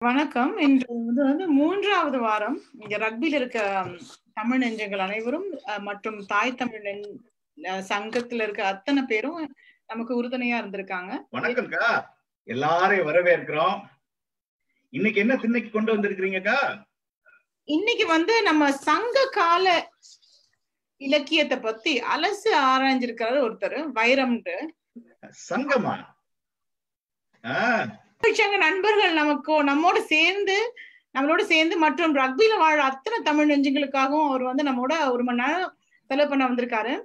வணக்கம் இன்று இது வந்து மூன்றாவது வாரம் இங்க ரக்பில இருக்க ம், தமிழ் நெஞ்சங்கள் அனைவரும் அஹ், மற்றும் தாய் தமிழ் நெஞ்- அஹ், சங்கத்துல இருக்க அத்தனை பேரும் நமக்கு உறுதுணையா இருந்திருக்காங்க வணக்கம்க்கா எல்லாரையும் வரவேற்கிறோம் இன்னைக்கு என்ன திண்ணைக்கு கொண்டு வந்திருக்கிறீங்கக்கா இன்னைக்கு வந்து நம்ம சங்க கால இலக்கியத்தை பத்தி அலசு ஆராய்ஞ்சிருக்காரு ஒருத்தர் வைரம்ன்ட்டு சங்கமா ஆஹ் சங்க நண்பர்கள் நமக்கு நம்மோட சேர்ந்து நம்மளோட சேர்ந்து மற்றும் ரக்பில வாழ அத்தனை தமிழ் நெஞ்சங்களுக்காகவும் அவர் வந்து நம்மோட ஒரு மணி நேரம் செலவு பண்ண வந்திருக்காரு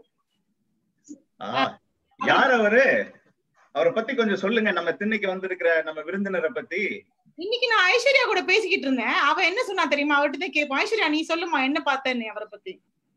ஆஹ். யார் அவரு அவரை பத்தி கொஞ்சம் சொல்லுங்க நம்ம திண்ணைக்கு வந்திருக்கிற நம்ம விருந்தினரை பத்தி இன்னைக்கு நான் ஐஸ்வர்யா கூட பேசிக்கிட்டு இருந்தேன் அவ என்ன சொன்னா தெரியுமா அவர்கிட்ட தான் கேட்போம் ஐஸ்வர்யா நீ சொல்லுமா என்ன பார்த்த நீ அவரை பத்தி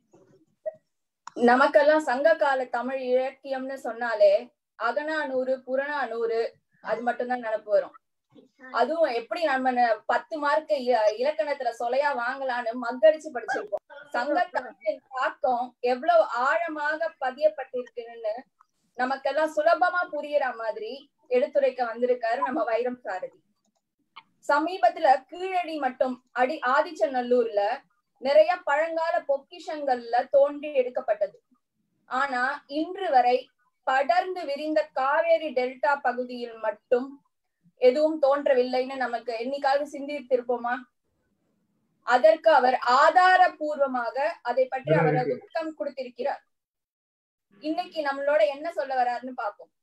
நமக்கெல்லாம் சங்க கால தமிழ் இலக்கியம்னு சொன்னாலே அகநானூறு புறநானூறு அது மட்டும்தான் நினப்பு வரும் அதுவும் எப்படி நம்ம ந- பத்து மார்க் இலக்கணத்துல சொலையா வாங்கலான்னு மக்கடிச்சு படிச்சிருப்போம் சங்க தமிழின் தாக்கம் எவ்வளவு ஆழமாக பதியப்பட்டிருக்குன்னு நமக்கெல்லாம் சுலபமா புரியுற மாதிரி எடுத்துரைக்க வந்திருக்காரு நம்ம வைரம் சாரதி சமீபத்துல கீழடி மட்டும் அடி ஆதிச்சநல்லூர்ல நிறைய பழங்கால பொக்கிஷங்கள்ல தோண்டி எடுக்கப்பட்டது ஆனா இன்று வரை படர்ந்து விரிந்த காவேரி டெல்டா பகுதியில் மட்டும் எதுவும் தோன்றவில்லைன்னு நமக்கு என்னைக்காவது சிந்தித்திருப்போமா அதற்கு அவர் ஆதாரபூர்வமாக அதை பற்றி அவர் விளக்கம் கொடுத்திருக்கிறார் இன்னைக்கு நம்மளோட என்ன சொல்ல வர்றாருன்னு பார்ப்போம்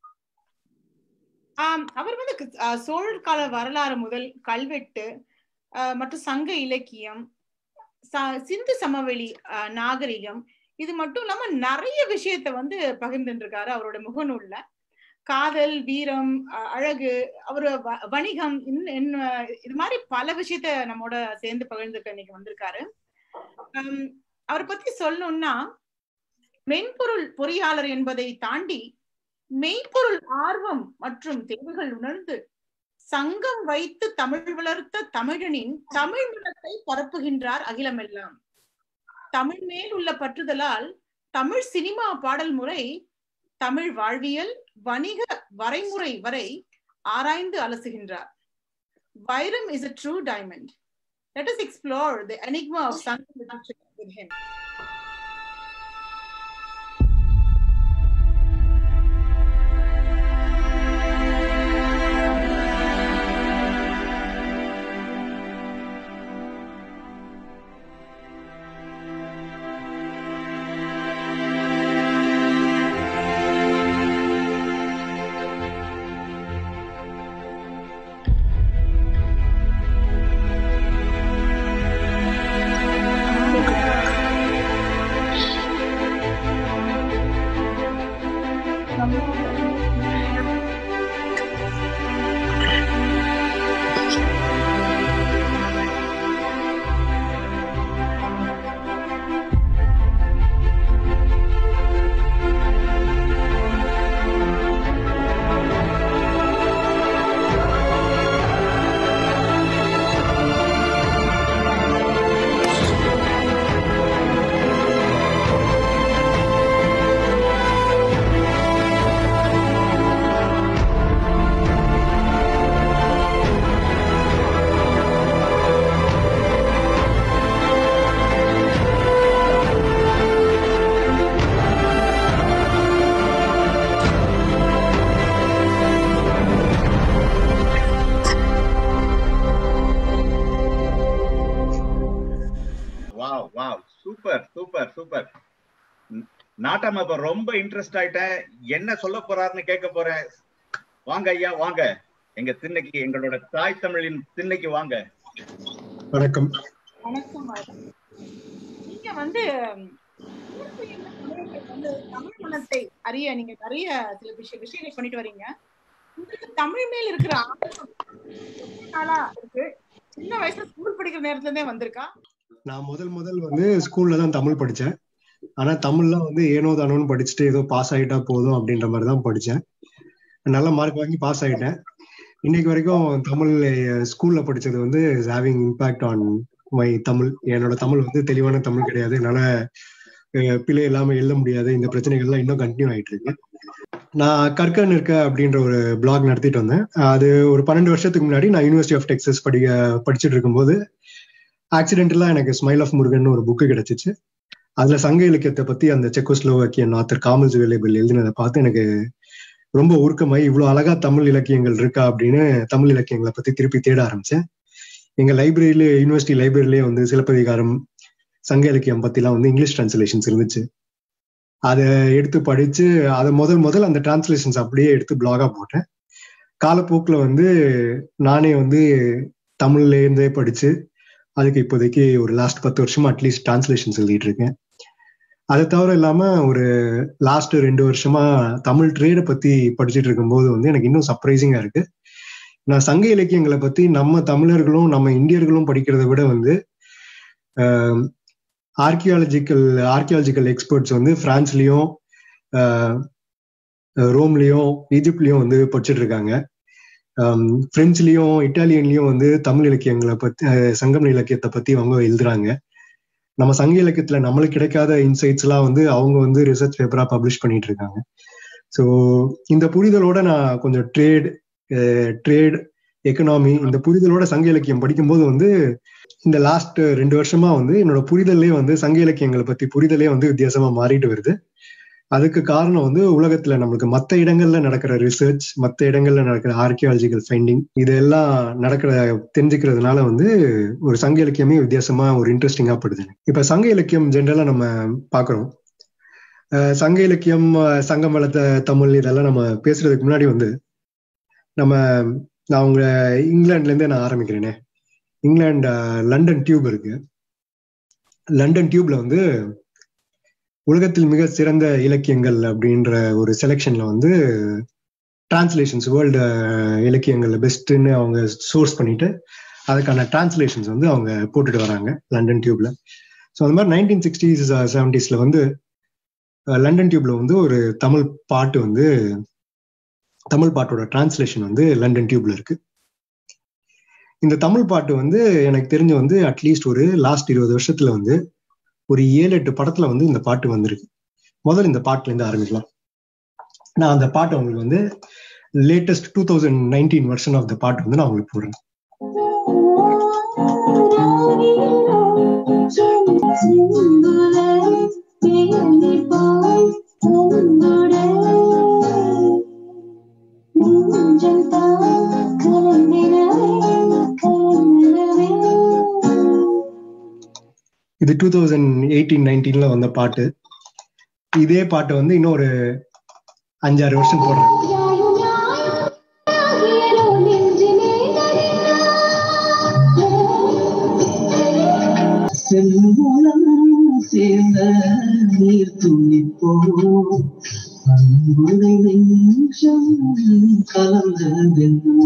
ஆம், அவர் வந்து கு- ஆ, சோழர் கால வரலாறு முதல் கல்வெட்டு ஆ, மற்றும் சங்க இலக்கியம் ச- சிந்து சமவெளி ஆ, நாகரிகம் இது மட்டும் இல்லாம நிறைய விஷயத்த வந்து பகிர்ந்துட்டு இருக்காரு அவரோட முகநூல்ல காதல் வீரம் அ- அழகு அவர் வ- வணிகம் இன்னும் இன்னும் இது மாதிரி பல விஷயத்த நம்மோட சேர்ந்து பகிர்ந்துக்க இன்னைக்கு வந்திருக்காரு ஹம், அவரை பத்தி சொல்லணும்னா மென்பொருள் பொறியாளர் என்பதை தாண்டி மெய்ப்பொருள் ஆர்வம் மற்றும் தேவைகள் உணர்ந்து சங்கம் வைத்து தமிழ் வளர்த்த தமிழனின் தமிழ் மனத்தை பரப்புகின்றார் அகிலமெல்லாம் தமிழ் மேல் உள்ள பற்றுதலால் தமிழ் சினிமா பாடல் முறை தமிழ் வாழ்வியல் வணிக வரைமுறை வரை ஆராய்ந்து அலசுகின்றார் வைரம் is a true diamond let us explore the enigma of Sangam literature with him wow wow super super super நாட்டாம இப்ப ரொம்ப இன்ட்ரெஸ்ட் ஆயிட்டேன் என்ன சொல்ல போறாருன்னு கேட்க போறேன் வாங்க ஐயா வாங்க எங்க திண்ணைக்கு எங்களோட தாய் தமிழின் திண்ணைக்கு வாங்க வணக்கம் வணக்கம் மேடம். நீங்க வந்து ம், தமிழர்களுக்கு வந்து தமிழ் மனத்தை அறிய நீங்க நிறைய சில விஷய விஷயங்கள் பண்ணிட்டு வரீங்க உங்களுக்கு தமிழ் மேல் இருக்கிற ஆர்வம் எவ்வளவு நாளா இருக்கு சின்ன வயசுல ஸ்கூல் படிக்கிற நேரத்துல இருந்தே வந்திருக்கா நான் முதல் முதல் வந்து ஸ்கூல்ல தான் தமிழ் படிச்சேன் ஆனா தமிழ்லாம் வந்து ஏனோ தானோன்னு படிச்சுட்டு ஏதோ பாஸ் ஆயிட்டா போதும் அப்படின்ற மாதிரி தான் படிச்சேன் நல்ல மார்க் வாங்கி பாஸ் ஆயிட்டேன் இன்னைக்கு வரைக்கும் தமிழ் ஸ்கூல்ல படிச்சது வந்து having impact on my Tamil என்னோட தமிழ் வந்து தெளிவான தமிழ் கிடையாது என்னால அஹ், பிழை இல்லாம எழுத முடியாது இந்த பிரச்சனைகள்லாம் இன்னும் கண்டினியூ ஆயிட்டு இருக்கு நான் கற்கன் இருக்க அப்படின்ற ஒரு பிளாக் நடத்திட்டு வந்தேன் அது ஒரு பன்னெண்டு வருஷத்துக்கு முன்னாடி நான் யூனிவர்சிட்டி ஆஃப் டெக்ஸஸ் படிக்க படிச்சுட்டு இருக்கும்போது ஆக்சிடென்டலா எனக்கு ஸ்மைல் ஆஃப் முருகன் ஒரு புக்கு கிடைச்சிச்சு அதுல சங்க இலக்கியத்தை பத்தி அந்த செக்கோஸ்லோவாக்கியன் ஆத்தர் காமல்ஸ் வேலேபிள் எழுதினதை பார்த்து எனக்கு ரொம்ப உருக்கமாய் இவ்வளவு அழகா தமிழ் இலக்கியங்கள் இருக்கா அப்படின்னு தமிழ் இலக்கியங்களை பத்தி திருப்பி தேட ஆரம்பிச்சேன் எங்க லைப்ரரியில யூனிவர்சிட்டி லைப்ரரியிலேயே வந்து சிலப்பதிகாரம் சங்க இலக்கியம் பத்திலாம் வந்து இங்கிலீஷ் டிரான்ஸ்லேஷன்ஸ் இருந்துச்சு அதை எடுத்து படிச்சு அதை முதல் முதல் அந்த டிரான்ஸ்லேஷன்ஸ் அப்படியே எடுத்து பிளாகா போட்டேன் காலப்போக்கில் வந்து நானே வந்து தமிழ்ல இருந்தே படிச்சு அதுக்கு இப்போதைக்கு ஒரு லாஸ்ட் பத்து வருஷமா அட்லீஸ்ட் டிரான்ஸ்லேஷன்ஸ் எழுதிட்டு இருக்கேன் அதை தவிர இல்லாம ஒரு லாஸ்ட் ரெண்டு வருஷமா தமிழ் ட்ரேடை பத்தி படிச்சுட்டு இருக்கும்போது வந்து எனக்கு இன்னும் சர்ப்ரைசிங்கா இருக்கு நான் சங்க இலக்கியங்களை பத்தி நம்ம தமிழர்களும் நம்ம இந்தியர்களும் படிக்கிறத விட வந்து ஆர்கியாலஜிக்கல் ஆர்கியாலஜிக்கல் எக்ஸ்பர்ட்ஸ் வந்து பிரான்ஸ்லயும் ரோம்லயும் ஈஜிப்ட்லயும் வந்து படிச்சுட்டு இருக்காங்க பிரெஞ்சுலயும் இட்டாலியன்லயும் வந்து தமிழ் இலக்கியங்களை பத்தி சங்கம் இலக்கியத்தை பத்தி அவங்க எழுதுறாங்க நம்ம சங்க இலக்கியத்துல நம்மளுக்கு கிடைக்காத இன்சைட்ஸ் எல்லாம் வந்து அவங்க வந்து ரிசர்ச் பேப்பரா பப்ளிஷ் பண்ணிட்டு இருக்காங்க ஸோ இந்த புரிதலோட நான் கொஞ்சம் ட்ரேட் ட்ரேட் எக்கனாமி இந்த புரிதலோட சங்க இலக்கியம் படிக்கும்போது வந்து இந்த லாஸ்ட் ரெண்டு வருஷமா வந்து என்னோட புரிதலே வந்து சங்க இலக்கியங்களை பத்தி புரிதலே வந்து வித்தியாசமா மாறிட்டு வருது அதுக்கு காரணம் வந்து உலகத்துல நம்மளுக்கு மற்ற இடங்கள்ல நடக்கிற ரிசர்ச் மற்ற இடங்கள்ல நடக்கிற ஆர்கியாலஜிக்கல் ஃபைண்டிங் இதெல்லாம் நடக்கிற தெரிஞ்சுக்கிறதுனால வந்து ஒரு சங்க இலக்கியமே வித்தியாசமா ஒரு இன்ட்ரெஸ்டிங்கா படுது இப்ப சங்க இலக்கியம் ஜென்ரலா நம்ம பாக்குறோம் சங்க இலக்கியம் சங்கம் வளர்த்த தமிழ் இதெல்லாம் நம்ம பேசுறதுக்கு முன்னாடி வந்து நம்ம நான் உங்க இங்கிலாந்துல இருந்தே நான் ஆரம்பிக்கிறேனே இங்கிலாந்து லண்டன் டியூப் இருக்கு லண்டன் டியூப்ல வந்து உலகத்தில் மிக சிறந்த இலக்கியங்கள் அப்படின்ற ஒரு செலெக்ஷன்ல வந்து டிரான்ஸ்லேஷன்ஸ் வேர்ல்டு இலக்கியங்கள்ல பெஸ்ட்னு அவங்க சோர்ஸ் பண்ணிட்டு அதுக்கான டிரான்ஸ்லேஷன்ஸ் வந்து அவங்க போட்டுட்டு வராங்க லண்டன் டியூப்ல ஸோ அந்த மாதிரி நைன்டீன் சிக்ஸ்டீஸ் செவன்டிஸ்ல வந்து லண்டன் டியூப்ல வந்து ஒரு தமிழ் பாட்டு வந்து தமிழ் பாட்டோட டிரான்ஸ்லேஷன் வந்து லண்டன் டியூப்ல இருக்கு இந்த தமிழ் பாட்டு வந்து எனக்கு தெரிஞ்சு வந்து அட்லீஸ்ட் ஒரு லாஸ்ட் இருபது வருஷத்துல வந்து ஒரு ஏழு எட்டு படத்துல வந்து இந்த பாட்டு வந்திருக்கு முதல்ல இந்த பாட்டுல இருந்து ஆரம்பிக்கலாம் நான் அந்த பாட்டை உங்களுக்கு வந்து latest two thousand nineteen version of the பாட்டு வந்து நான் உங்களுக்கு போடுறேன் இது டூ தௌசண்ட் எயிட்டீன் நைன்டீன்ல வந்த பாட்டு இதே பாட்டு வந்து இன்னொரு அஞ்சாறு வருஷம் போடுறேன் செல்வம் சேர்ந்த நீர் துணிப்போ அன்புடை நெஞ்சம் கலந்தது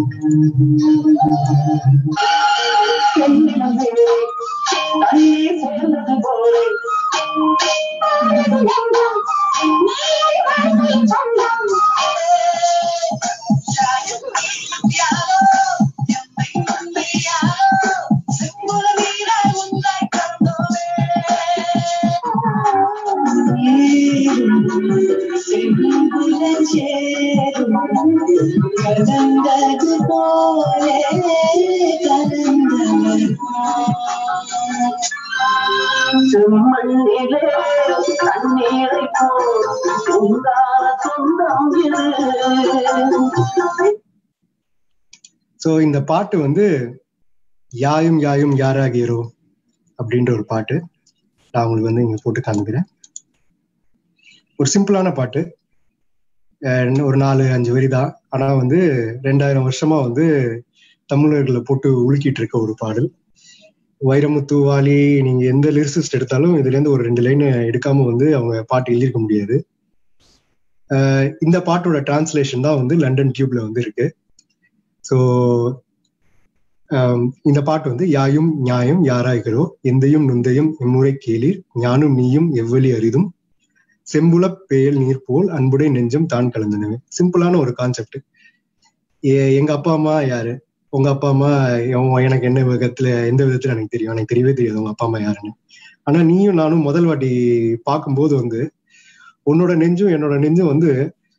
கலந்தது போலே கலந்தவர் செம்மண்ணிலே கண்ணீரை போல் உங்கால சொந்தம் இது ஸோ இந்த பாட்டு வந்து யாயும் யாயும் யாராகிறோ அப்படின்ற ஒரு பாட்டு நான் உங்களுக்கு வந்து இங்க போட்டு காமிக்கிறேன் ஒரு சிம்பிளான பாட்டு அஹ் ஒரு நாலு அஞ்சு வரி தான் ஆனா வந்து ரெண்டாயிரம் வருஷமா வந்து தமிழர்களை போட்டு உலுக்கிட்டு இருக்க ஒரு பாடல் வைரமுத்து வாலி நீங்க எந்த லிரிசிஸ்ட் எடுத்தாலும் இதுல இருந்து ஒரு ரெண்டு லைன் எடுக்காம வந்து அவங்க பாட்டு எழுதியிருக்க முடியாது அஹ் இந்த பாட்டோட டிரான்ஸ்லேஷன் தான் வந்து லண்டன் டியூப்ல வந்து இருக்கு ஸோ இந்த பாட்டு வந்து யாயும் நியாயம் யாராய்கிறோ எந்தையும் நுந்தையும் எம்முறை கேளீர் ஞானும் நீயும் எவ்வளி அரிதும் செம்புல பேயல் நீர் போல் அன்புடை நெஞ்சம் தான் கலந்தனவே சிம்பிளான ஒரு கான்செப்ட் எங்க அப்பா அம்மா யாரு உங்க அப்பா அம்மா உன் எனக்கு என்ன விதத்துல எந்த விதத்துல எனக்கு தெரியும் எனக்கு தெரியவே தெரியாது உங்க அப்பா அம்மா யாருன்னு ஆனா நீயும் நானும் முதல் வாட்டி பார்க்கும்போது வந்து உன்னோட நெஞ்சும் என்னோட நெஞ்சும் வந்து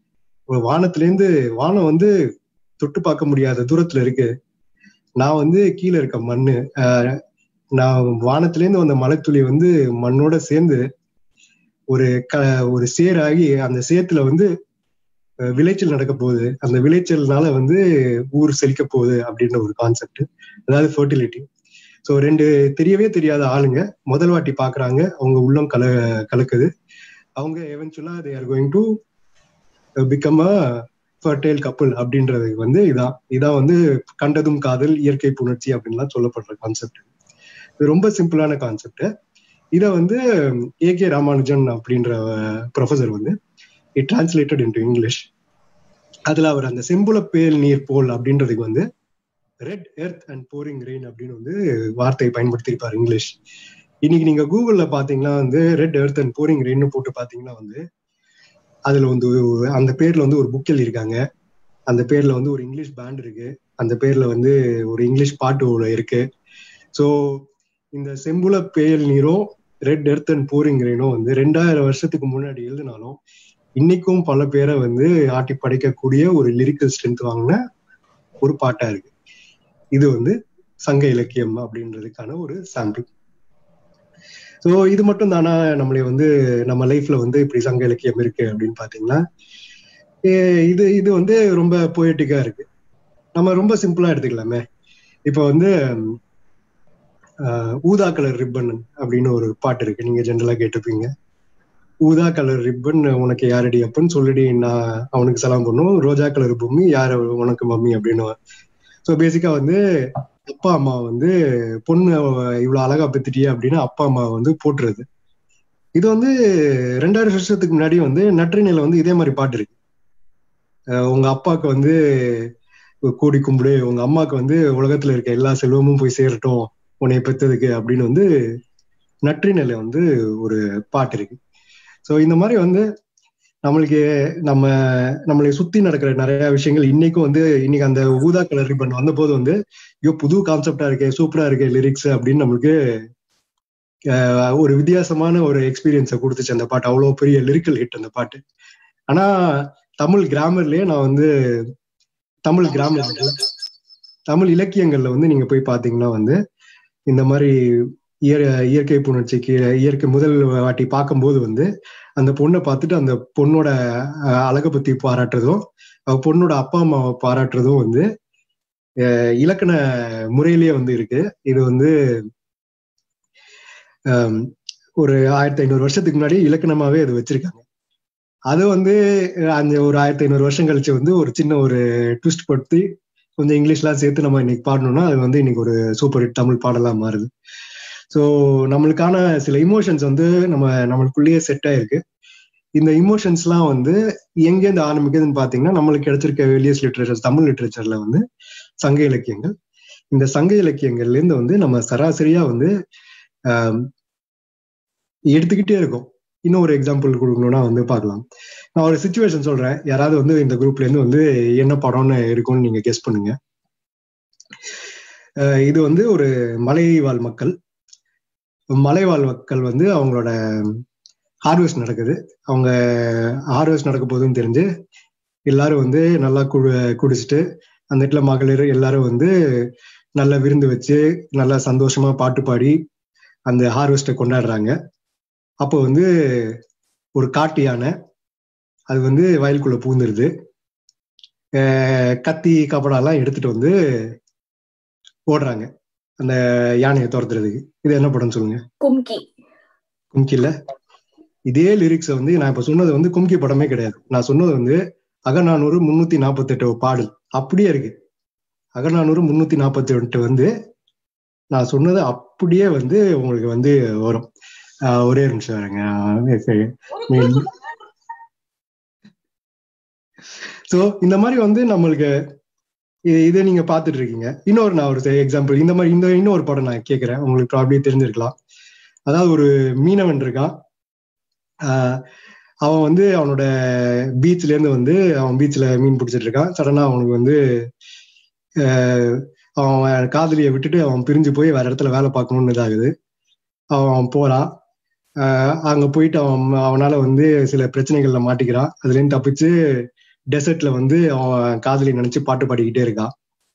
ஒரு வானத்திலேருந்து வானம் வந்து தொட்டு பார்க்க முடியாத தூரத்துல இருக்கு நான் வந்து கீழே இருக்க மண்ணு ஆஹ் நான் வானத்திலேருந்து வந்த மலைத்துளி வந்து மண்ணோட சேர்ந்து ஒரு க ஒரு சேராகி அந்த சேத்துல வந்து அஹ், விளைச்சல் நடக்க போகுது அந்த விளைச்சல்னால வந்து ஊர் செழிக்க போகுது அப்படின்ற ஒரு கான்செப்ட் அதாவது ஃபர்டிலிட்டி ஸோ ரெண்டு தெரியவே தெரியாத ஆளுங்க முதல் வாட்டி பாக்குறாங்க அவங்க உள்ளம் கல கலக்குது அவங்க eventually they are going to become a fertile couple அப்படின்றது வந்து இதான் இதான் வந்து கண்டதும் காதல் இயற்கை புணர்ச்சி அப்படின்லாம் சொல்லப்படுற கான்செப்ட் இது ரொம்ப சிம்பிளான கான்செப்ட் இதை வந்து ஏ கே ராமானுஜன் அப்படின்ற ப்ரொஃபசர் வந்து இட் டிரான்ஸ்லேட்டட் இன்டு இங்கிலீஷ் அதுல அவர் அந்த செம்புல பேல் நீர் போல் அப்படின்றதுக்கு வந்து red earth and pouring rain அப்படின்னு வந்து வார்த்தையை பயன்படுத்தியிருப்பார் இங்கிலீஷ் இன்னைக்கு நீங்க கூகுள்ல பாத்தீங்கன்னா வந்து red earth and pouring rain போட்டு பாத்தீங்கன்னா வந்து அதுல வந்து ஒரு- அந்த பேர்ல வந்து ஒரு புக் எழுதியிருக்காங்க அந்த பேர்ல வந்து ஒரு இங்கிலீஷ் பேண்ட் இருக்கு அந்த பேர்ல வந்து ஒரு இங்கிலீஷ் பாட்டு ஒரு இருக்கு ஸோ இந்த செம்புல பேயல் நீரும் ரெட் எர்த் அண்ட் போரிங் ரெயினும் வந்து ரெண்டாயிரம் வருஷத்துக்கு முன்னாடி எழுதினாலும் இன்னைக்கும் பல பேரை வந்து ஆட்டி படைக்கக்கூடிய ஒரு லிரிக்கல் ஸ்ட்ரென்த் வாங்கின ஒரு பாட்டா இருக்கு இது வந்து சங்க இலக்கியம் அப்படின்றதுக்கான ஒரு சாம்பிள் ஸோ இது மட்டும் தானா நம்மளை வந்து நம்ம லைஃப்ல வந்து இப்படி சங்க இலக்கியம் இருக்கு அப்படின்னு பாத்தீங்கன்னா ஏ- இது இது வந்து ரொம்ப போயட்டிக்கா இருக்கு நம்ம ரொம்ப சிம்பிளா எடுத்துக்கலாமே இப்போ வந்து ஆஹ், ஊதா கலர் ரிப்பன் அப்படின்னு ஒரு பாட்டு இருக்கு நீங்க ஜென்ரலா கேட்டிருப்பீங்க ஊதா கலர் ரிப்பன் உனக்கு யாரடி அப்பன்னு சொல்லிடி நான் அவனுக்கு சலாம் பண்ணும் ரோஜா கலர் பொம்மி யார் உனக்கு மம்மி அப்படின்னு ஸோ பேசிக்கா வந்து அப்பா அம்மா வந்து பொண்ணு இவ்வளவு அழகா பெத்துட்டியே அப்படின்னு அப்பா அம்மா வந்து போட்டுறது இது வந்து ரெண்டாயிரம் வருஷத்துக்கு முன்னாடி வந்து நற்றினையில வந்து இதே மாதிரி பாட்டு இருக்கு அஹ் உங்க அப்பாவுக்கு வந்து கூடி கும்பிடு உங்க அம்மாவுக்கு வந்து உலகத்துல இருக்க எல்லா செல்வமும் போய் சேரட்டும் உன்னை பெத்ததுக்கு அப்படின்னு வந்து நற்றினையில வந்து ஒரு பாட்டு இருக்கு ஸோ இந்த மாதிரி வந்து நம்மளுக்கு நம்ம நம்மளை சுத்தி நடக்கிற நிறைய விஷயங்கள் இன்னைக்கும் வந்து இன்னைக்கு அந்த ஊதா கலர் ரிப்பன் வந்த போது வந்து ஐயோ புது கான்செப்டா இருக்கே சூப்பரா இருக்கே லிரிக்ஸ் அப்படின்னு நம்மளுக்கு ஆஹ், ஒரு வித்தியாசமான ஒரு எக்ஸ்பீரியன்ஸை கொடுத்துச்சு அந்த பாட்டு அவ்வளவு பெரிய லிரிக்கல் ஹிட் அந்த பாட்டு ஆனா தமிழ் கிராமர்லயே நான் வந்து தமிழ் கிராமர் தமிழ் இலக்கியங்கள்ல வந்து நீங்க போய் பாத்தீங்கன்னா வந்து இந்த மாதிரி இயற் இயற்கை புணர்ச்சிக்கு இயற்கை முதல் வாட்டி பார்க்கும்போது வந்து அந்த பொண்ணை பார்த்துட்டு அந்த பொண்ணோட அஹ், அழகை பத்தி பாராட்டுறதும் அவ பொண்ணோட அப்பா அம்மாவை பாராட்டுறதும் வந்து அஹ், இலக்கண முறையிலேயே வந்து இருக்கு இது வந்து ஆம், ஒரு ஆயிரத்தி ஐநூறு வருஷத்துக்கு முன்னாடி இலக்கணமாவே அது வச்சிருக்காங்க அது வந்து அந்த ஒரு ஆயிரத்தி ஐநூறு வருஷம் கழிச்சு வந்து ஒரு சின்ன ஒரு ட்விஸ்ட் படுத்தி கொஞ்சம் இங்கிலீஷ்லாம் சேர்த்து நம்ம இன்னைக்கு பாடணும்னா அது வந்து இன்னைக்கு ஒரு சூப்பர் ஹிட் தமிழ் பாடலா மாறுது ஸோ நம்மளுக்கான சில இமோஷன்ஸ் வந்து நம்ம நம்மளுக்குள்ளேயே செட் ஆயிருக்கு இந்த இமோஷன்ஸ்லாம் வந்து எங்கேருந்து ஆரம்பிக்குதுன்னு பாத்தீங்கன்னா நம்மளுக்கு கிடைச்சிருக்க வேலியஸ் லிட்ரேச்சர்ஸ் தமிழ் லிட்ரேச்சர்ல வந்து சங்க இலக்கியங்கள் இந்த சங்க இலக்கியங்கள்ல இருந்து வந்து நம்ம சராசரியா வந்து ஆம், எடுத்துக்கிட்டே இருக்கோம் இன்னும் ஒரு எக்ஸாம்பிள் கொடுக்கணும்னா வந்து பார்க்கலாம் நான் ஒரு சுச்சுவேஷன் சொல்றேன் யாராவது வந்து இந்த குரூப்ல இருந்து வந்து என்ன படம்னு இருக்கும்னு நீங்க கெஸ் பண்ணுங்க அஹ் இது வந்து ஒரு மலைவாழ் மக்கள் மலைவாழ் மக்கள் வந்து அவங்களோட ஹார்வெஸ்ட் நடக்குது அவங்க ஹார்வெஸ்ட் நடக்க போகுதுன்னு தெரிஞ்சு எல்லாரும் வந்து நல்லா குடு குடிச்சிட்டு அந்த இடத்துல மகளிர் எல்லாரும் வந்து நல்ல விருந்து வச்சு நல்லா சந்தோஷமா பாட்டு பாடி அந்த ஹார்வெஸ்ட்டை கொண்டாடுறாங்க அப்போ வந்து ஒரு காட்டு யானை அது வந்து வயலுக்குள்ள பூந்துருது அஹ் கத்தி கப்படாலாம் எடுத்துட்டு வந்து ஓடுறாங்க அந்த யானையை துரத்துறதுக்கு இது என்ன படம்னு சொல்லுங்க கும்கி கும்கில இதே லிரிக்ஸ் வந்து நான் இப்ப சொன்னது வந்து கும்கி படமே கிடையாது நான் சொன்னது வந்து அகநானூறு முன்னூத்தி நாற்பத்தி எட்டு பாடல் அப்படியே இருக்கு அகநானூறு முன்னூத்தி நாற்பத்தி எட்டு வந்து நான் சொன்னது அப்படியே வந்து உங்களுக்கு வந்து வரும் ஆஹ் ஒரே ஒரு நிமிஷம் வரேங்க சோ இந்த மாதிரி வந்து நம்மளுக்கு இ- இதை நீங்க பாத்துட்டு இருக்கீங்க இன்னொரு நான் ஒரு எக்ஸாம்பிள் இந்த மாதிரி இந்த இன்னொரு படம் நான் கேட்கிறேன் உங்களுக்கு ப்ராப்ளி தெரிஞ்சிருக்கலாம் அதாவது ஒரு மீனவன் இருக்கான் ஆஹ் அவன் வந்து அவனோட பீச்ல இருந்து வந்து அவன் பீச்ல மீன் பிடிச்சிட்டு இருக்கான் சடனா அவனுக்கு வந்து ஆஹ் அவன் காதலியை விட்டுட்டு அவன் பிரிஞ்சு போய் வேற இடத்துல வேலை பார்க்கணும்னு இதாகுது அவன் போறான் ஆஹ் அங்க போயிட்டு அவன் அவனால வந்து சில பிரச்சனைகள்ல மாட்டிக்கிறான் அதுல இருந்து தப்பிச்சு டெசர்ட்ல வந்து அவன் காதலி நினைச்சு பாட்டு பாடிக்கிட்டே இருக்கான்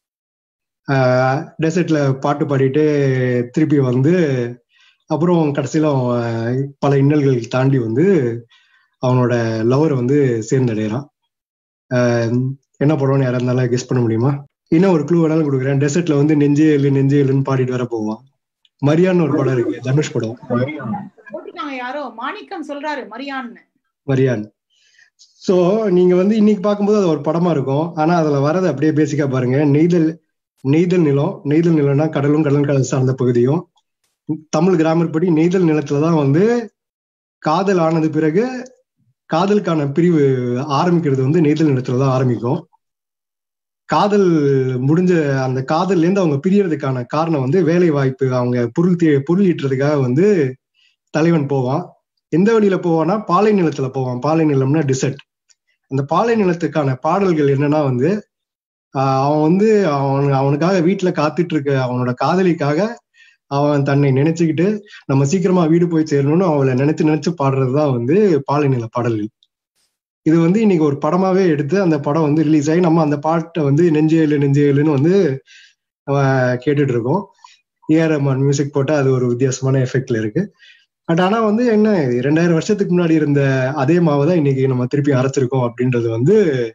டெசர்ட்ல பாட்டு பாடிட்டு திருப்பி வந்து அப்புறம் கடைசியில அவன் பல இன்னல்கள் தாண்டி வந்து அவனோட லவர் வந்து சேர்ந்தடைகிறான் ஆஹ் என்ன படம்னு யாரா இருந்தாலும் கெஸ் பண்ண முடியுமா இன்னும் ஒரு க்ளூ வேணாலும் கொடுக்குறேன் டெசர்ட்ல வந்து நெஞ்சே எழு நெஞ்சே எழுன்னு பாடிட்டு வர போவான் மரியான்னு ஒரு படம் இருக்கு தனுஷ் படம் போட்டுட்டாங்க யாரோ மாணிக்கம் சொல்றாரு மரியான்னு மரியான் சோ நீங்க வந்து இன்னைக்கு பார்க்கும்போது அது ஒரு படமா இருக்கும் ஆனா அதுல வரது அப்படியே பேசிக்கா பாருங்க நெய்தல் நெய்தல் நிலம் நெய்தல் நிலம்னா கடலும் கடல் கடல் சார்ந்த பகுதியும் தமிழ் கிராமர் படி நெய்தல் நிலத்துலதான் வந்து காதல் ஆனது பிறகு காதலுக்கான பிரிவு ஆரம்பிக்கிறது வந்து நெய்தல் நிலத்துல தான் ஆரம்பிக்கும் காதல் முடிஞ்ச அந்த காதல்ல இருந்து அவங்க பிரியறதுக்கான காரணம் வந்து வேலை வாய்ப்பு அவங்க பொருள் தே- பொருள் ஈட்டுறதுக்காக வந்து தலைவன் போவான் எந்த வழியில போவான்னா பாலை நிலத்துல போவான் பாலை நிலம்னா டிசர்ட் அந்த பாலை நிலத்துக்கான பாடல்கள் என்னன்னா வந்து ஆஹ் அவன் வந்து அவன் அவனுக்காக வீட்டுல காத்துட்டு இருக்க அவனோட காதலிக்காக அவன் தன்னை நினைச்சுக்கிட்டு நம்ம சீக்கிரமா வீடு போய் சேரணும்னு அவளை நினைச்சு நினைச்சு பாடுறதுதான் வந்து பாலை நில பாடல்கள் இது வந்து இன்னைக்கு ஒரு படமாவே எடுத்து அந்த படம் வந்து ரிலீஸ் ஆகி நம்ம அந்த பாட்டை வந்து நெஞ்சேலு நெஞ்சேலுன்னு வந்து நம்ம கேட்டுட்டு இருக்கோம் ஏஆர் ரஹ்மான் மியூசிக் போட்டா அது ஒரு வித்தியாசமான எஃபெக்ட்ல இருக்கு பட் ஆனா வந்து என்ன இது ரெண்டாயிரம் வருஷத்துக்கு முன்னாடி இருந்த அதே மாவை தான் இன்னைக்கு நம்ம திருப்பி அரைச்சிருக்கோம் அப்படின்றது வந்து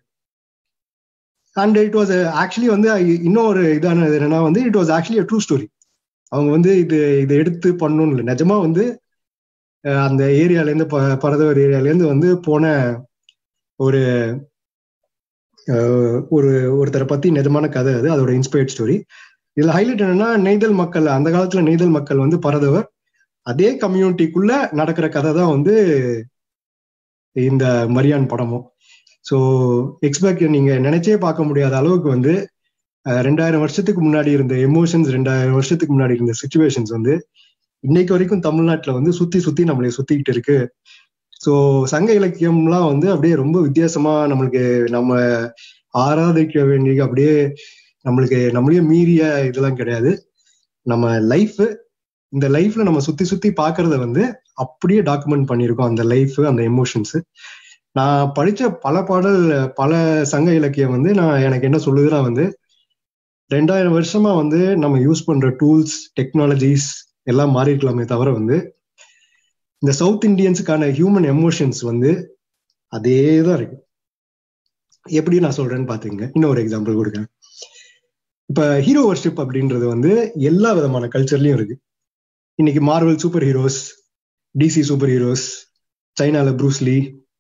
அண்ட் இட் வாஸ் ஆக்சுவலி வந்து இன்னொரு இதானது என்னன்னா வந்து it was actually true story அவங்க வந்து இது இதை எடுத்து பண்ணணும் இல்லை நிஜமா வந்து அஹ், அந்த ஏரியால இருந்து ப- பரதவர் ஏரியால இருந்து வந்து போன ஒரு அஹ், ஒரு ஒருத்தரை பத்தி நிஜமான கதை அது அதோட இன்ஸ்பயர்ட் ஸ்டோரி இதுல ஹைலைட் என்னன்னா நெய்தல் மக்கள் அந்த காலத்துல நெய்தல் மக்கள் வந்து பரதவர் அதே கம்யூனிட்டிக்குள்ள நடக்கிற கதை தான் வந்து இந்த மரியான் படமும் ஸோ எக்ஸ்பெக்ட் நீங்க நினைச்சே பார்க்க முடியாத அளவுக்கு வந்து அஹ், ரெண்டாயிரம் வருஷத்துக்கு முன்னாடி இருந்த எமோஷன்ஸ் ரெண்டாயிரம் வருஷத்துக்கு முன்னாடி இருந்த சுச்சுவேஷன்ஸ் வந்து இன்னைக்கு வரைக்கும் தமிழ்நாட்டுல வந்து சுத்தி சுத்தி நம்மளை சுத்திக்கிட்டு இருக்கு ஸோ சங்க இலக்கியம்லாம் வந்து அப்படியே ரொம்ப வித்தியாசமா நம்மளுக்கு நம்ம ஆராதிக்க வேண்டிய அப்படியே நம்மளுக்கு நம்மளையே மீறிய இதெல்லாம் கிடையாது நம்ம லைஃப் இந்த லைஃப்ல நம்ம சுத்தி சுத்தி பாக்குறத வந்து அப்படியே டாக்குமெண்ட் பண்ணியிருக்கோம் அந்த லைஃப் அந்த எமோஷன்ஸ் நான் படிச்ச பல பாடல் பல சங்க இலக்கியம் வந்து நான் எனக்கு என்ன சொல்லுதுன்னா வந்து ரெண்டாயிரம் வருஷமா வந்து நம்ம யூஸ் பண்ற டூல்ஸ் டெக்னாலஜிஸ் எல்லாம் மாறி இருக்கலாமே தவிர வந்து இந்த சவுத் இந்தியன்ஸுக்கான ஹியூமன் எமோஷன்ஸ் வந்து அதே தான் இருக்கு எப்படி நான் சொல்றேன்னு பாத்துங்க இன்னொரு எக்ஸாம்பிள் கொடுக்குறேன் இப்ப ஹீரோ வர்ஷிப் அப்படின்றது வந்து எல்லா விதமான கல்ச்சர்லயும் இருக்கு இன்னைக்கு Marvel super heroes DC super heroes சைனால ப்ரூஸ்லி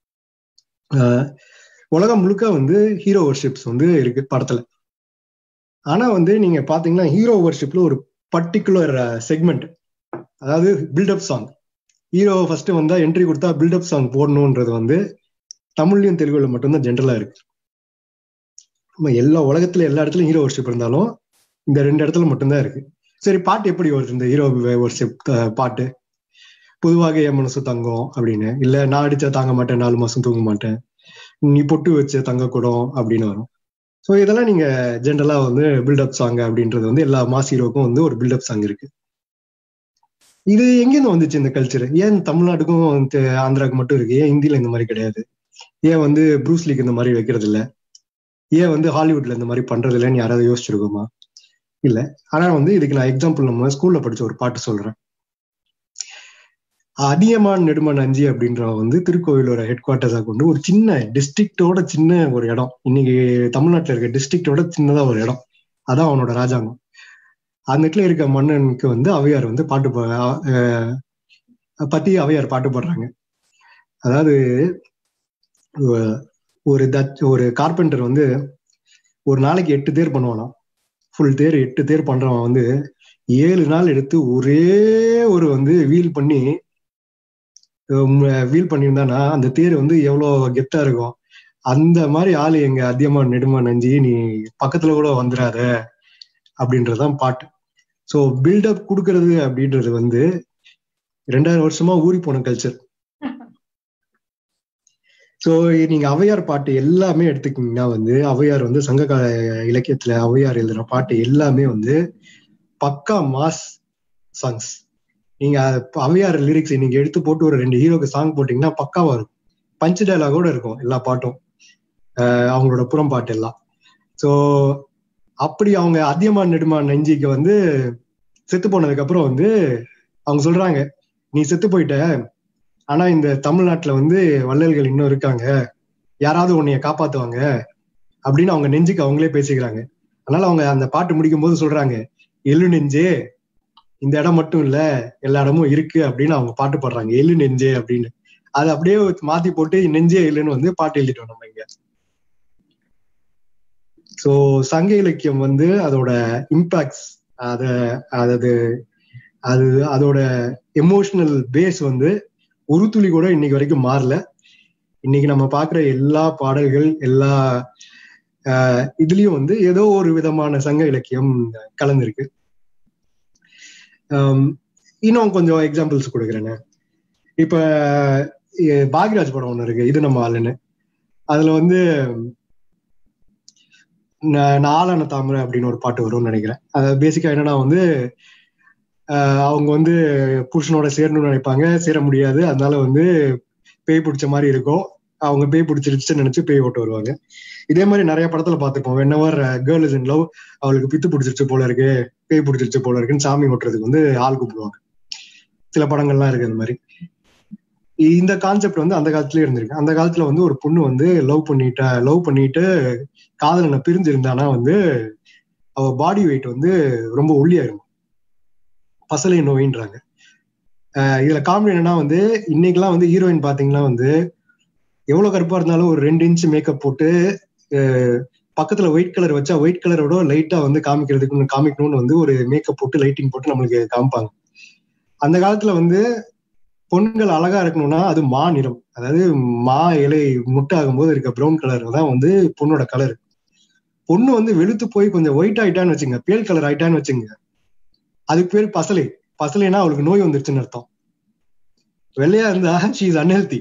ஆஹ் உலகம் முழுக்க வந்து ஹீரோ வர்ஷிப்ஸ் வந்து இருக்கு படத்துல ஆனா வந்து நீங்க பாத்தீங்கன்னா ஹீரோ வர்ஷிப்ல ஒரு பர்டிகுலர் செக்மெண்ட் அதாவது பில்டப் சாங் ஹீரோ ஃபர்ஸ்ட் வந்தா என்ட்ரி கொடுத்தா பில்டப் சாங் போடணுன்றது வந்து தமிழ்லயும் தெலுங்குல மட்டும்தான் ஜென்ரலா இருக்கு நம்ம எல்லா உலகத்துல எல்லா இடத்துலயும் ஹீரோ வர்ஷிப் இருந்தாலும் இந்த ரெண்டு இடத்துல மட்டும்தான் இருக்கு சரி பாட்டு எப்படி வருது இந்த ஹீரோ வர்ஷிப் பாட்டு பொதுவாக என் மனசு தங்கம் அப்படின்னு இல்ல நான் அடிச்சா தாங்க மாட்டேன் நாலு மாசம் தூங்க மாட்டேன் நீ பொட்டு வச்ச தங்க கூடம் அப்படின்னு வரும் ஸோ இதெல்லாம் நீங்க ஜென்ரலா வந்து பில்டப் சாங் அப்படின்றது வந்து எல்லா மாஸ் ஹீரோக்கும் வந்து ஒரு பில்டப் சாங் இருக்கு இது எங்கேருந்து வந்துச்சு இந்த கல்ச்சர் ஏன் தமிழ்நாட்டுக்கும் தெ- ஆந்திராவுக்கு மட்டும் இருக்கு ஏன் இந்தியில இந்த மாதிரி கிடையாது ஏன் வந்து ப்ரூஸ்லிக்கு இந்த மாதிரி வைக்கிறது இல்ல ஏன் வந்து ஹாலிவுட்ல இந்த மாதிரி பண்றது இல்லைன்னு யாராவது யோசிச்சிருக்கோமா இல்ல ஆனா வந்து இதுக்கு நான் எக்ஸாம்பிள் நம்ம ஸ்கூல்ல படிச்ச ஒரு பாட்டு சொல்றேன் அதியமான் நெடுமன் அஞ்சி அப்படின்றவன் வந்து திருக்கோவிலோட ஹெட் குவார்ட்டர்ஸா கொண்டு ஒரு சின்ன டிஸ்ட்ரிக்டோட சின்ன ஒரு இடம் இன்னைக்கு தமிழ்நாட்டுல இருக்க டிஸ்ட்ரிக்டோட சின்னதா ஒரு இடம் அதான் அவனோட ராஜாங்கம் அந்த இடத்துல இருக்க மன்னனுக்கு வந்து அவையார் வந்து பாட்டு பா- அஹ் பத்தி அவையார் பாட்டு பாடுறாங்க அதாவது ஒ- ஒரு தச் ஒரு கார்பெண்டர் வந்து ஒரு நாளைக்கு எட்டு தேர் பண்ணுவானாம் ஃபுல் தேர் எட்டு தேர் பண்றவன் வந்து ஏழு நாள் எடுத்து ஒரே ஒரு வந்து வீல் பண்ணி வீல் பண்ணியிருந்தானா அந்த தேர் வந்து எவ்வளவு கெத்தா இருக்கும் அந்த மாதிரி ஆளு எங்க அதிகமா நெடுமா நஞ்சி நீ பக்கத்துல கூட வந்துடாத அப்படின்றதுதான் பாட்டு ஸோ பில்டப் கொடுக்கறது அப்படின்றது வந்து ரெண்டாயிரம் வருஷமா ஊறி போன கல்ச்சர் ஸோ நீங்க அவையார் பாட்டு எல்லாமே எடுத்துக்கிட்டீங்கன்னா வந்து அவையார் வந்து சங்ககால இலக்கியத்துல அவையார் எழுதுற பாட்டு எல்லாமே வந்து பக்கா மாஸ் சாங்ஸ் நீங்க அது அவையார் லிரிக்ஸ் நீங்க எடுத்து போட்டு ஒரு ரெண்டு ஹீரோக்கு சாங் போட்டீங்கன்னா பக்காவா இருக்கும் பஞ்ச் டயலாகோட இருக்கும் எல்லா பாட்டும் அஹ் அவங்களோட புறம்பாட்டு எல்லாம் ஸோ அப்படி அவங்க அதியமான் நெடுமான் நெஞ்சிக்கு வந்து செத்து போனதுக்கு அப்புறம் வந்து அவங்க சொல்றாங்க நீ செத்து போயிட்ட ஆனா இந்த தமிழ்நாட்டுல வந்து வள்ளல்கள் இன்னும் இருக்காங்க யாராவது உன்னைய காப்பாத்துவாங்க அப்படின்னு அவங்க நெஞ்சுக்கு அவங்களே பேசிக்கிறாங்க அதனால அவங்க அந்த பாட்டு முடிக்கும் போது சொல்றாங்க எள்ளு நெஞ்சே இந்த இடம் மட்டும் இல்ல எல்லா இடமும் இருக்கு அப்படின்னு அவங்க பாட்டு பாடுறாங்க எள்ளு நெஞ்சே அப்படின்னு அதை அப்படியே மாத்தி போட்டு நெஞ்சே எள்ளுன்னு வந்து பாட்டு எழுதிட்டோம் நம்ம இங்க சோ சங்க இலக்கியம் வந்து அதோட இம்பாக்ட்ஸ் அத அது அது அதோட எமோஷனல் பேஸ் வந்து ஒரு துளி கூட இன்னைக்கு வரைக்கும் மாறல இன்னைக்கு நம்ம பாக்குற எல்லா பாடல்கள் எல்லா ஆஹ் இதுலயும் வந்து ஏதோ ஒரு விதமான சங்க இலக்கியம் கலந்துருக்கு ஆம், இன்னும் கொஞ்சம் எக்ஸாம்பிள்ஸ் கொடுக்குறேன்னு இப்ப எ- பாக்யராஜ் படம் ஒண்ணு இருக்கு இது நம்ம ஆளுன்னு அதுல வந்து ந- நாளான தாமரை அப்படின்னு ஒரு பாட்டு வரும்னு நினைக்கிறேன் அது பேசிக்கா என்னன்னா வந்து ஆஹ் அவங்க வந்து புருஷனோட சேரணும்னு நினைப்பாங்க சேர முடியாது அதனால வந்து பேய் பிடிச்ச மாதிரி இருக்கும் அவங்க பேய் பிடிச்சிருச்சுன்னு நினைச்சு பேய் ஓட்டு வருவாங்க இதே மாதிரி நிறைய படத்துல பார்த்திருப்போம் whenever girl is in love அவளுக்கு பித்து பிடிச்சிருச்சு போல இருக்கு பேய் பிடிச்சிருச்சு போல இருக்குன்னு சாமி ஓட்டுறதுக்கு வந்து ஆள் கூப்பிடுவாங்க சில படங்கள்லாம் இருக்கு அந்த மாதிரி இந்த கான்செப்ட் வந்து அந்த காலத்துலயே இருந்திருக்கு அந்த காலத்துல வந்து ஒரு பொண்ணு வந்து லவ் பண்ணிட்ட லவ் பண்ணிட்டு காதலனை பிரிஞ்சு இருந்தானா வந்து அவ பாடி வெயிட் வந்து ரொம்ப ஒல்லியா இருக்கும் பசலை நோயின்றாங்க ஆஹ் இதுல காமெடி என்னன்னா வந்து இன்னைக்கெல்லாம் வந்து ஹீரோயின் பாத்தீங்கன்னா வந்து எவ்வளவு கருப்பா இருந்தாலும் ஒரு ரெண்டு இன்ச் மேக்கப் போட்டு ஆஹ் பக்கத்துல ஒயிட் கலர் வச்சா ஒயிட் கலரோட லைட்டா வந்து காமிக்கிறதுக்கு காமிக்கணும்னு வந்து ஒரு மேக்கப் போட்டு லைட்டிங் போட்டு நம்மளுக்கு காமிப்பாங்க அந்த காலத்துல வந்து பொண்கள் அழகா இருக்கணும்னா அது மா நிறம் அதாவது மா இலை முட்டை ஆகும்போது இருக்க ப்ரௌன் கலர் தான் வந்து பொண்ணோட கலர் பொண்ணு வந்து வெளுத்து போய் கொஞ்சம் ஒயிட் ஆயிட்டான்னு வச்சுங்க பேல் கலர் ஆயிட்டான்னு வச்சுங்க அதுக்கு பேர் பசலை பசலைனா அவளுக்கு நோய் வந்துருச்சுன்னு அர்த்தம் வெள்ளையா இருந்தா ஷீ இஸ் அன்ஹெல்தி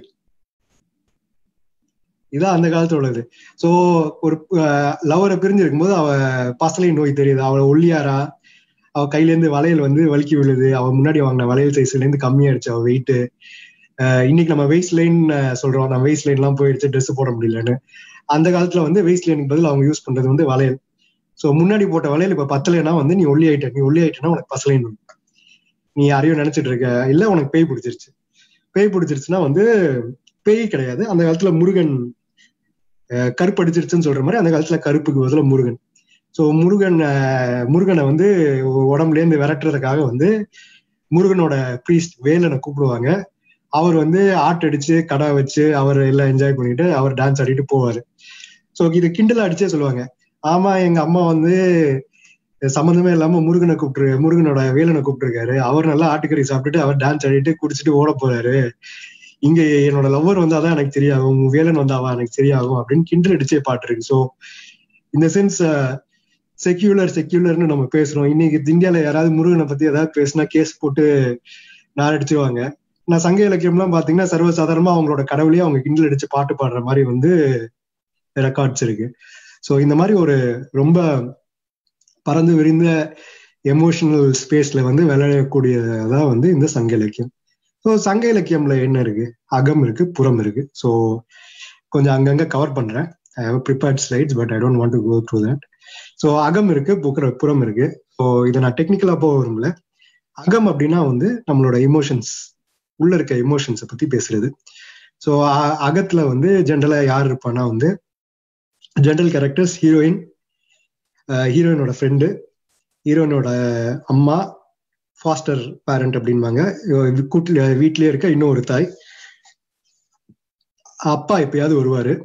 இதான் அந்த காலத்துல உள்ளது சோ ஒரு லவரை பிரிஞ்சு இருக்கும்போது அவ பசலை நோய் தெரியுது அவளை ஒல்லியாரா அவ கையில இருந்து வளையல் வந்து வலிக்கி விழுது அவ முன்னாடி வாங்கின வளையல் சைஸ்ல இருந்து கம்மியாயிடுச்சு அவ வெயிட் இன்னைக்கு நம்ம வெயிட் லைன் சொல்றோம் நம்ம வெயிட் லைன் எல்லாம் போயிடுச்சு ட்ரெஸ் போட முடியலன்னு அந்த காலத்துல வந்து வெயிட் லைனுக்கு பதில் அவங்க யூஸ் பண்றது வந்து வளையல் சோ முன்னாடி போட்ட வளையல் இப்ப பத்தலைன்னா வந்து நீ ஒல்லி ஆயிட்ட நீ ஒல்லி ஆயிட்டனா உனக்கு பசலை நோய் நீ யாரையும் நினைச்சிட்டு இருக்க இல்ல உனக்கு பேய் பிடிச்சிருச்சு பேய் பிடிச்சிருச்சுன்னா வந்து பேய் கிடையாது அந்த காலத்துல முருகன் அஹ், கருப்பு அடிச்சிருச்சுன்னு சொல்ற மாதிரி அந்த காலத்துல கருப்புக்கு பதிலா முருகன் சோ முருகன் அஹ், முருகனை வந்து உடம்புல இருந்து விரட்டுறதுக்காக வந்து முருகனோட ப்ரீஸ்ட் வேலனை கூப்பிடுவாங்க அவர் வந்து ஆட்டு அடிச்சு கடை வச்சு அவர் எல்லாம் என்ஜாய் பண்ணிட்டு அவர் டான்ஸ் ஆடிட்டு போவாரு சோ இது கிண்டல் அடிச்சே சொல்லுவாங்க ஆமா எங்க அம்மா வந்து சம்மந்தமே இல்லாம முருகனை கூப்பிட்டு முருகனோட வேலனை கூப்பிட்டுருக்காரு அவர் நல்லா ஆட்டுக்கறி சாப்பிட்டுட்டு அவர் டான்ஸ் ஆடிட்டு குடிச்சிட்டு ஓட போறாரு இங்க என்னோட லவ்வர் வந்தாதான் எனக்கு தெரியாகும் உங்க வேலன் வந்தாவா எனக்கு சரியாகும் அப்படின்னு கிண்டல் அடிச்சே பாட்டு இருக்கு ஸோ இந்த சென்ஸ் செக்யூலர் செக்யூலர்னு நம்ம பேசுறோம் இன்னைக்கு இந்தியால யாராவது முருகனை பத்தி ஏதாவது பேசினா கேஸ் போட்டு நார் அடிச்சுவாங்க நான் சங்க இலக்கியம்லாம் பாத்தீங்கன்னா சர்வசாதாரணமா அவங்களோட கடவுளையே அவங்க கிண்டல் அடிச்சு பாட்டு பாடுற மாதிரி வந்து ரெக்கார்ட்ஸ் இருக்கு ஸோ இந்த மாதிரி ஒரு ரொம்ப பறந்து விரிந்த எமோஷனல் ஸ்பேஸ்ல வந்து விளையக்கூடியதான் வந்து இந்த சங்க இலக்கியம் ஸோ சங்க இலக்கியம்ல என்ன இருக்கு அகம் இருக்கு புறம் இருக்கு ஸோ கொஞ்சம் அங்கங்க கவர் பண்றேன் I have prepared slides but I don't want to go through that so அகம் இருக்கு புக்கிற புறம் இருக்கு ஸோ இதை நான் டெக்னிக்கலா போக விரும்பல அகம் அப்படின்னா வந்து நம்மளோட எமோஷன்ஸ் உள்ள இருக்க எமோஷன்ஸை பத்தி பேசுறது ஸோ அகத்துல வந்து ஜென்ரலா யார் இருப்பான்னா வந்து ஜென்ரல் கேரக்டர்ஸ் ஹீரோயின் ஹீரோயினோட ஃப்ரெண்டு ஹீரோயினோட அம்மா ஃபாஸ்டர் பேரண்ட் அப்படின்பாங்க கூட்டில் வீட்லயே இருக்க இன்னொரு தாய் அப்பா எப்பயாவது வருவாரு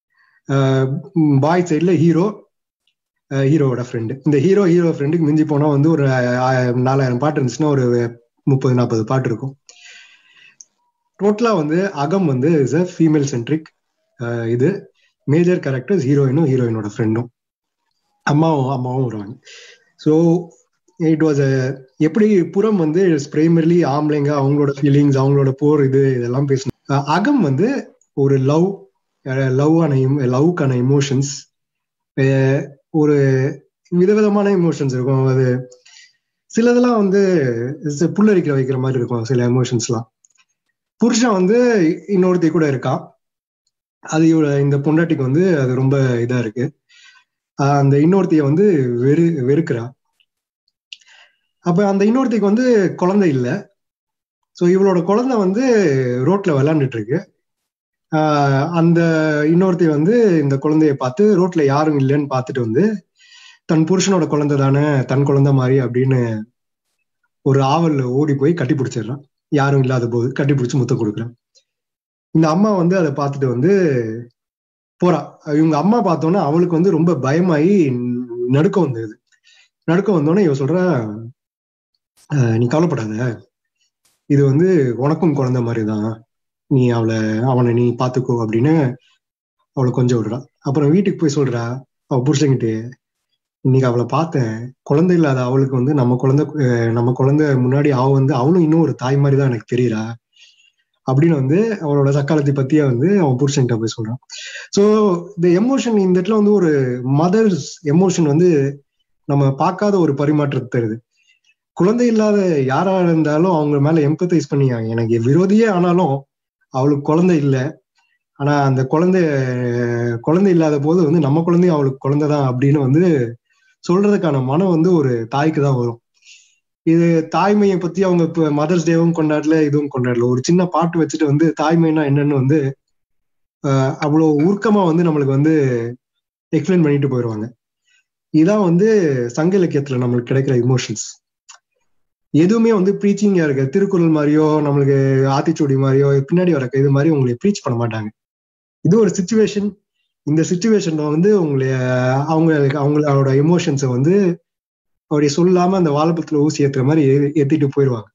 பாய் சைட்ல ஹீரோ ஹீரோவோட ஃப்ரெண்டு இந்த ஹீரோ ஹீரோ ஃப்ரெண்டுக்கு மிஞ்சி போனா வந்து ஒரு ஆஹ், நாலாயிரம் பாட்டு இருந்துச்சுன்னா ஒரு முப்பது நாற்பது பாட்டு இருக்கும் டோட்டலா வந்து அகம் வந்து இஸ் அ ஃபீமேல் சென்ட்ரிக் இது மேஜர் கேரக்டர்ஸ் ஹீரோயினும் ஹீரோயினோட ஃப்ரெண்டும் அம்மாவும் அம்மாவும் வருவாங்க ஸோ இட் வாஸ் எப்படி புறம் வந்து பிரைமர்லி ஆம்பளைங்க அவங்களோட ஃபீலிங்ஸ் அவங்களோட போர் இது இதெல்லாம் பேசணும் அஹ் அகம் வந்து ஒரு லவ் லவ் ஆன லவ்க்கான எமோஷன்ஸ் ஒரு விதவிதமான எமோஷன்ஸ் இருக்கும் அது சிலதெல்லாம் வந்து ச- புல்லரிக்க வைக்கிற மாதிரி இருக்கும் சில எமோஷன்ஸ்லாம் புருஷன் வந்து இன்னொருத்தி கூட இருக்கான் அது இவ இந்த பொண்டாட்டிக்கு வந்து அது ரொம்ப இதா இருக்கு ஆஹ் அந்த இன்னொருத்திய வந்து வெறு வெறுக்கிறா அப்ப அந்த இன்னொருத்திக்கு வந்து குழந்தை இல்ல ஸோ இவளோட குழந்தை வந்து ரோட்ல விளையாண்டுட்டு இருக்கு ஆஹ் அந்த இன்னொருத்தி வந்து இந்த குழந்தைய பார்த்து ரோட்ல யாரும் இல்லைன்னு பார்த்துட்டு வந்து தன் புருஷனோட குழந்தை தானே தன் குழந்தை மாதிரி அப்படின்னு ஒரு ஆவல்ல ஓடி போய் கட்டி பிடிச்சிடுறான் யாரும் இல்லாத போது கட்டி பிடிச்சி முத்தம் கொடுக்குறான் இந்த அம்மா வந்து அதை பார்த்துட்டு வந்து போறா இவங்க அம்மா பார்த்தோன்னே அவளுக்கு வந்து ரொம்ப பயமாயி நடுக்கம் வந்தது நடுக்கம் வந்தோடனே இவ சொல்றா "அஹ், நீ கவலைப்படாத இது வந்து உனக்கும் குழந்தை மாதிரிதான் நீ அவளை அவனை நீ பாத்துக்கோ அப்படின்னு அவளை கொஞ்சம் விடுறா அப்புறம் வீட்டுக்கு போய் சொல்றா அவ புருஷன்கிட்ட இன்னைக்கு அவளை பார்த்தேன் குழந்தை இல்லாத அவளுக்கு வந்து நம்ம குழந்தை அஹ், நம்ம குழந்தை முன்னாடி அவ வந்து அவளும் இன்னும் ஒரு தாய் மாதிரி தான் எனக்கு தெரியறா அப்படின்னு வந்து அவளோட சக்காலத்தை பத்தியே வந்து அவன் புருஷன்கிட்ட போய் சொல்றான் ஸோ இந்த எமோஷன் இந்த இடத்துல வந்து ஒரு மதர்ஸ் எமோஷன் வந்து நம்ம பார்க்காத ஒரு பரிமாற்றத்தை தருது குழந்தை இல்லாத யாரா இருந்தாலும் அவங்க மேல எம்பத்தைஸ் பண்ணி எனக்கு விரோதியே ஆனாலும் அவளுக்கு குழந்தை இல்லை ஆனா அந்த குழந்தை குழந்தை இல்லாத போது வந்து நம்ம குழந்தையும் அவளுக்கு குழந்தை தான் அப்படின்னு வந்து சொல்றதுக்கான மனம் வந்து ஒரு தாய்க்கு தான் வரும் இது தாய்மையை பத்தி அவங்க இப்ப மதர்ஸ் டேவும் கொண்டாடல இதுவும் கொண்டாடல ஒரு சின்ன பாட்டு வச்சுட்டு வந்து தாய்மைனா என்னன்னு வந்து ஆஹ் அவ்வளவு உருக்கமா வந்து நம்மளுக்கு வந்து எக்ஸ்பிளைன் பண்ணிட்டு போயிடுவாங்க இதான் வந்து சங்க இலக்கியத்துல நம்மளுக்கு கிடைக்கிற இமோஷன்ஸ் எதுவுமே வந்து ப்ரீச்சிங்கா இருக்கு திருக்குறள் மாதிரியோ நம்மளுக்கு ஆத்திச்சூடி மாதிரியோ பின்னாடி வர இது மாதிரி உங்களை ப்ரீச் பண்ண மாட்டாங்க இது ஒரு சுச்சுவேஷன் இந்த சுச்சுவேஷன்ல வந்து உங்களை அவங்க அவங்களோட எமோஷன்ஸை வந்து அப்படி சொல்லாம அந்த வாழைப்பத்துல ஊசி ஏத்துற மாதிரி ஏ- ஏத்திட்டு போயிடுவாங்க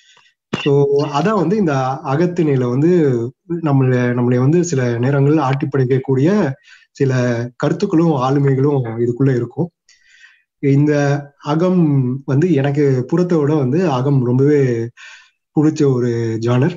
ஸோ அதான் வந்து இந்த அகத்திணையில வந்து நம்மள நம்மளை வந்து சில நேரங்கள்ல ஆட்டி படைக்கக்கூடிய சில கருத்துக்களும் ஆளுமைகளும் இதுக்குள்ள இருக்கும் இந்த அகம் வந்து எனக்கு புறத்தை விட வந்து அகம் ரொம்பவே பிடிச்ச ஒரு ஜானர்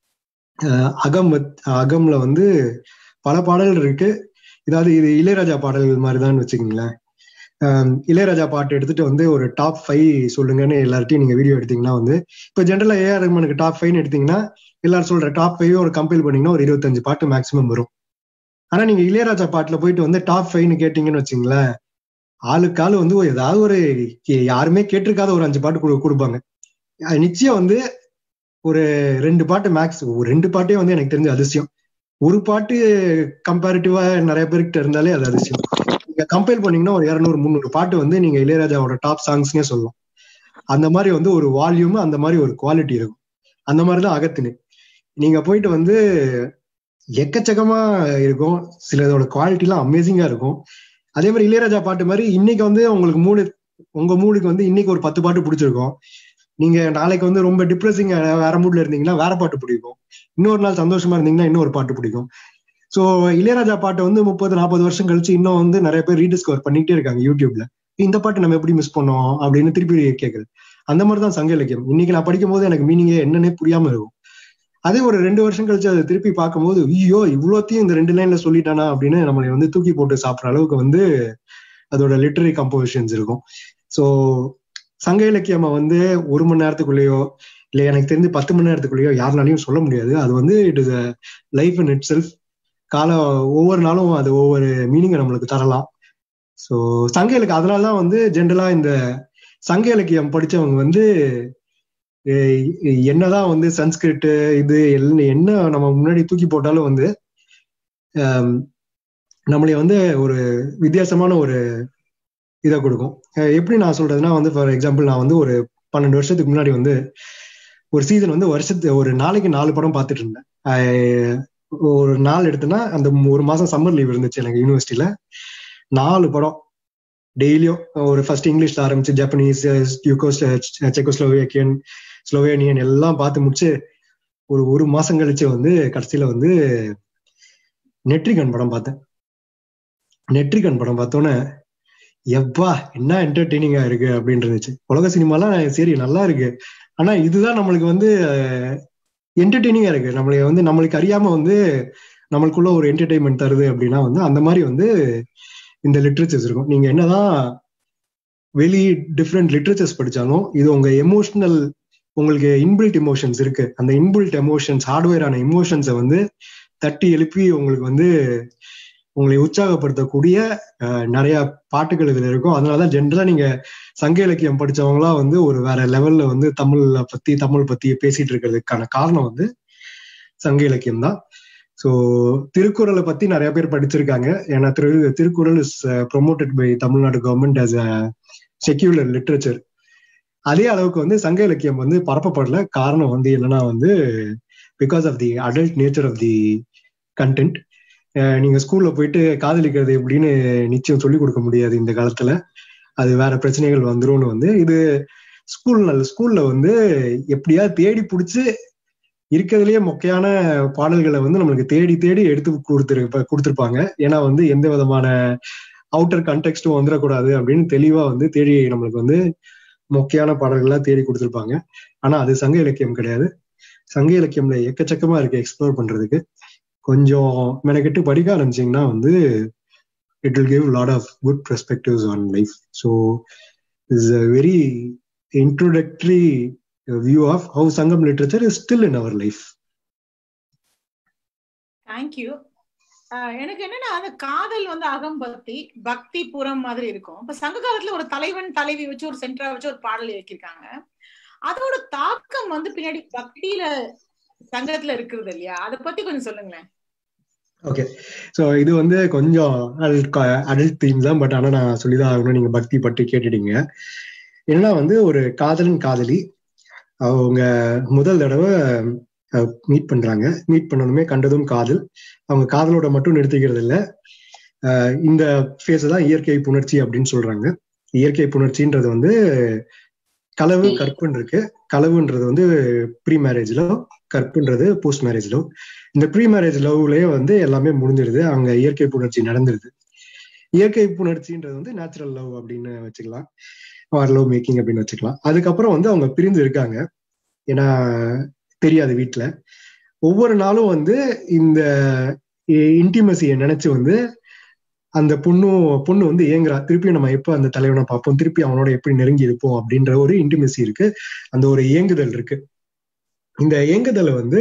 அகம் வத்- அகம்ல வந்து பல பாடல்கள் இருக்கு இதாவது இது இளையராஜா பாடல்கள் மாதிரி தான் வச்சுக்கோங்களேன் ஆஹ் இளையராஜா பாட்டு எடுத்துட்டு வந்து ஒரு டாப் ஃபைவ் சொல்லுங்கன்னு எல்லார்ட்டையும் நீங்க வீடியோ எடுத்தீங்கன்னா வந்து இப்போ ஜென்ரலா ஏஆர் ரஹ்மானுக்கு டாப் ஃபைவ்னு எடுத்தீங்கன்னா எல்லாரும் சொல்ற டாப் ஃபைவ் ஒரு கம்பைல் பண்ணீங்கன்னா ஒரு இருபத்தஞ்சு பாட்டு மேக்ஸிமம் வரும் ஆனா நீங்க இளையராஜா பாட்டுல போயிட்டு வந்து டாப் ஃபைவ்னு கேட்டீங்கன்னு வச்சுங்களேன் ஆளுக்கு ஆளு வந்து ஒரு- ஏதாவது ஒரு கே- யாருமே கேட்டிருக்காத ஒரு அஞ்சு பாட்டு கொடு- கொடுப்பாங்க அது நிச்சயம் வந்து ஒரு ரெண்டு பாட்டு மேக்ஸ் ஒரு ரெண்டு பாட்டே வந்து எனக்கு தெரிஞ்ச அதிசயம் ஒரு பாட்டு கம்பேரிட்டிவா நிறைய பேர்கிட்ட இருந்தாலே அது அதிசயம் நீங்க கம்பேர் பண்ணீங்கன்னா ஒரு இரநூறு முந்நூறு பாட்டு வந்து நீங்க இளையராஜாவோட டாப் சாங்ஸ்னே சொல்லலாம் அந்த மாதிரி வந்து ஒரு வால்யூம் அந்த மாதிரி ஒரு குவாலிட்டி இருக்கும் அந்த மாதிரிதான் அகத்தினு நீங்க போயிட்டு வந்து எக்கச்சக்கமா இருக்கும் சிலதோட குவாலிட்டி எல்லாம் அமேசிங்கா இருக்கும் அதே மாதிரி இளையராஜா பாட்டு மாதிரி இன்னைக்கு வந்து உங்களுக்கு மூடு உங்க மூடுக்கு வந்து இன்னைக்கு ஒரு பத்து பாட்டு பிடிச்சிருக்கும் நீங்க நாளைக்கு வந்து ரொம்ப டிப்ரெசிங் வேற மூட்ல இருந்தீங்கன்னா வேற பாட்டு பிடிக்கும் இன்னொரு நாள் சந்தோஷமா இருந்தீங்கன்னா இன்னொரு பாட்டு பிடிக்கும் சோ இளையராஜா பாட்டை வந்து முப்பது நாற்பது வருஷம் கழிச்சு இன்னும் வந்து நிறைய பேர் ரீடிஸ்கவர் பண்ணிட்டே இருக்காங்க யூடியூப்ல இந்த பாட்டு நம்ம எப்படி மிஸ் பண்ணோம் அப்படின்னு திருப்பி கேட்குது அந்த மாதிரி தான் சங்க இலக்கியம் இன்னைக்கு நான் படிக்கும் போது எனக்கு மீனிங்கே என்னன்னே புரியாம இருக்கும் அதே ஒரு ரெண்டு வருஷம் கழிச்சு அதை திருப்பி பார்க்கும்போது ஐயோ இவ்வளோத்தையும் இந்த ரெண்டு லைன்ல சொல்லிட்டானா அப்படின்னு நம்மளை வந்து தூக்கி போட்டு சாப்பிட்ற அளவுக்கு வந்து அதோட லிட்டரரி கம்போசிஷன்ஸ் இருக்கும் ஸோ சங்க இலக்கியமா வந்து ஒரு மணி நேரத்துக்குள்ளேயோ இல்லை எனக்கு தெரிஞ்சு பத்து மணி நேரத்துக்குள்ளேயோ யாருனாலையும் சொல்ல முடியாது அது வந்து it is a life in itself கால ஒவ்வொரு நாளும் அது ஒவ்வொரு மீனிங்கை நம்மளுக்கு தரலாம் ஸோ சங்க இலக்கியம் அதனால தான் வந்து ஜென்ரலா இந்த சங்க இலக்கியம் படிச்சவங்க வந்து எ- என்னதான் வந்து சன்ஸ்கிரிட் இது எல்லாம் என்ன நம்ம முன்னாடி தூக்கி போட்டாலும் வந்து ஆம், நம்மளை வந்து ஒரு வித்தியாசமான ஒரு இதை கொடுக்கும் அஹ் எப்படி நான் சொல்றதுன்னா வந்து ஃபார் எக்ஸாம்பிள் நான் வந்து ஒரு பன்னெண்டு வருஷத்துக்கு முன்னாடி வந்து ஒரு சீசன் வந்து வருஷத்து ஒரு நாளைக்கு நாலு படம் பார்த்துட்டு இருந்தேன் அஹ் ஒரு நாள் எடுத்தேன்னா அந்த ஒரு மாசம் சம்மர் லீவ் இருந்துச்சு எனக்கு யூனிவர்சிட்டியில நாலு படம் டெய்லியும் ஒரு ஃபர்ஸ்ட் இங்கிலீஷ்ல ஆரம்பிச்சு ஜப்பனீஸ் யூகோ செக்கோஸ்லோவேக்கியன் ஸ்லோவேனியன் எல்லாம் பார்த்து முடிச்சு ஒரு ஒரு மாசம் கழிச்சு வந்து கடைசியில வந்து நெட்ரிகன் படம் பார்த்தேன் நெட்ரிகன் படம் பார்த்தோன்னே எப்பா என்ன என்டர்டெய்னிங்கா இருக்கு அப்படின்னு இருந்துச்சு உலக சினிமாலாம் சரி நல்லா இருக்கு ஆனா இதுதான் நம்மளுக்கு வந்து என்டர்டெய்னிங்கா இருக்கு நம்மளை வந்து நம்மளுக்கு அறியாம வந்து நம்மளுக்குள்ள ஒரு என்டர்டெயின்மெண்ட் தருது அப்படின்னா வந்து அந்த மாதிரி வந்து இந்த லிட்ரேச்சர்ஸ் இருக்கும் நீங்க என்னதான் வெளி டிஃப்ரெண்ட் லிட்ரேச்சர்ஸ் படிச்சாலும் இது உங்க எமோஷனல் உங்களுக்கு இன்பில்ட் எமோஷன்ஸ் இருக்கு அந்த இன்பில்ட் எமோஷன்ஸ் ஹார்ட்வேரான எமோஷன்ஸை வந்து தட்டி எழுப்பி உங்களுக்கு வந்து உங்களை உற்சாகப்படுத்தக்கூடிய அஹ், நிறைய பாட்டுகள் இதுல இருக்கும் அதனாலதான் ஜென்ரலா நீங்க சங்க இலக்கியம் படிச்சவங்களாம் வந்து ஒரு வேற லெவல்ல வந்து தமிழ்ல பத்தி தமிழ் பத்தி பேசிட்டு இருக்கிறதுக்கான காரணம் வந்து சங்க இலக்கியம் தான் ஸோ திருக்குறளை பத்தி நிறைய பேர் படிச்சிருக்காங்க ஏன்னா திரு Thirukkural is promoted by Tamil Nadu government as a secular literature அதே அளவுக்கு வந்து சங்க இலக்கியம் வந்து பரப்பப்படல காரணம் வந்து என்னன்னா வந்து because of the adult nature of the content நீங்க ஸ்கூல்ல போயிட்டு காதலிக்கிறது எப்படின்னு நிச்சயம் சொல்லிக் கொடுக்க முடியாது இந்த காலத்துல அது வேற பிரச்சனைகள் வந்துரும்னு வந்து இது ஸ்கூல் ஸ்கூல்ல வந்து எப்படியாவது தேடி பிடிச்சி இருக்கிறதுலயே மொக்கையான பாடல்களை வந்து நம்மளுக்கு தேடி தேடி எடுத்து கொடுத்துரு கொடுத்துருப்பாங்க ஏன்னா வந்து எந்த விதமான அவுட்டர் கண்டெக்ஸ்டும் வந்துடக்கூடாது அப்படின்னு தெளிவா வந்து தேடி நம்மளுக்கு வந்து மொக்கையான பாடல்களா தேடி கொடுத்துருப்பாங்க ஆனா அது சங்க இலக்கியம் கிடையாது சங்க இலக்கியம்ல எக்கச்சக்கமா இருக்கு எக்ஸ்ப்ளோர் பண்றதுக்கு கொஞ்சம் மெனக்கெட்டு படிக்க ஆரம்பிச்சீங்கன்னா வந்து it will give lot of good perspectives on life so is a very introductory view of how Sangam literature is still in our life thank you எனக்கு என்னன்னா அந்த காதல் வந்து அகம்பக்தி பக்தி புறம் மாதிரி இருக்கும் இப்ப சங்க காலத்துல ஒரு தலைவன் தலைவி வச்சு ஒரு சென்டரா வச்சு ஒரு பாடல் இயக்கியிருக்காங்க அதோட தாக்கம் வந்து பின்னாடி பக்தியில சங்கத்துல இருக்கிறது இல்லையா அதை பத்தி கொஞ்சம் சொல்லுங்களேன் ஓகே ஸோ இது வந்து கொஞ்சம் அடல்ட் அடல்ட் தீம் தான் பட் ஆனால் நான் சொல்லிதான் ஆகணும் நீங்க பக்தி பற்றி கேட்டுட்டீங்க என்னன்னா வந்து ஒரு காதலன் காதலி அவங்க முதல் தடவை மீட் பண்றாங்க மீட் பண்ணணுமே கண்டதும் காதல் அவங்க காதலோட மட்டும் நிறுத்திக்கிறது இல்ல அஹ் இந்த ஃபேஸ் தான் இயற்கை புணர்ச்சி அப்படின்னு சொல்றாங்க இயற்கை புணர்ச்சின்றது வந்து களவு கற்புன்னு இருக்கு களவுன்றது வந்து ப்ரீ மேரேஜ் லவ் கற்புன்றது போஸ்ட் மேரேஜ் லவ் இந்த ப்ரீ மேரேஜ் லவ்லயே வந்து எல்லாமே முடிஞ்சிடுது அங்க இயற்கை புணர்ச்சி நடந்துருது இயற்கை புணர்ச்சின்றது வந்து நேச்சுரல் லவ் அப்படின்னு வச்சுக்கலாம் ஆர் லவ் மேக்கிங் அப்படின்னு வச்சுக்கலாம் அதுக்கப்புறம் வந்து அவங்க பிரிந்து இருக்காங்க ஏன்னா தெரியாது வீட்டுல ஒவ்வொரு நாளும் வந்து இந்த இன்டிமசியை நினைச்சு வந்து அந்த பொண்ணும் பொண்ணு வந்து ஏங்குறா திருப்பி நம்ம எப்போ அந்த தலைவனை பார்ப்போம் திருப்பி அவனோட எப்படி நெருங்கி இருப்போம் அப்படின்ற ஒரு இன்டிமசி இருக்கு அந்த ஒரு ஏங்குதல் இருக்கு இந்த ஏங்குதலை வந்து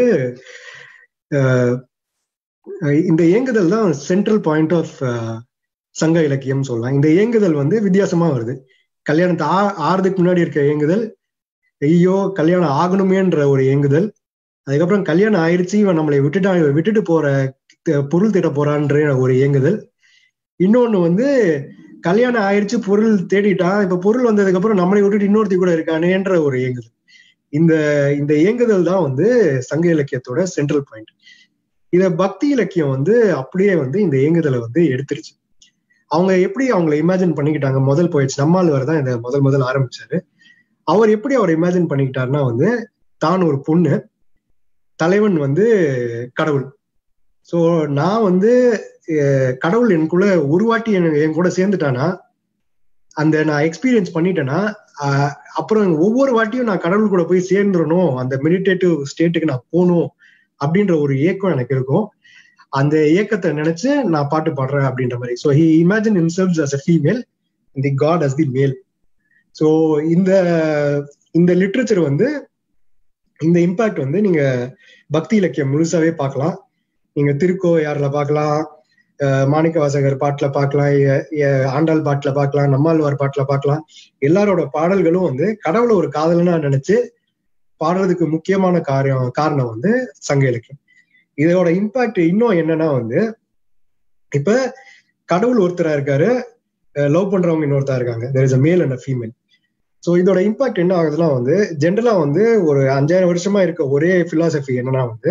இந்த ஏங்குதல் தான் சென்ட்ரல் பாயிண்ட் ஆஃப் சங்க இலக்கியம் சொல்லலாம் இந்த ஏங்குதல் வந்து வித்தியாசமா வருது கல்யாணத்தை ஆ ஆறதுக்கு முன்னாடி இருக்க ஏங்குதல் ஐயோ கல்யாணம் ஆகணுமேன்ற ஒரு ஏங்குதல் அதுக்கப்புறம் கல்யாணம் ஆயிடுச்சு இவன் நம்மளை விட்டுட்டா விட்டுட்டு போற பொருள் தேட போறான்ற ஒரு ஏங்குதல் இன்னொன்னு வந்து கல்யாணம் ஆயிடுச்சு பொருள் தேடிட்டான் இப்ப பொருள் வந்ததுக்கு அப்புறம் நம்மளை விட்டுட்டு இன்னொருத்தி கூட இருக்கானேன்ற ஒரு ஏங்குதல் இந்த இந்த ஏங்குதல் தான் வந்து சங்க இலக்கியத்தோட சென்ட்ரல் பாயிண்ட் இத பக்தி இலக்கியம் வந்து அப்படியே வந்து இந்த ஏங்குதலை வந்து எடுத்துருச்சு அவங்க எப்படி அவங்களை இமேஜின் பண்ணிக்கிட்டாங்க முதல் போயிடுச்சு நம்மாழ்வார் தான் இதை முதல் முதல் ஆரம்பிச்சாரு அவர் எப்படி அவர் இமேஜின் பண்ணிக்கிட்டாருன்னா வந்து தான் ஒரு பொண்ணு தலைவன் வந்து கடவுள் ஸோ நான் வந்து கடவுள் எனக்குள்ள ஒரு வாட்டி என் கூட சேர்ந்துட்டானா அந்த நான் எக்ஸ்பீரியன்ஸ் பண்ணிட்டேன்னா அப்புறம் ஒவ்வொரு வாட்டியும் நான் கடவுள் கூட போய் சேர்ந்துடணும் அந்த மெடிடேட்டிவ் ஸ்டேட்டுக்கு நான் போகணும் அப்படின்ற ஒரு ஏக்கம் எனக்கு இருக்கும் அந்த ஏக்கத்தை நினைச்சு நான் பாட்டு பாடுறேன் அப்படின்ற மாதிரி so he imagine himself as a female the god as the male so இந்த இந்த லிட்ரேச்சர் வந்து இந்த இம்பாக்ட் வந்து நீங்க பக்தி இலக்கியம் முழுசாவே பார்க்கலாம் நீங்க திருக்கோ யாரில் பார்க்கலாம் மாணிக்க வாசகர் பாட்டுல பார்க்கலாம் ஆண்டாள் பாட்டுல பார்க்கலாம் நம்மாழ்வார் பாட்டுல பார்க்கலாம் எல்லாரோட பாடல்களும் வந்து கடவுளை ஒரு காதலனா நினைச்சு பாடுறதுக்கு முக்கியமான காரியம் காரணம் வந்து சங்க இலக்கியம் இதோட இம்பாக்ட் இன்னும் என்னன்னா வந்து இப்ப கடவுள் ஒருத்தரா இருக்காரு லவ் பண்றவங்க இன்னொருத்தா இருக்காங்க there is a male and a female so இதோட இம்பாக்ட் என்ன ஆகுதுன்னா வந்து ஜென்ரலா வந்து ஒரு அஞ்சாயிரம் வருஷமா இருக்க ஒரே பிலாசபி என்னன்னா வந்து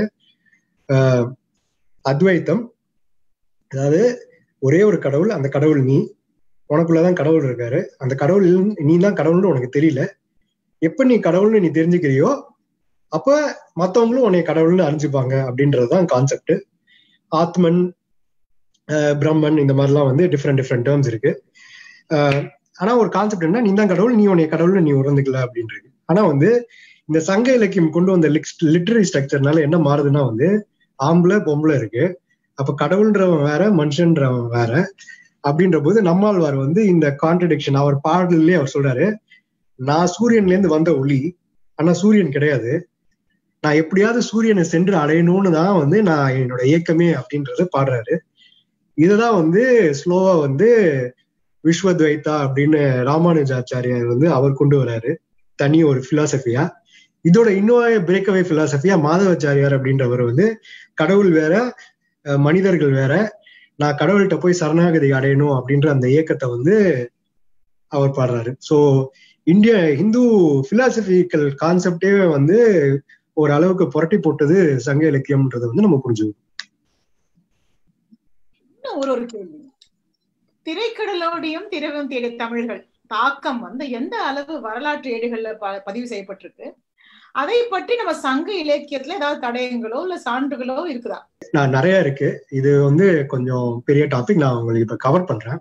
அத்வைத்தம் அதாவது ஒரே ஒரு கடவுள் அந்த கடவுள் நீ உனக்குள்ளதான் கடவுள் இருக்காரு அந்த கடவுள் நீ தான் கடவுள்னு உனக்கு தெரியல எப்ப நீ கடவுள்னு நீ தெரிஞ்சுக்கிறியோ அப்ப மத்தவங்களும் உன்னை கடவுள்னு அறிஞ்சுப்பாங்க அப்படின்றதுதான் கான்செப்ட் ஆத்மன் பிரம்மன் இந்த மாதிரிலாம் வந்து டிஃப்ரெண்ட் டிஃப்ரெண்ட் டேர்ம்ஸ் இருக்கு ஆனா ஒரு கான்செப்ட் என்ன நீ தான் கடவுள் நீ உன்னை கடவுள்னு நீ உறந்துக்கல அப்படின்றது ஆனா வந்து இந்த சங்க இலக்கியம் கொண்டு வந்த லிட்ரரி ஸ்ட்ரக்சர்னால என்ன மாறுதுன்னா வந்து ஆம்பளை பொம்பளை இருக்கு அப்ப கடவுள்ன்றவன் வேற மனுஷன்றவன் வேற அப்படின்ற போது நம்மாழ்வார் வந்து இந்த கான்ட்ரடிக்ஷன் அவர் பாடலே அவர் சொல்றாரு நான் சூரியன்ல இருந்து வந்த ஒளி ஆனா சூரியன் கிடையாது நான் எப்படியாவது சூரியனை சென்று அடையணும்னு தான் வந்து நான் என்னோட இயக்கமே அப்படின்றத பாடுறாரு இததான் வந்து ஸ்லோவா வந்து விஸ்வத்வைத்தா அப்படின்னு ராமானுஜாச்சாரியார் வந்து அவர் கொண்டு வராரு தனி ஒரு பிலாசபியா இதோட இன்னொரு பிரேக்கவே பிலாசபியா மாதவாச்சாரியார் அப்படின்றவர் வந்து கடவுள் வேற அஹ் மனிதர்கள் வேற நான் கடவுள்கிட்ட போய் சரணாகதி அடையணும் அப்படின்ற அந்த இயக்கத்தை வந்து அவர் பாடுறாரு சோ இந்திய ஹிந்து பிலாசபிக்கல் கான்செப்டே வந்து ஒரு அளவுக்கு புரட்டி போட்டது சங்க இலக்கியம்ன்றதை வந்து நம்ம புரிஞ்சுக்கணும் இன்னும் ஒரு ஒரு கேள்வி திரைக்கடலோடையும் திரவும் தேடிய தமிழர்கள் தாக்கம் வந்து எந்த அளவு வரலாற்று ஏடுகள்ல ப- பதிவு செய்யப்பட்டிருக்கு அதை பற்றி நம்ம சங்க இலக்கியத்துல ஏதாவது தடயங்களோ இல்ல சான்றுகளோ இருக்குதா நான் நிறைய இருக்கு இது வந்து கொஞ்சம் பெரிய டாபிக் நான் உங்களுக்கு இப்ப கவர் பண்றேன்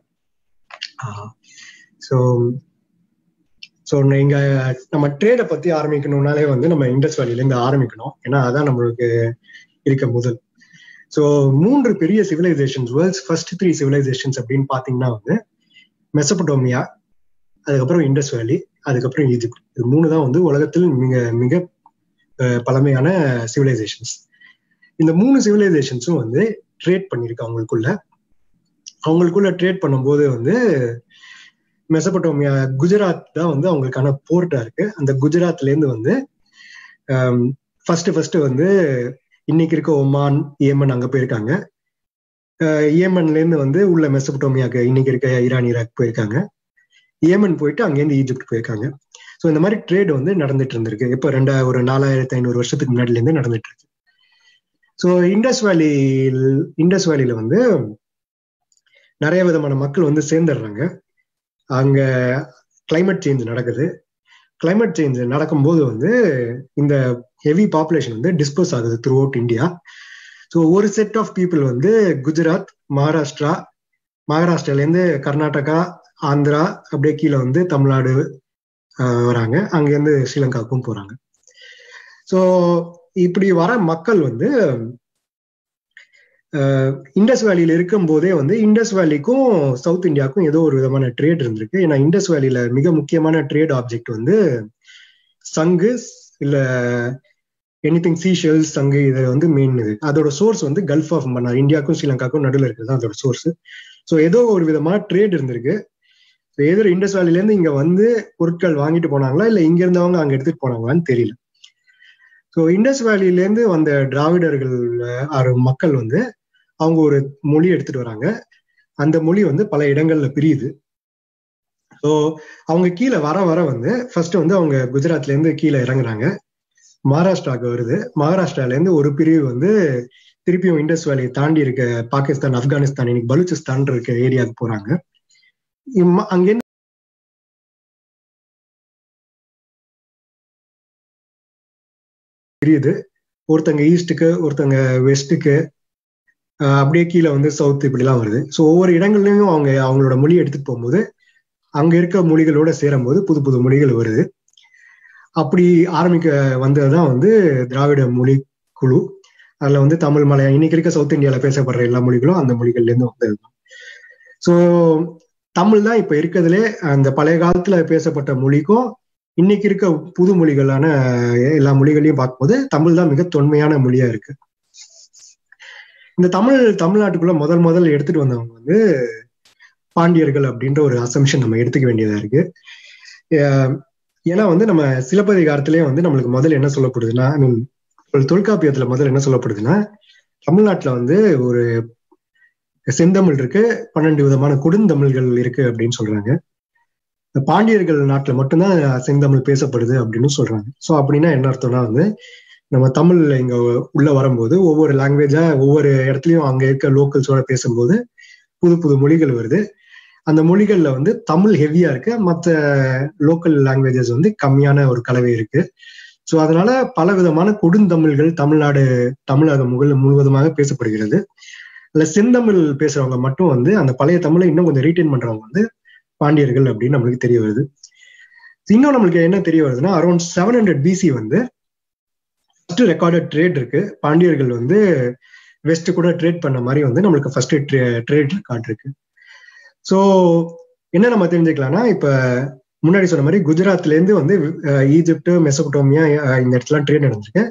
ஸோ ஸோ நீங்க நம்ம ட்ரேடை பத்தி ஆரம்பிக்கணும்னாலே வந்து நம்ம இண்டஸ் வேலியில இருந்து ஆரம்பிக்கணும் ஏன்னா அதான் நம்மளுக்கு இருக்க முதல் ஸோ மூன்று பெரிய civilizations world's first three civilizations அப்படின்னு பாத்தீங்கன்னா வந்து மெசபடோமியா அதுக்கப்புறம் இண்டஸ் வேலி அதுக்கப்புறம் ஈஜிப்ட் இது மூணு தான் வந்து உலகத்தில் மிக மிக அஹ், பழமையான சிவிலைசேஷன்ஸ் இந்த மூணு சிவிலைசேஷன்ஸும் வந்து ட்ரேட் பண்ணிருக்கு அவங்களுக்குள்ள அவங்களுக்குள்ள ட்ரேட் பண்ணும்போது வந்து மெசபட்டோமியா குஜராத் தான் வந்து அவங்களுக்கான போர்ட்டா இருக்கு அந்த குஜராத்ல இருந்து வந்து ஃபர்ஸ்ட் ஃபர்ஸ்ட் வந்து இன்னைக்கு இருக்க ஒமான் ஏமன் அங்க போயிருக்காங்க அஹ் ஏமன்ல இருந்து வந்து உள்ள மெசபட்டோமியாக்கு இன்னைக்கு இருக்க ஈரான் ஈராக் போயிருக்காங்க ஏமன் போயிட்டு அங்கேருந்து ஈஜிப்ட் போயிருக்காங்க ஸோ இந்த மாதிரி ட்ரேட் வந்து நடந்துட்டு இருந்திருக்கு இப்போ ரெண்டா ஒரு நாலாயிரத்தி ஐநூறு வருஷத்துக்கு முன்னாடில இருந்து நடந்துட்டு இருக்கு ஸோ இண்டஸ் வேலி இண்டஸ் வேலியில வந்து நிறைய விதமான மக்கள் வந்து சேர்ந்துடுறாங்க அங்க கிளைமேட் சேஞ்ச் நடக்குது கிளைமேட் சேஞ்ச் நடக்கும்போது வந்து இந்த ஹெவி பாப்புலேஷன் வந்து டிஸ்போஸ் ஆகுது த்ரூ அவுட் இந்தியா ஸோ ஒரு செட் ஆஃப் பீப்புள் வந்து குஜராத் மகாராஷ்டிரா மகாராஷ்டிராலேருந்து கர்நாடகா ஆந்திரா அப்படியே கீழே வந்து தமிழ்நாடு ஆஹ் வராங்க அங்கேருந்து ஸ்ரீலங்காவுக்கும் போறாங்க ஸோ இப்படி வர மக்கள் வந்து ஆஹ் இண்டஸ் வேலியில இருக்கும் போதே வந்து இண்டஸ் வேலிக்கும் சவுத் இந்தியாவுக்கும் ஏதோ ஒரு விதமான ட்ரேட் இருந்திருக்கு ஏன்னா இண்டஸ் வேலியில மிக முக்கியமான ட்ரேட் ஆப்ஜெக்ட் வந்து சங்கு இல்ல எனிதிங் சீஷெல்ஸ் சங்கு இது வந்து மெயின் இது அதோட சோர்ஸ் வந்து கல்ஃப் ஆஃப் மன்னார் இந்தியாவுக்கும் ஸ்ரீலங்காவுக்கும் நடுவில் இருக்கிறது அதோட சோர்ஸ் ஸோ ஏதோ ஒரு விதமான ட்ரேட் இருந்திருக்கு ஏதோ இண்டஸ் வேலில இருந்து இங்க வந்து பொருட்கள் வாங்கிட்டு போனாங்களா இல்ல இங்க இருந்தவங்க அங்க எடுத்துட்டு போனாங்களான்னு தெரியல ஸோ இண்டஸ் வேலியில இருந்து வந்த திராவிடர்கள் ஆறு மக்கள் வந்து அவங்க ஒரு மொழி எடுத்துட்டு வராங்க அந்த மொழி வந்து பல இடங்கள்ல பிரியுது ஸோ அவங்க கீழே வர வர வந்து ஃபர்ஸ்ட் வந்து அவங்க குஜராத்ல இருந்து கீழே இறங்குறாங்க மகாராஷ்டிராவுக்கு வருது மகாராஷ்டிரால இருந்து ஒரு பிரிவு வந்து திருப்பியும் இண்டஸ் வேலியை தாண்டி இருக்க பாகிஸ்தான் ஆப்கானிஸ்தான் இன்னைக்கு பலூச்சிஸ்தான் இருக்க ஏரியாவுக்கு போறாங்க இம்ம- அங்கிருந்து பிரியுது ஒருத்தங்க ஈஸ்ட்டுக்கு ஒருத்தங்க வெஸ்ட்டுக்கு அப்படியே கீழே வந்து சவுத் இப்படிலாம் வருது ஸோ ஒவ்வொரு இடங்கள்லயும் அவங்க அவங்களோட மொழி எடுத்துட்டு போகும்போது அங்க இருக்க மொழிகளோட சேரும்போது புது புது மொழிகள் வருது அப்படி ஆரம்பிக்க வந்ததுதான் வந்து திராவிட மொழி குழு அதுல வந்து தமிழ் மலையாளம் இன்னைக்கு இருக்க சவுத் இந்தியால பேசப்படுற எல்லா மொழிகளும் அந்த மொழிகள்ல இருந்து வந்தது ஸோ தமிழ் தான் இப்ப இருக்கிறதுலே அந்த பழைய காலத்துல பேசப்பட்ட மொழிக்கும் இன்னைக்கு இருக்க புது மொழிகளான எல்லா மொழிகளையும் பார்க்கும்போது தமிழ் தான் மிக தொன்மையான மொழியா இருக்கு இந்த தமிழ் தமிழ்நாட்டுக்குள்ள முதல் முதல் எடுத்துட்டு வந்தவங்க வந்து பாண்டியர்கள் அப்படின்ற ஒரு அசம்ஷன் நம்ம எடுத்துக்க வேண்டியதா இருக்கு அஹ் ஏன்னா வந்து நம்ம சிலப்பதிகாரத்திலேயே வந்து நம்மளுக்கு முதல்ல என்ன சொல்லப்படுதுன்னா I mean, ஒரு தொல்காப்பியத்துல முதல்ல என்ன சொல்லப்படுதுன்னா தமிழ்நாட்டுல வந்து ஒரு செந்தமிழ் இருக்கு பன்னெண்டு விதமான கொடுந்தமிழ்கள் இருக்கு அப்படின்னு சொல்றாங்க இந்த பாண்டியர்கள் நாட்டுல மட்டும்தான் செந்தமிழ் பேசப்படுது அப்படின்னு சொல்றாங்க சோ அப்படின்னா என்ன அர்த்தம்னா வந்து நம்ம தமிழ் இங்க உள்ள வரும்போது ஒவ்வொரு லாங்குவேஜா ஒவ்வொரு இடத்துலயும் அங்க இருக்க லோக்கல்ஸோட பேசும்போது புது புது மொழிகள் வருது அந்த மொழிகள்ல வந்து தமிழ் ஹெவியா இருக்கு மற்ற லோக்கல் லாங்குவேஜஸ் வந்து கம்மியான ஒரு கலவை இருக்கு ஸோ அதனால பல விதமான கொடுந்தமிழ்கள் தமிழ்நாடு தமிழகம் முகல் முழுவதுமாக பேசப்படுகிறது அதுல செந்தமிழ் பேசுறவங்க மட்டும் வந்து அந்த பழைய தமிழை இன்னும் கொஞ்சம் ரீட்டைன் பண்றவங்க வந்து பாண்டியர்கள் அப்படின்னு நம்மளுக்கு தெரிய வருது இன்னும் நம்மளுக்கு என்ன தெரிய வருதுன்னா அரௌண்ட் செவன் ஹண்ட்ரட் பிசி வந்து ஃபர்ஸ்ட் ரெக்கார்டட் ட்ரேட் இருக்கு பாண்டியர்கள் வந்து வெஸ்ட் கூட ட்ரேட் பண்ண மாதிரி வந்து நம்மளுக்கு ஃபர்ஸ்ட் ட்ரேட் ரெக்கார்ட் இருக்கு ஸோ என்ன நம்ம தெரிஞ்சுக்கலாம்னா இப்ப முன்னாடி சொன்ன மாதிரி குஜராத்ல இருந்து வந்து அஹ், ஈஜிப்ட் மெசபடோமியா அஹ், இந்த இடத்துல ட்ரேட் நடந்திருக்கு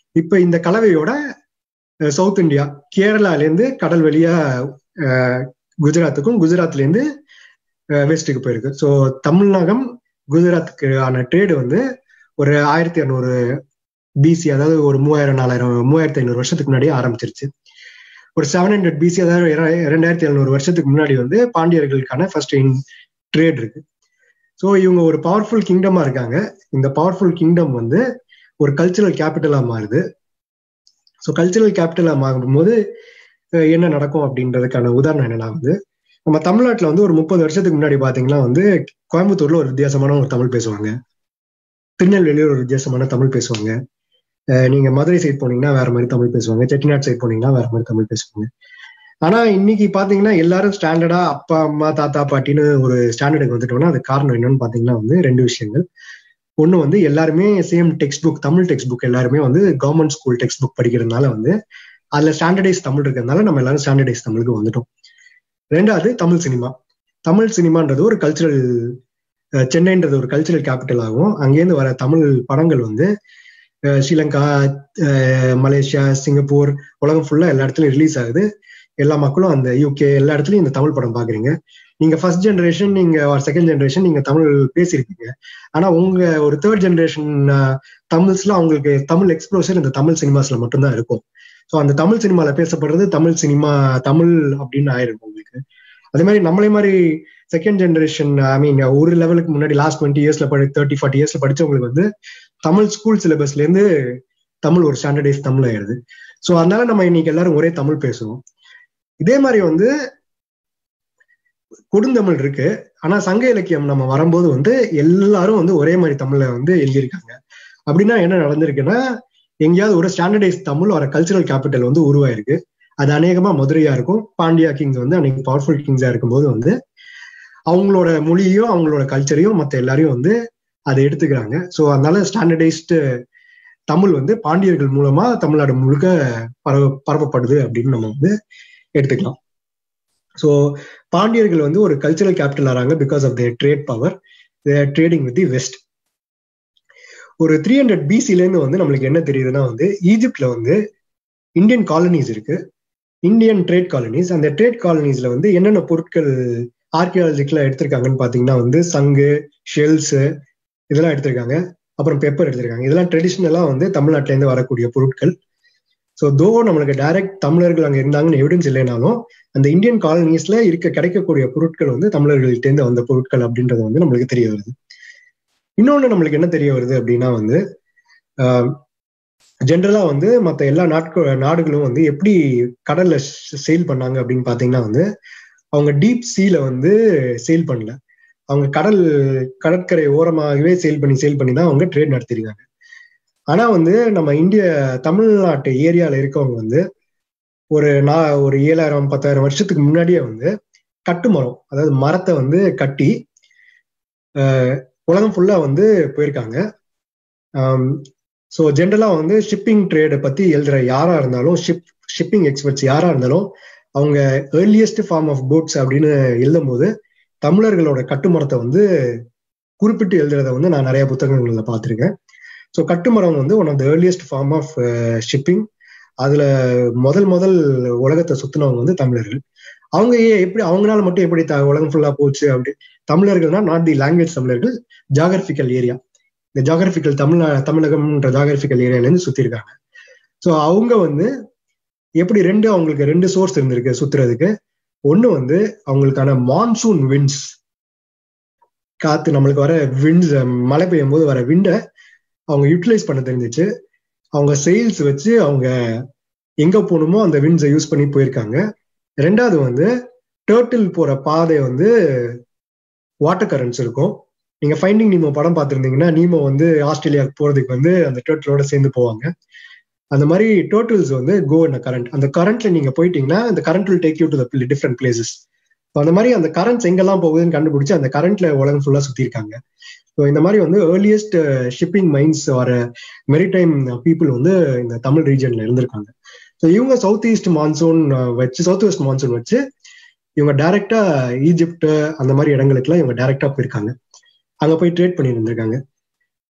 இப்ப இந்த கலவையோட சவுத் இந்தியா கேரளால இருந்து கடல் வழியா அஹ், குஜராத்துக்கும் குஜராத்ல இருந்து வெஸ்ட்டுக்கு போயிருக்கு ஸோ தமிழ்நாகம் குஜராத்துக்கு ஆன ட்ரேடு வந்து ஒரு ஆயிரத்தி இரநூறு பிசி அதாவது ஒரு மூவாயிரம் நாலாயிரம் மூவாயிரத்தி ஐநூறு வருஷத்துக்கு முன்னாடியே ஆரம்பிச்சிருச்சு ஒரு செவன் ஹண்ட்ரட் பிசி அதாவது இர- இரண்டாயிரத்தி எழுநூறு வருஷத்துக்கு முன்னாடி வந்து பாண்டியர்களுக்கான ஃபர்ஸ்ட் இன் ட்ரேட் இருக்கு ஸோ இவங்க ஒரு பவர்ஃபுல் கிங்டமா இருக்காங்க இந்த பவர்ஃபுல் கிங்டம் வந்து ஒரு கல்ச்சுரல் கேபிட்டலா மாறுது ஸோ கல்ச்சுரல் கேபிட்டலா மாறும்போது அஹ், என்ன நடக்கும் அப்படின்றதுக்கான உதாரணம் என்னன்னா வந்து நம்ம தமிழ்நாட்டுல வந்து ஒரு முப்பது வருஷத்துக்கு முன்னாடி பாத்தீங்கன்னா வந்து கோயம்புத்தூர்ல ஒரு வித்தியாசமான ஒரு தமிழ் பேசுவாங்க திருநெல்வேலியில் ஒரு வித்தியாசமான தமிழ் பேசுவாங்க அஹ் நீங்க மதுரை சைட் போனீங்கன்னா வேற மாதிரி தமிழ் பேசுவாங்க செட்டிநாடு சைட் போனீங்கன்னா வேற மாதிரி தமிழ் பேசுவாங்க ஆனா இன்னைக்கு பாத்தீங்கன்னா எல்லாரும் ஸ்டாண்டர்டா அப்பா அம்மா தாத்தா பாட்டின்னு ஒரு ஸ்டாண்டர்டுக்கு வந்துட்டோம்னா அது காரணம் என்னன்னு பாத்தீங்கன்னா வந்து ரெண்டு விஷயங்கள் ஒண்ணு வந்து எல்லாருமே same text book Tamil text book எல்லாருமே வந்து கவர்மெண்ட் ஸ்கூல் டெக்ஸ்ட் புக் படிக்கிறதுனால வந்து அதுல ஸ்டாண்டர்டைஸ் தமிழ் இருக்கிறதுனால நம்ம எல்லாரும் ஸ்டாண்டர்டைஸ் தமிழுக்கு வந்துட்டோம் ரெண்டாவது தமிழ் சினிமா தமிழ் சினிமான்றது ஒரு கல்ச்சுரல் சென்னைன்றது ஒரு கல்ச்சுரல் கேபிட்டல் ஆகும் அங்கேருந்து வர தமிழ் படங்கள் வந்து அஹ் ஸ்ரீலங்கா அஹ் மலேசியா சிங்கப்பூர் உலகம் ஃபுல்லா எல்லா இடத்துலயும் ரிலீஸ் ஆகுது எல்லா மக்களும் அந்த யூகே எல்லா இடத்துலயும் இந்த தமிழ் படம் பாக்குறீங்க நீங்க ஃபர்ஸ்ட் ஜெனரேஷன் நீங்க ஒரு செகண்ட் ஜெனரேஷன் நீங்க தமிழ் பேசியிருக்கீங்க ஆனா உங்க ஒரு தேர்ட் ஜெனரேஷன் தமிழ்ஸ்ல அவங்களுக்கு தமிழ் எக்ஸ்ப்ளோசர் இந்த தமிழ் சினிமாஸ்ல மட்டும்தான் இருக்கும் ஸோ அந்த தமிழ் சினிமால பேசப்படுறது தமிழ் சினிமா தமிழ் அப்படின்னு ஆயிரும் உங்களுக்கு அதே மாதிரி நம்மளே மாதிரி செகண்ட் ஜெனரேஷன் ஐ மீன் ஒரு லெவலுக்கு முன்னாடி லாஸ்ட் டுவெண்ட்டி இயர்ஸ்ல படி தேர்ட்டி ஃபார்ட்டி இயர்ஸ்ல படிச்சவங்களுக்கு வந்து தமிழ் ஸ்கூல் சிலபஸ்ல இருந்து தமிழ் ஒரு ஸ்டாண்டர்டைஸ் தமிழ் ஆயிடுது ஸோ அதனால நம்ம இன்னைக்கு எல்லாரும் ஒரே தமிழ் பேசுவோம் இதே மாதிரி வந்து கொடுந்தமிழ் இருக்கு ஆனா சங்க இலக்கியம் நம்ம வரும்போது வந்து எல்லாரும் வந்து ஒரே மாதிரி தமிழ்ல வந்து எழுதியிருக்காங்க அப்படின்னா என்ன நடந்திருக்குன்னா எங்கேயாவது ஒரு ஸ்டாண்டர்டைஸ் தமிழ் ஒரு கல்ச்சுரல் கேபிட்டல் வந்து உருவாயிருக்கு அது அநேகமா மதுரையா இருக்கும் பாண்டியா கிங்ஸ் வந்து அன்னைக்கு பவர்ஃபுல் கிங்ஸா இருக்கும்போது வந்து அவங்களோட மொழியும் அவங்களோட கல்ச்சரையும் மத்த எல்லாரையும் வந்து அதை எடுத்துக்கிறாங்க ஸோ அதனால ஸ்டாண்டர்டைஸ்டு தமிழ் வந்து பாண்டியர்கள் மூலமா தமிழ்நாடு முழுக்க பரவ பரப்பப்படுது அப்படின்னு நம்ம வந்து எடுத்துக்கலாம் ஸோ பாண்டியர்கள் வந்து ஒரு கல்ச்சரல் கேபிட்டல் ஆறாங்க because of their trade power trading with the west ஒரு த்ரீ ஹண்ட்ரட் பிசிலேருந்து வந்து நம்மளுக்கு என்ன தெரியுதுன்னா வந்து ஈஜிப்ட்ல வந்து இந்தியன் காலனிஸ் இருக்கு இந்தியன் ட்ரேட் காலனிஸ் அந்த ட்ரேட் காலனிஸ்ல வந்து என்னென்ன பொருட்கள் ஆர்கியாலஜிக்கலா எடுத்திருக்காங்கன்னு பாத்தீங்கன்னா வந்து சங்கு ஷெல்ஸ் இதெல்லாம் எடுத்திருக்காங்க அப்புறம் பெப்பர் எடுத்திருக்காங்க இதெல்லாம் ட்ரெடிஷ்னலா வந்து தமிழ்நாட்டுல இருந்து வரக்கூடிய பொருட்கள் ஸோ தோ நம்மளுக்கு டைரக்ட் தமிழர்கள் அங்க இருந்தாங்கன்னு எவிடன்ஸ் இல்லைனாலும் அந்த இந்தியன் காலனிஸ்ல இருக்க கிடைக்கக்கூடிய பொருட்கள் வந்து தமிழர்கள்ட்ட இருந்து வந்த பொருட்கள் அப்படின்றது வந்து நம்மளுக்கு தெரிய வருது இன்னொன்னு நம்மளுக்கு என்ன தெரிய வருது அப்படின்னா வந்து ஜென்ரலா வந்து மற்ற எல்லா நாட்கு நாடுகளும் வந்து எப்படி கடல்ல சேல் பண்ணாங்க அப்படின்னு பாத்தீங்கன்னா வந்து அவங்க டீப் சீல வந்து சேல் பண்ணல அவங்க கடல் கடற்கரை ஓரமாகவே சேல் பண்ணி சேல் பண்ணி தான் அவங்க ட்ரேட் நடத்திருக்காங்க ஆனா வந்து நம்ம இந்திய தமிழ்நாட்டு ஏரியால இருக்கவங்க வந்து ஒரு நா ஒரு ஏழாயிரம் பத்தாயிரம் வருஷத்துக்கு முன்னாடியே வந்து கட்டுமரம் அதாவது மரத்தை வந்து கட்டி உலகம் ஃபுல்லா வந்து போயிருக்காங்க ஸோ ஜென்ரலா வந்து ஷிப்பிங் ட்ரேடை பத்தி எழுதுற யாரா இருந்தாலும் ஷிப் ஷிப்பிங் எக்ஸ்பர்ட்ஸ் யாரா இருந்தாலும் அவங்க ஏர்லியஸ்ட் ஃபார்ம் ஆஃப் போட்ஸ் அப்படின்னு எழுதும் போது தமிழர்களோட கட்டுமரத்தை வந்து குறிப்பிட்டு எழுதுறத வந்து நான் நிறைய புத்தகங்கள்ல பார்த்துருக்கேன் ஸோ கட்டுமரம் வந்து one of the earliest form of shipping அதுல முதல் முதல் உலகத்தை சுத்தினவங்க வந்து தமிழர்கள் அவங்க எப்படி அவங்களால மட்டும் எப்படி உலகம் ஃபுல்லா போச்சு அப்படி தமிழர்கள்னா நாட் தி லாங்குவேஜ் தமிழர்கள் ஜாகிரபிக்கல் ஏரியா இந்த ஜாகிரபிக்கல் தமிழ் தமிழகம்ன்ற ஜாகிரபிக்கல் ஏரியால இருந்து சுத்தி இருக்காங்க ஸோ அவங்க வந்து எப்படி ரெண்டு அவங்களுக்கு ரெண்டு சோர்ஸ் இருந்திருக்கு சுத்துறதுக்கு ஒண்ணு வந்து அவங்களுக்கான மான்சூன் விண்ட்ஸ் காத்து நம்மளுக்கு வர விண்ட்ஸ் மழை பெய்யும் போது வர விண்டை அவங்க யூட்டிலைஸ் பண்ண தெரிஞ்சிச்சு அவங்க செயில்ஸ் வச்சு அவங்க எங்க போகணுமோ அந்த விண்ட்ஸை யூஸ் பண்ணி போயிருக்காங்க ரெண்டாவது வந்து டேர்ட்டில் போற பாதை வந்து வாட்டர் கரண்ட்ஸ் இருக்கும் நீங்க ஃபைண்டிங் நீமோ படம் பார்த்துருந்தீங்கன்னா நீமோ வந்து ஆஸ்திரேலியாவுக்கு போறதுக்கு வந்து அந்த டேர்ட்டிலோட சேர்ந்து போவாங்க அந்த மாதிரி டோட்டல்ஸ் வந்து கோ இன் கரண்ட் அந்த கரண்ட்ல நீங்க போயிட்டீங்கன்னா அந்த current will take you to the different places அந்த மாதிரி அந்த கரண்ட்ஸ் எங்கெல்லாம் போகுதுன்னு கண்டுபிடிச்சு அந்த கரண்ட்ல உலகம் ஃபுல்லா சுத்தி இருக்காங்க ஸோ இந்த மாதிரி வந்து ஏர்லியஸ்ட் ஷிப்பிங் மைன்ஸ் வர மெரிடைம் பீப்புள் வந்து இந்த தமிழ் ரீஜன்ல இருந்திருக்காங்க ஸோ இவங்க சவுத் ஈஸ்ட் மான்சூன் வச்சு சவுத் வெஸ்ட் மான்சூன் வச்சு இவங்க டைரக்டா ஈஜிப்ட் அந்த மாதிரி இடங்களுக்குலாம் இவங்க டைரக்டா போயிருக்காங்க அங்க போய் ட்ரேட் பண்ணிட்டு இருந்திருக்காங்க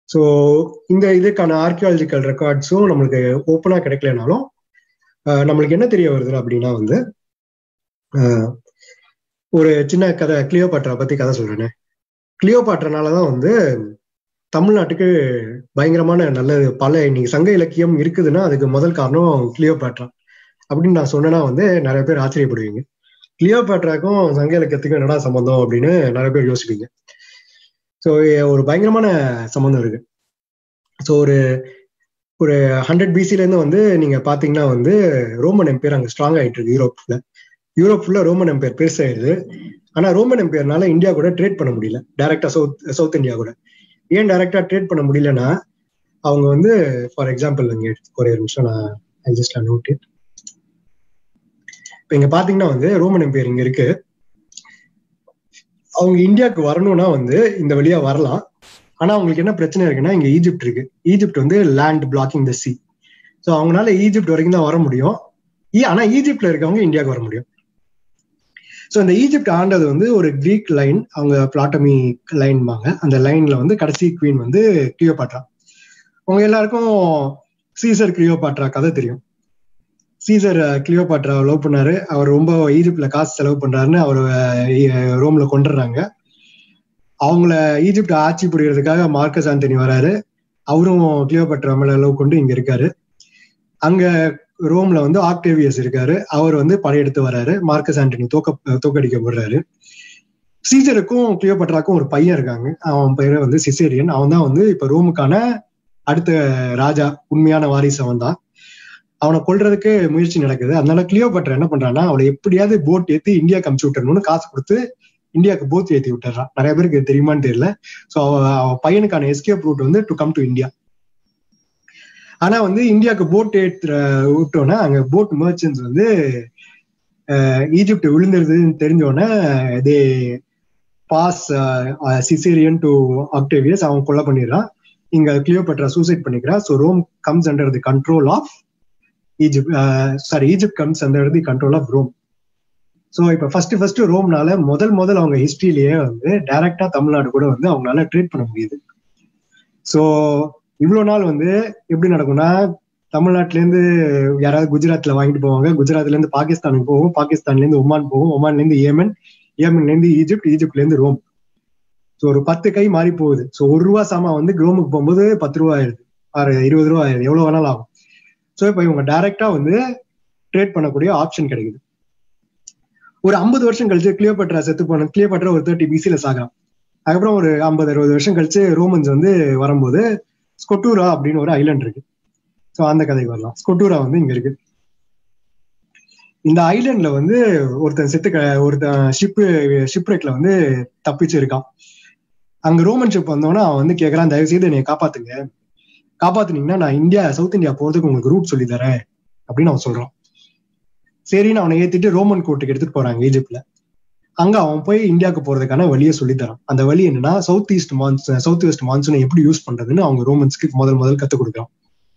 ஸோ இந்த இதுக்கான ஆர்கியாலஜிக்கல் ரெக்கார்ட்ஸும் நம்மளுக்கு ஓப்பனா கிடைக்கலனாலும் அஹ், நம்மளுக்கு என்ன தெரிய வருது அப்படின்னா வந்து அஹ், ஒரு சின்ன கதை கிளியோபாட்ரா பத்தி கதை சொல்றேனே கிளியோபாட்ரனால தான் வந்து தமிழ்நாட்டுக்கு பயங்கரமான நல்லது பல இன்னைக்கு சங்க இலக்கியம் இருக்குதுன்னா அதுக்கு முதல் காரணம் கிளியோபாட்ரா அப்படின்னு நான் சொன்னேன்னா வந்து நிறைய பேர் ஆச்சரியப்படுவீங்க கிளியோபாட்ராக்கும் சங்க இலக்கியத்துக்கும் என்னடா சம்பந்தம் அப்படின்னு நிறைய பேர் யோசிப்பீங்க ஸோ ஒரு பயங்கரமான சம்பந்தம் இருக்கு ஸோ ஒரு ஒரு ஹண்ட்ரட் பிசில இருந்து வந்து நீங்க பாத்தீங்கன்னா வந்து ரோமன் எம்பையர் அங்க ஸ்ட்ராங் ஆயிட்டு இருக்கு யூரோப்ல யூரோப் ஃபுல்லா ரோமன் எம்பையர் பெருசாயிருது ஆனா ரோமன் எம்பையர்னால இந்தியா கூட ட்ரேட் பண்ண முடியல டைரக்டா சவுத் சவுத் இந்தியா கூட ஏன் டைரக்டா ட்ரேட் பண்ண முடியலன்னா அவங்க வந்து ஃபார் எக்ஸாம்பிள் இங்க ஒரே ஒரு நிமிஷம் நான் ஐ ஜஸ்ட் நோட் இட் இப்போ இங்க பாத்தீங்கன்னா வந்து ரோமன் எம்பையர் இங்க இருக்கு அவங்க இந்தியாவுக்கு வரணும்னா வந்து இந்த வழியா வரலாம் ஆனா அவங்களுக்கு என்ன பிரச்சனை இருக்குன்னா இங்க ஈஜிப்ட் இருக்கு ஈஜிப்ட் வந்து land blocking the sea so அவங்களால ஈஜிப்ட் வரைக்கும் தான் வர முடியும் ஈ- ஆனா ஈஜிப்ட்ல இருக்கவங்க இந்தியாவுக்கு வர முடியும் ஸோ இந்த ஈஜிப்ட் ஆண்டது வந்து ஒரு கிரீக் லைன் அவங்க பிளாட்டமி லைன்பாங்க அந்த லைன்ல வந்து கடைசி குவீன் வந்து கிளியோபாட்ரா உங்க எல்லாருக்கும் சீசர் கிளியோபாட்ரா கதை தெரியும் சீசர் கிளியோபாட்ரா லவ் பண்ணாரு அவர் ரொம்ப ஈஜிப்ட்ல காசு செலவு பண்றாருன்னு அவர் ரோம்ல கொண்டுறாங்க அவங்கள ஈஜிப்ட் ஆட்சி புரியறதுக்காக மார்க்கஸ் ஆண்டனி வராரு அவரும் கிளியோபாட்ரா மேல லவ் கொண்டு இங்க இருக்காரு அங்க ரோம்ல வந்து ஆக்டேவியஸ் இருக்காரு அவர் வந்து படையெடுத்து வராரு மார்க்கஸ் ஆண்டனி தோக்க தோக்கடிக்கப்படுறாரு சீசருக்கும் கிளியோபட்ராக்கும் ஒரு பையன் இருக்காங்க அவன் பேரு வந்து சிசேரியன் அவன் தான் வந்து இப்ப ரோமுக்கான அடுத்த ராஜா உண்மையான வாரிசு அவன் தான் அவனை கொல்றதுக்கு முயற்சி நடக்குது அதனால கிளியோபட்ரா என்ன பண்றான்னா அவளை எப்படியாவது போட் ஏத்தி இந்தியாவுக்கு அமுச்சு விட்டுறணும்னு காசு கொடுத்து இந்தியாவுக்கு போட் ஏத்தி விட்டுறான் நிறைய பேருக்கு இது தெரியுமான்னு தெரியல சோ அவ அவ பையனுக்கான எஸ்கேப் ரூட் வந்து டு கம் டு இந்தியா ஆனா வந்து இந்தியாவுக்கு போட் ஏத்துற விட்டோன்னா அங்க போட் மர்ச்சன்ஸ் வந்து அஹ், ஈஜிப்ட் விழுந்துருதுன்னு தெரிஞ்சோடனே they pass Caesarion to Octavius அவன் கொலை பண்ணிடுறான் இங்க கிளியோபட்ரா சூசைட் பண்ணிக்கிறா so Rome comes under the control of Egypt sorry Egypt comes under the control of Rome so இப்போ ஃபர்ஸ்ட் ஃபர்ஸ்ட் ரோம்னால முதல் முதல் அவங்க ஹிஸ்டரியிலேயே வந்து டைரக்டா தமிழ்நாடு கூட வந்து அவங்களால ட்ரேட் பண்ண முடியுது ஸோ இவ்வளவு நாள் வந்து எப்படி நடக்கும்னா தமிழ்நாட்டுல இருந்து யாராவது குஜராத்ல வாங்கிட்டு போவாங்க குஜராத்ல இருந்து பாகிஸ்தானுக்கு போகும் பாகிஸ்தான்ல இருந்து ஒமான் போகும் ஒமான்ல இருந்து ஏமன் ஏமன்ல இருந்து ஈஜிப்ட் ஈஜிப்ட்ல இருந்து ரோம் ஸோ ஒரு பத்து கை மாறி போகுது ஸோ ஒரு ரூபா சாமான் வந்து ரோமுக்கு போகும்போது பத்து ரூபா ஆயிருது ஆறு இருபது ரூபா ஆயிருது எவ்வளவு வேணாலும் ஆகும் ஸோ இப்போ இவங்க டைரக்டா வந்து ட்ரேட் பண்ணக்கூடிய ஆப்ஷன் கிடைக்குது ஒரு ஐம்பது வருஷம் கழிச்சு கிளியோபட்ரா செத்து போன கிளியோபட்ரா ஒரு தேர்ட்டி பிசில சாகுறான் அதுக்கப்புறம் ஒரு ஐம்பது அறுபது வருஷம் கழிச்சு ரோமன்ஸ் வந்து வரும்போது ஸ்கொட்டூரா அப்படின்னு ஒரு ஐலண்ட் இருக்கு ஸோ அந்த கதைக்கு வரலாம் ஸ்கொட்டூரா வந்து இங்க இருக்கு இந்த ஐலண்ட்ல வந்து ஒருத்தன் செத்து க- ஒருத்தன் ஷிப்பு ஷிப்ரெக்ல வந்து தப்பிச்சு இருக்கான் அங்க ரோமன் ஷிப் வந்தோன்னா அவன் வந்து கேக்குறான் தயவு செய்து என்னை காப்பாத்துங்க காப்பாத்துனீங்கன்னா நான் இந்தியா சவுத் இந்தியா போறதுக்கு உங்களுக்கு ரூட் சொல்லி தரேன் அப்படின்னு அவன் சொல்றான் சரின்னு அவனை ஏத்திட்டு ரோமன் கோர்ட்டுக்கு எடுத்துட்டு போறாங்க ஈஜிப்ட்ல அங்க அவன் போய் இந்தியாவுக்கு போறதுக்கான வழியை சொல்லி தரான் அந்த வழி என்னன்னா south east monsoon south west மான்சூனை எப்படி யூஸ் பண்றதுன்னு அவங்க ரோமன்ஸ்க்கு முதல் முதல் கத்துக் கொடுக்குறான்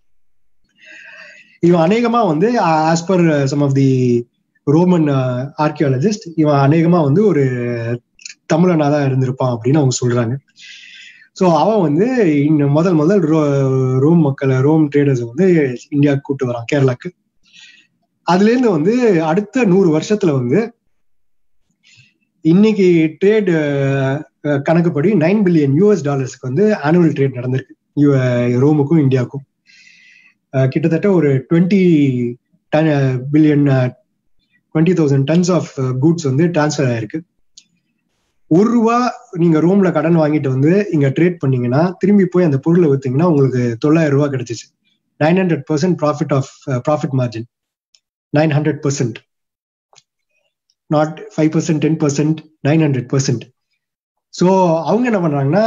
இவன் அநேகமா வந்து as per some of the Roman archaeologist இவன் அநேகமா வந்து ஒரு தமிழனா தான் இருந்திருப்பான் அப்படின்னு அவங்க சொல்றாங்க ஸோ அவன் வந்து இன்னும் முதல் முதல் ரோ ரோம் மக்களை ரோம் ட்ரேடர்ஸ் வந்து இந்தியாவுக்கு கூட்டு வரான் கேரளாக்கு அதுல இருந்து வந்து அடுத்த நூறு வருஷத்துல வந்து இன்னைக்கு ட்ரேட் கணக்குப்படி நைன் பில்லியன் யூஎஸ் டாலர்ஸ்க்கு வந்து ஆனுவல் ட்ரேட் நடந்திருக்கு யு- ரோமுக்கும் இந்தியாவுக்கும் அஹ் கிட்டத்தட்ட ஒரு twenty ton billion twenty thousand tons of goods வந்து டிரான்ஸ்ஃபர் ஆயிருக்கு ஒரு ரூபா நீங்க ரோம்ல கடன் வாங்கிட்டு வந்து இங்க ட்ரேட் பண்ணீங்கன்னா திரும்பி போய் அந்த பொருளை வித்தீங்கன்னா உங்களுக்கு தொள்ளாயிரம் ரூபாய் கிடைச்சிச்சு nine hundred percent profit of profit margin nine hundred percent not five percent ten percent nine hundred percent so அவங்க என்ன பண்றாங்கன்னா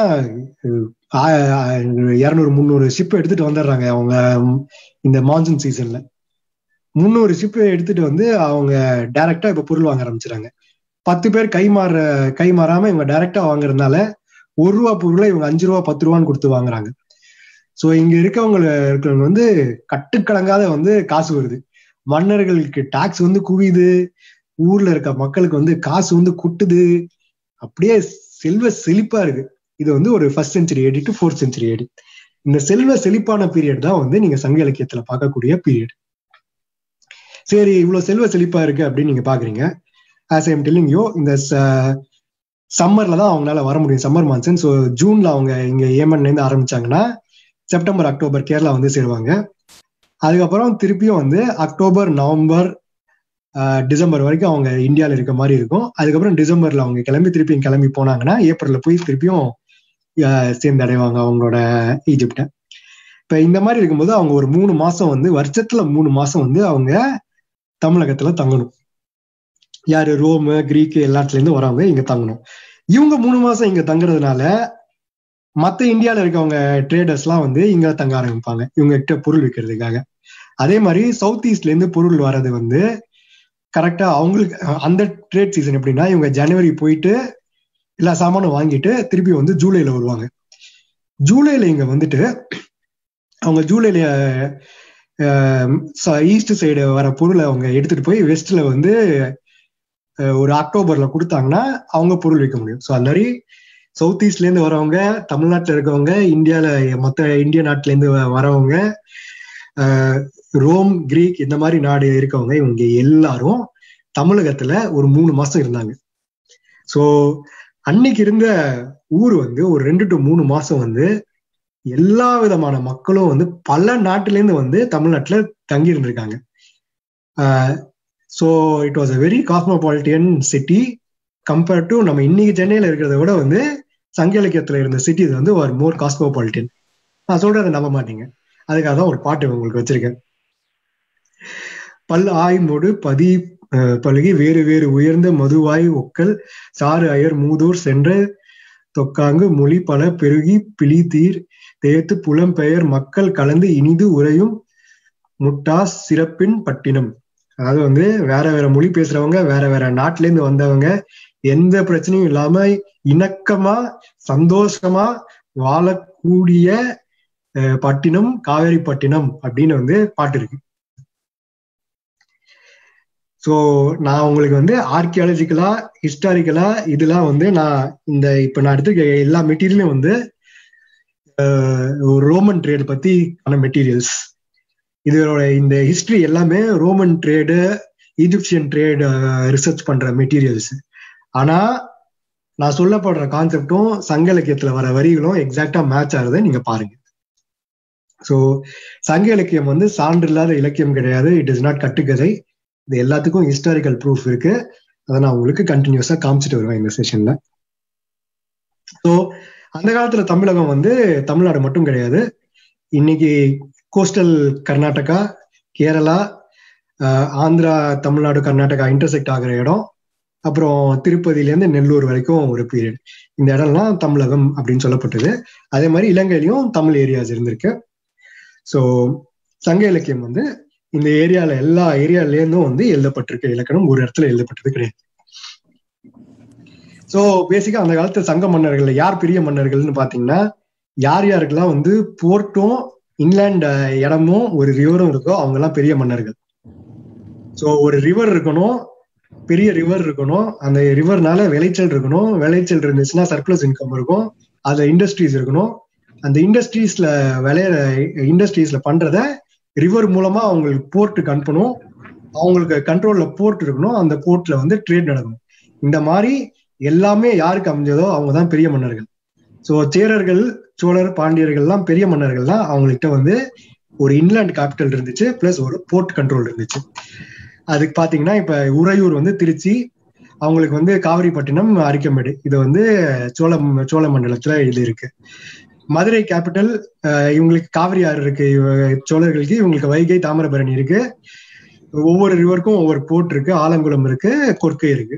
இரநூறு முந்நூறு ஷிப் எடுத்துட்டு வந்துடுறாங்க அவங்க ம், இந்த மான்சூன் சீசன்ல முந்நூறு ஷிப் எடுத்துட்டு வந்து அவங்க டைரக்டா இப்ப பொருள் வாங்க ஆரம்பிச்சிட்டாங்க பத்து பேர் கை மாற கை மாறாம இவங்க டைரக்டா வாங்குறதுனால ஒரு ரூபா பொருளை இவங்க அஞ்சு ரூபா பத்து ரூபான்னு கொடுத்து வாங்குறாங்க சோ இங்க இருக்கவங்க இருக்கிறவங்க வந்து கட்டுக்கலங்காத வந்து காசு வருது மன்னர்களுக்கு டாக்ஸ் வந்து குவியுது ஊர்ல இருக்க மக்களுக்கு வந்து காசு வந்து கொட்டுது அப்படியே செல்வ செழிப்பா இருக்கு இது வந்து ஒரு first century AD to fourth century AD இந்த செல்வ செழிப்பான பீரியட் தான் வந்து நீங்க சங்க இலக்கியத்துல பார்க்கக்கூடிய பீரியட் சரி இவ்வளவு செல்வ செழிப்பா இருக்கு அப்படின்னு நீங்க பாக்குறீங்க ஆஸ் ஐம் டெல்லிங் யோ இந்த சம்மர்ல தான் அவங்களால வர முடியும் சம்மர் மான்சூன் ஸோ ஜூன்ல அவங்க இங்க ஏமன்ல இருந்து ஆரம்பிச்சாங்கன்னா செப்டம்பர் அக்டோபர் கேரளா வந்து சேருவாங்க அதுக்கப்புறம் திருப்பியும் வந்து அக்டோபர் நவம்பர் ஆஹ், டிசம்பர் வரைக்கும் அவங்க இந்தியாவில் இருக்க மாதிரி இருக்கும் அதுக்கப்புறம் டிசம்பர்ல அவங்க கிளம்பி திருப்பியும் கிளம்பி போனாங்கன்னா ஏப்ரல்ல போய் திருப்பியும் ஆஹ், சேர்ந்தடைவாங்க அவங்களோட ஈஜிப்ட இப்ப இந்த மாதிரி இருக்கும்போது அவங்க ஒரு மூணு மாசம் வந்து வருஷத்துல மூணு மாசம் வந்து அவங்க தமிழகத்துல தங்கணும் யாரு ரோமு கிரீக்கு எல்லாத்துல இருந்து வரவங்க இங்க தங்கணும் இவங்க மூணு மாசம் இங்க தங்குறதுனால மத்த இந்தியால இருக்கவங்க ட்ரேடர்ஸ்லாம் வந்து இங்க தங்க ஆரம்பிப்பாங்க இவங்க கிட்ட பொருள் விற்கிறதுக்காக அதே மாதிரி சவுத் ஈஸ்ட்ல இருந்து பொருள் வர்றது வந்து கரெக்டா அவங்களுக்கு அந்த ட்ரேட் சீசன் எப்படின்னா இவங்க ஜனவரி போயிட்டு எல்லா சாமானும் வாங்கிட்டு திருப்பி வந்து ஜூலைல வருவாங்க ஜூலைல இங்க வந்துட்டு அவங்க ஜூலைல ஈஸ்ட் சைடு வர பொருளை அவங்க எடுத்துட்டு போய் வெஸ்ட்ல வந்து அஹ், ஒரு அக்டோபர்ல கொடுத்தாங்கன்னா அவங்க பொருள் விற்க முடியும் ஸோ அது மாதிரி சவுத் ஈஸ்ட்ல இருந்து வரவங்க தமிழ்நாட்டுல இருக்கவங்க இந்தியால மொத்த இந்திய நாட்டுல இருந்து வ- வரவங்க அஹ், ரோம் கிரீக் இந்த மாதிரி நாடு இருக்கவங்க இவங்க எல்லாரும் தமிழகத்துல ஒரு மூணு மாசம் இருந்தாங்க ஸோ அன்னைக்கு இருந்த ஊர் வந்து ஒரு ரெண்டு டு மூணு மாசம் வந்து எல்லா விதமான மக்களும் வந்து பல நாட்டுல இருந்து வந்து தமிழ்நாட்டுல தங்கி இருந்திருக்காங்க so it was a very cosmopolitan city compared to நம்ம இன்னைக்கு சென்னையில இருக்கிறத விட வந்து சங்க இலக்கியத்துல இருந்த சிட்டிஸ் வந்து ஒரு மோர் காஸ்மோபாலிட்டியன் நான் சொல்றதை நம்ப மாட்டீங்க அதுக்காக தான் ஒரு பாட்டு உங்களுக்கு வச்சிருக்கேன் பல் ஆய்மோடு பதி அஹ், பழுகி வேறு வேறு உயர்ந்த மதுவாய் ஒக்கல் சாறு அயர் மூதூர் சென்ற தொக்காங்கு மொழி பல பெருகி பிழிதீர் தேத்து புலம்பெயர் மக்கள் கலந்து இனிது உறையும் முட்டாஸ் சிறப்பின் பட்டினம் அதாவது வந்து வேற வேற மொழி பேசுறவங்க வேற வேற நாட்டுல இருந்து வந்தவங்க எந்த பிரச்சனையும் இல்லாம இணக்கமா சந்தோஷமா வாழக்கூடிய அஹ், பட்டினம் காவேரி பட்டினம் அப்படின்னு வந்து பாட்டு இருக்கு ஸோ நான் உங்களுக்கு வந்து ஆர்கியாலஜிக்கலா ஹிஸ்டாரிக்கலா இதெல்லாம் வந்து நான் இந்த இப்ப நான் எடுத்துக்க எல்லா மெட்டீரியலும் வந்து ரோமன் ட்ரேட் பத்தி ஆன மெட்டீரியல்ஸ் இதோட இந்த ஹிஸ்டரி எல்லாமே Roman trade Egyptian trade research பண்ற மெட்டீரியல்ஸ் ஆனா நான் சொல்லப்படுற கான்செப்டும் சங்க இலக்கியத்துல வர வரிகளும் எக்ஸாக்டா மேட்ச் ஆகுறதை நீங்க பாருங்க ஸோ சங்க இலக்கியம் வந்து சான்று இல்லாத இலக்கியம் கிடையாது இட் இஸ் நாட் கட்டுக்கதை இது எல்லாத்துக்கும் ஹிஸ்டாரிக்கல் ப்ரூஃப் இருக்கு அதை நான் உங்களுக்கு கண்டினியூஸா காமிச்சிட்டு வருவேன் இந்த செஷன்ல ஸோ அந்த காலத்துல தமிழகம் வந்து தமிழ்நாடு மட்டும் கிடையாது இன்னைக்கு கோஸ்டல் கர்நாடகா கேரளா ஆஹ், ஆந்திரா தமிழ்நாடு கர்நாடகா இன்டர்செக்ட் ஆகிற இடம் அப்புறம் திருப்பதியிலேருந்து நெல்லூர் வரைக்கும் ஒரு பீரியட் இந்த இடம்லாம் தமிழகம் அப்படின்னு சொல்லப்பட்டது அதே மாதிரி இலங்கையிலயும் தமிழ் ஏரியாஸ் இருந்திருக்கு ஸோ சங்க இலக்கியம் வந்து இந்த ஏரியால எல்லா ஏரியால இருந்தும் வந்து எழுதப்பட்டிருக்கு இலக்கணம் ஒரு இடத்துல எழுதப்பட்டது கிடையாது ஸோ பேசிக்கா அந்த காலத்து சங்க மன்னர்கள்ல யார் பெரிய மன்னர்கள்னு பாத்தீங்கன்னா யார் யாருக்கெல்லாம் வந்து போர்ட்டும் இன்லேண்ட் இடமும் ஒரு ரிவரும் இருக்கோ அவங்க எல்லாம் பெரிய மன்னர்கள் ஸோ ஒரு ரிவர் இருக்கணும் பெரிய ரிவர் இருக்கணும் அந்த ரிவர்னால விளைச்சல் இருக்கணும் விளைச்சல் இருந்துச்சுன்னா சர்ப்ளஸ் இன்கம் இருக்கும் அதுல இண்டஸ்ட்ரீஸ் இருக்கணும் அந்த இண்டஸ்ட்ரீஸ்ல விளையிற இண்டஸ்ட்ரீஸ்ல பண்றத ரிவர் மூலமா அவங்களுக்கு போர்ட்டுக்கு அனுப்பணும் அவங்களுக்கு கண்ட்ரோல்ல போர்ட் இருக்கணும் அந்த போர்ட்ல வந்து ட்ரேட் நடக்கணும் இந்த மாதிரி எல்லாமே யாருக்கு அமைஞ்சதோ அவங்க தான் பெரிய மன்னர்கள் ஸோ சேரர்கள் சோழர் பாண்டியர்கள்லாம் பெரிய மன்னர்கள்லாம் அவங்கள்ட்ட வந்து ஒரு இன்லேண்ட் கேபிட்டல் இருந்துச்சு பிளஸ் ஒரு போர்ட் கண்ட்ரோல் இருந்துச்சு அதுக்கு பாத்தீங்கன்னா இப்ப உறையூர் வந்து திருச்சி அவங்களுக்கு வந்து காவிரிப்பட்டினம் அரிக்கமேடு இது வந்து சோழ சோழ மண்டலத்துல இது இருக்கு மதுரை கேபிட்டல் இவங்களுக்கு காவிரி ஆறு இருக்கு இவ- சோழர்களுக்கு இவங்களுக்கு வைகை தாமிரபரணி இருக்கு ஒவ்வொரு ரிவருக்கும் ஒவ்வொரு போர்ட் இருக்கு ஆலங்குளம் இருக்கு கொற்கை இருக்கு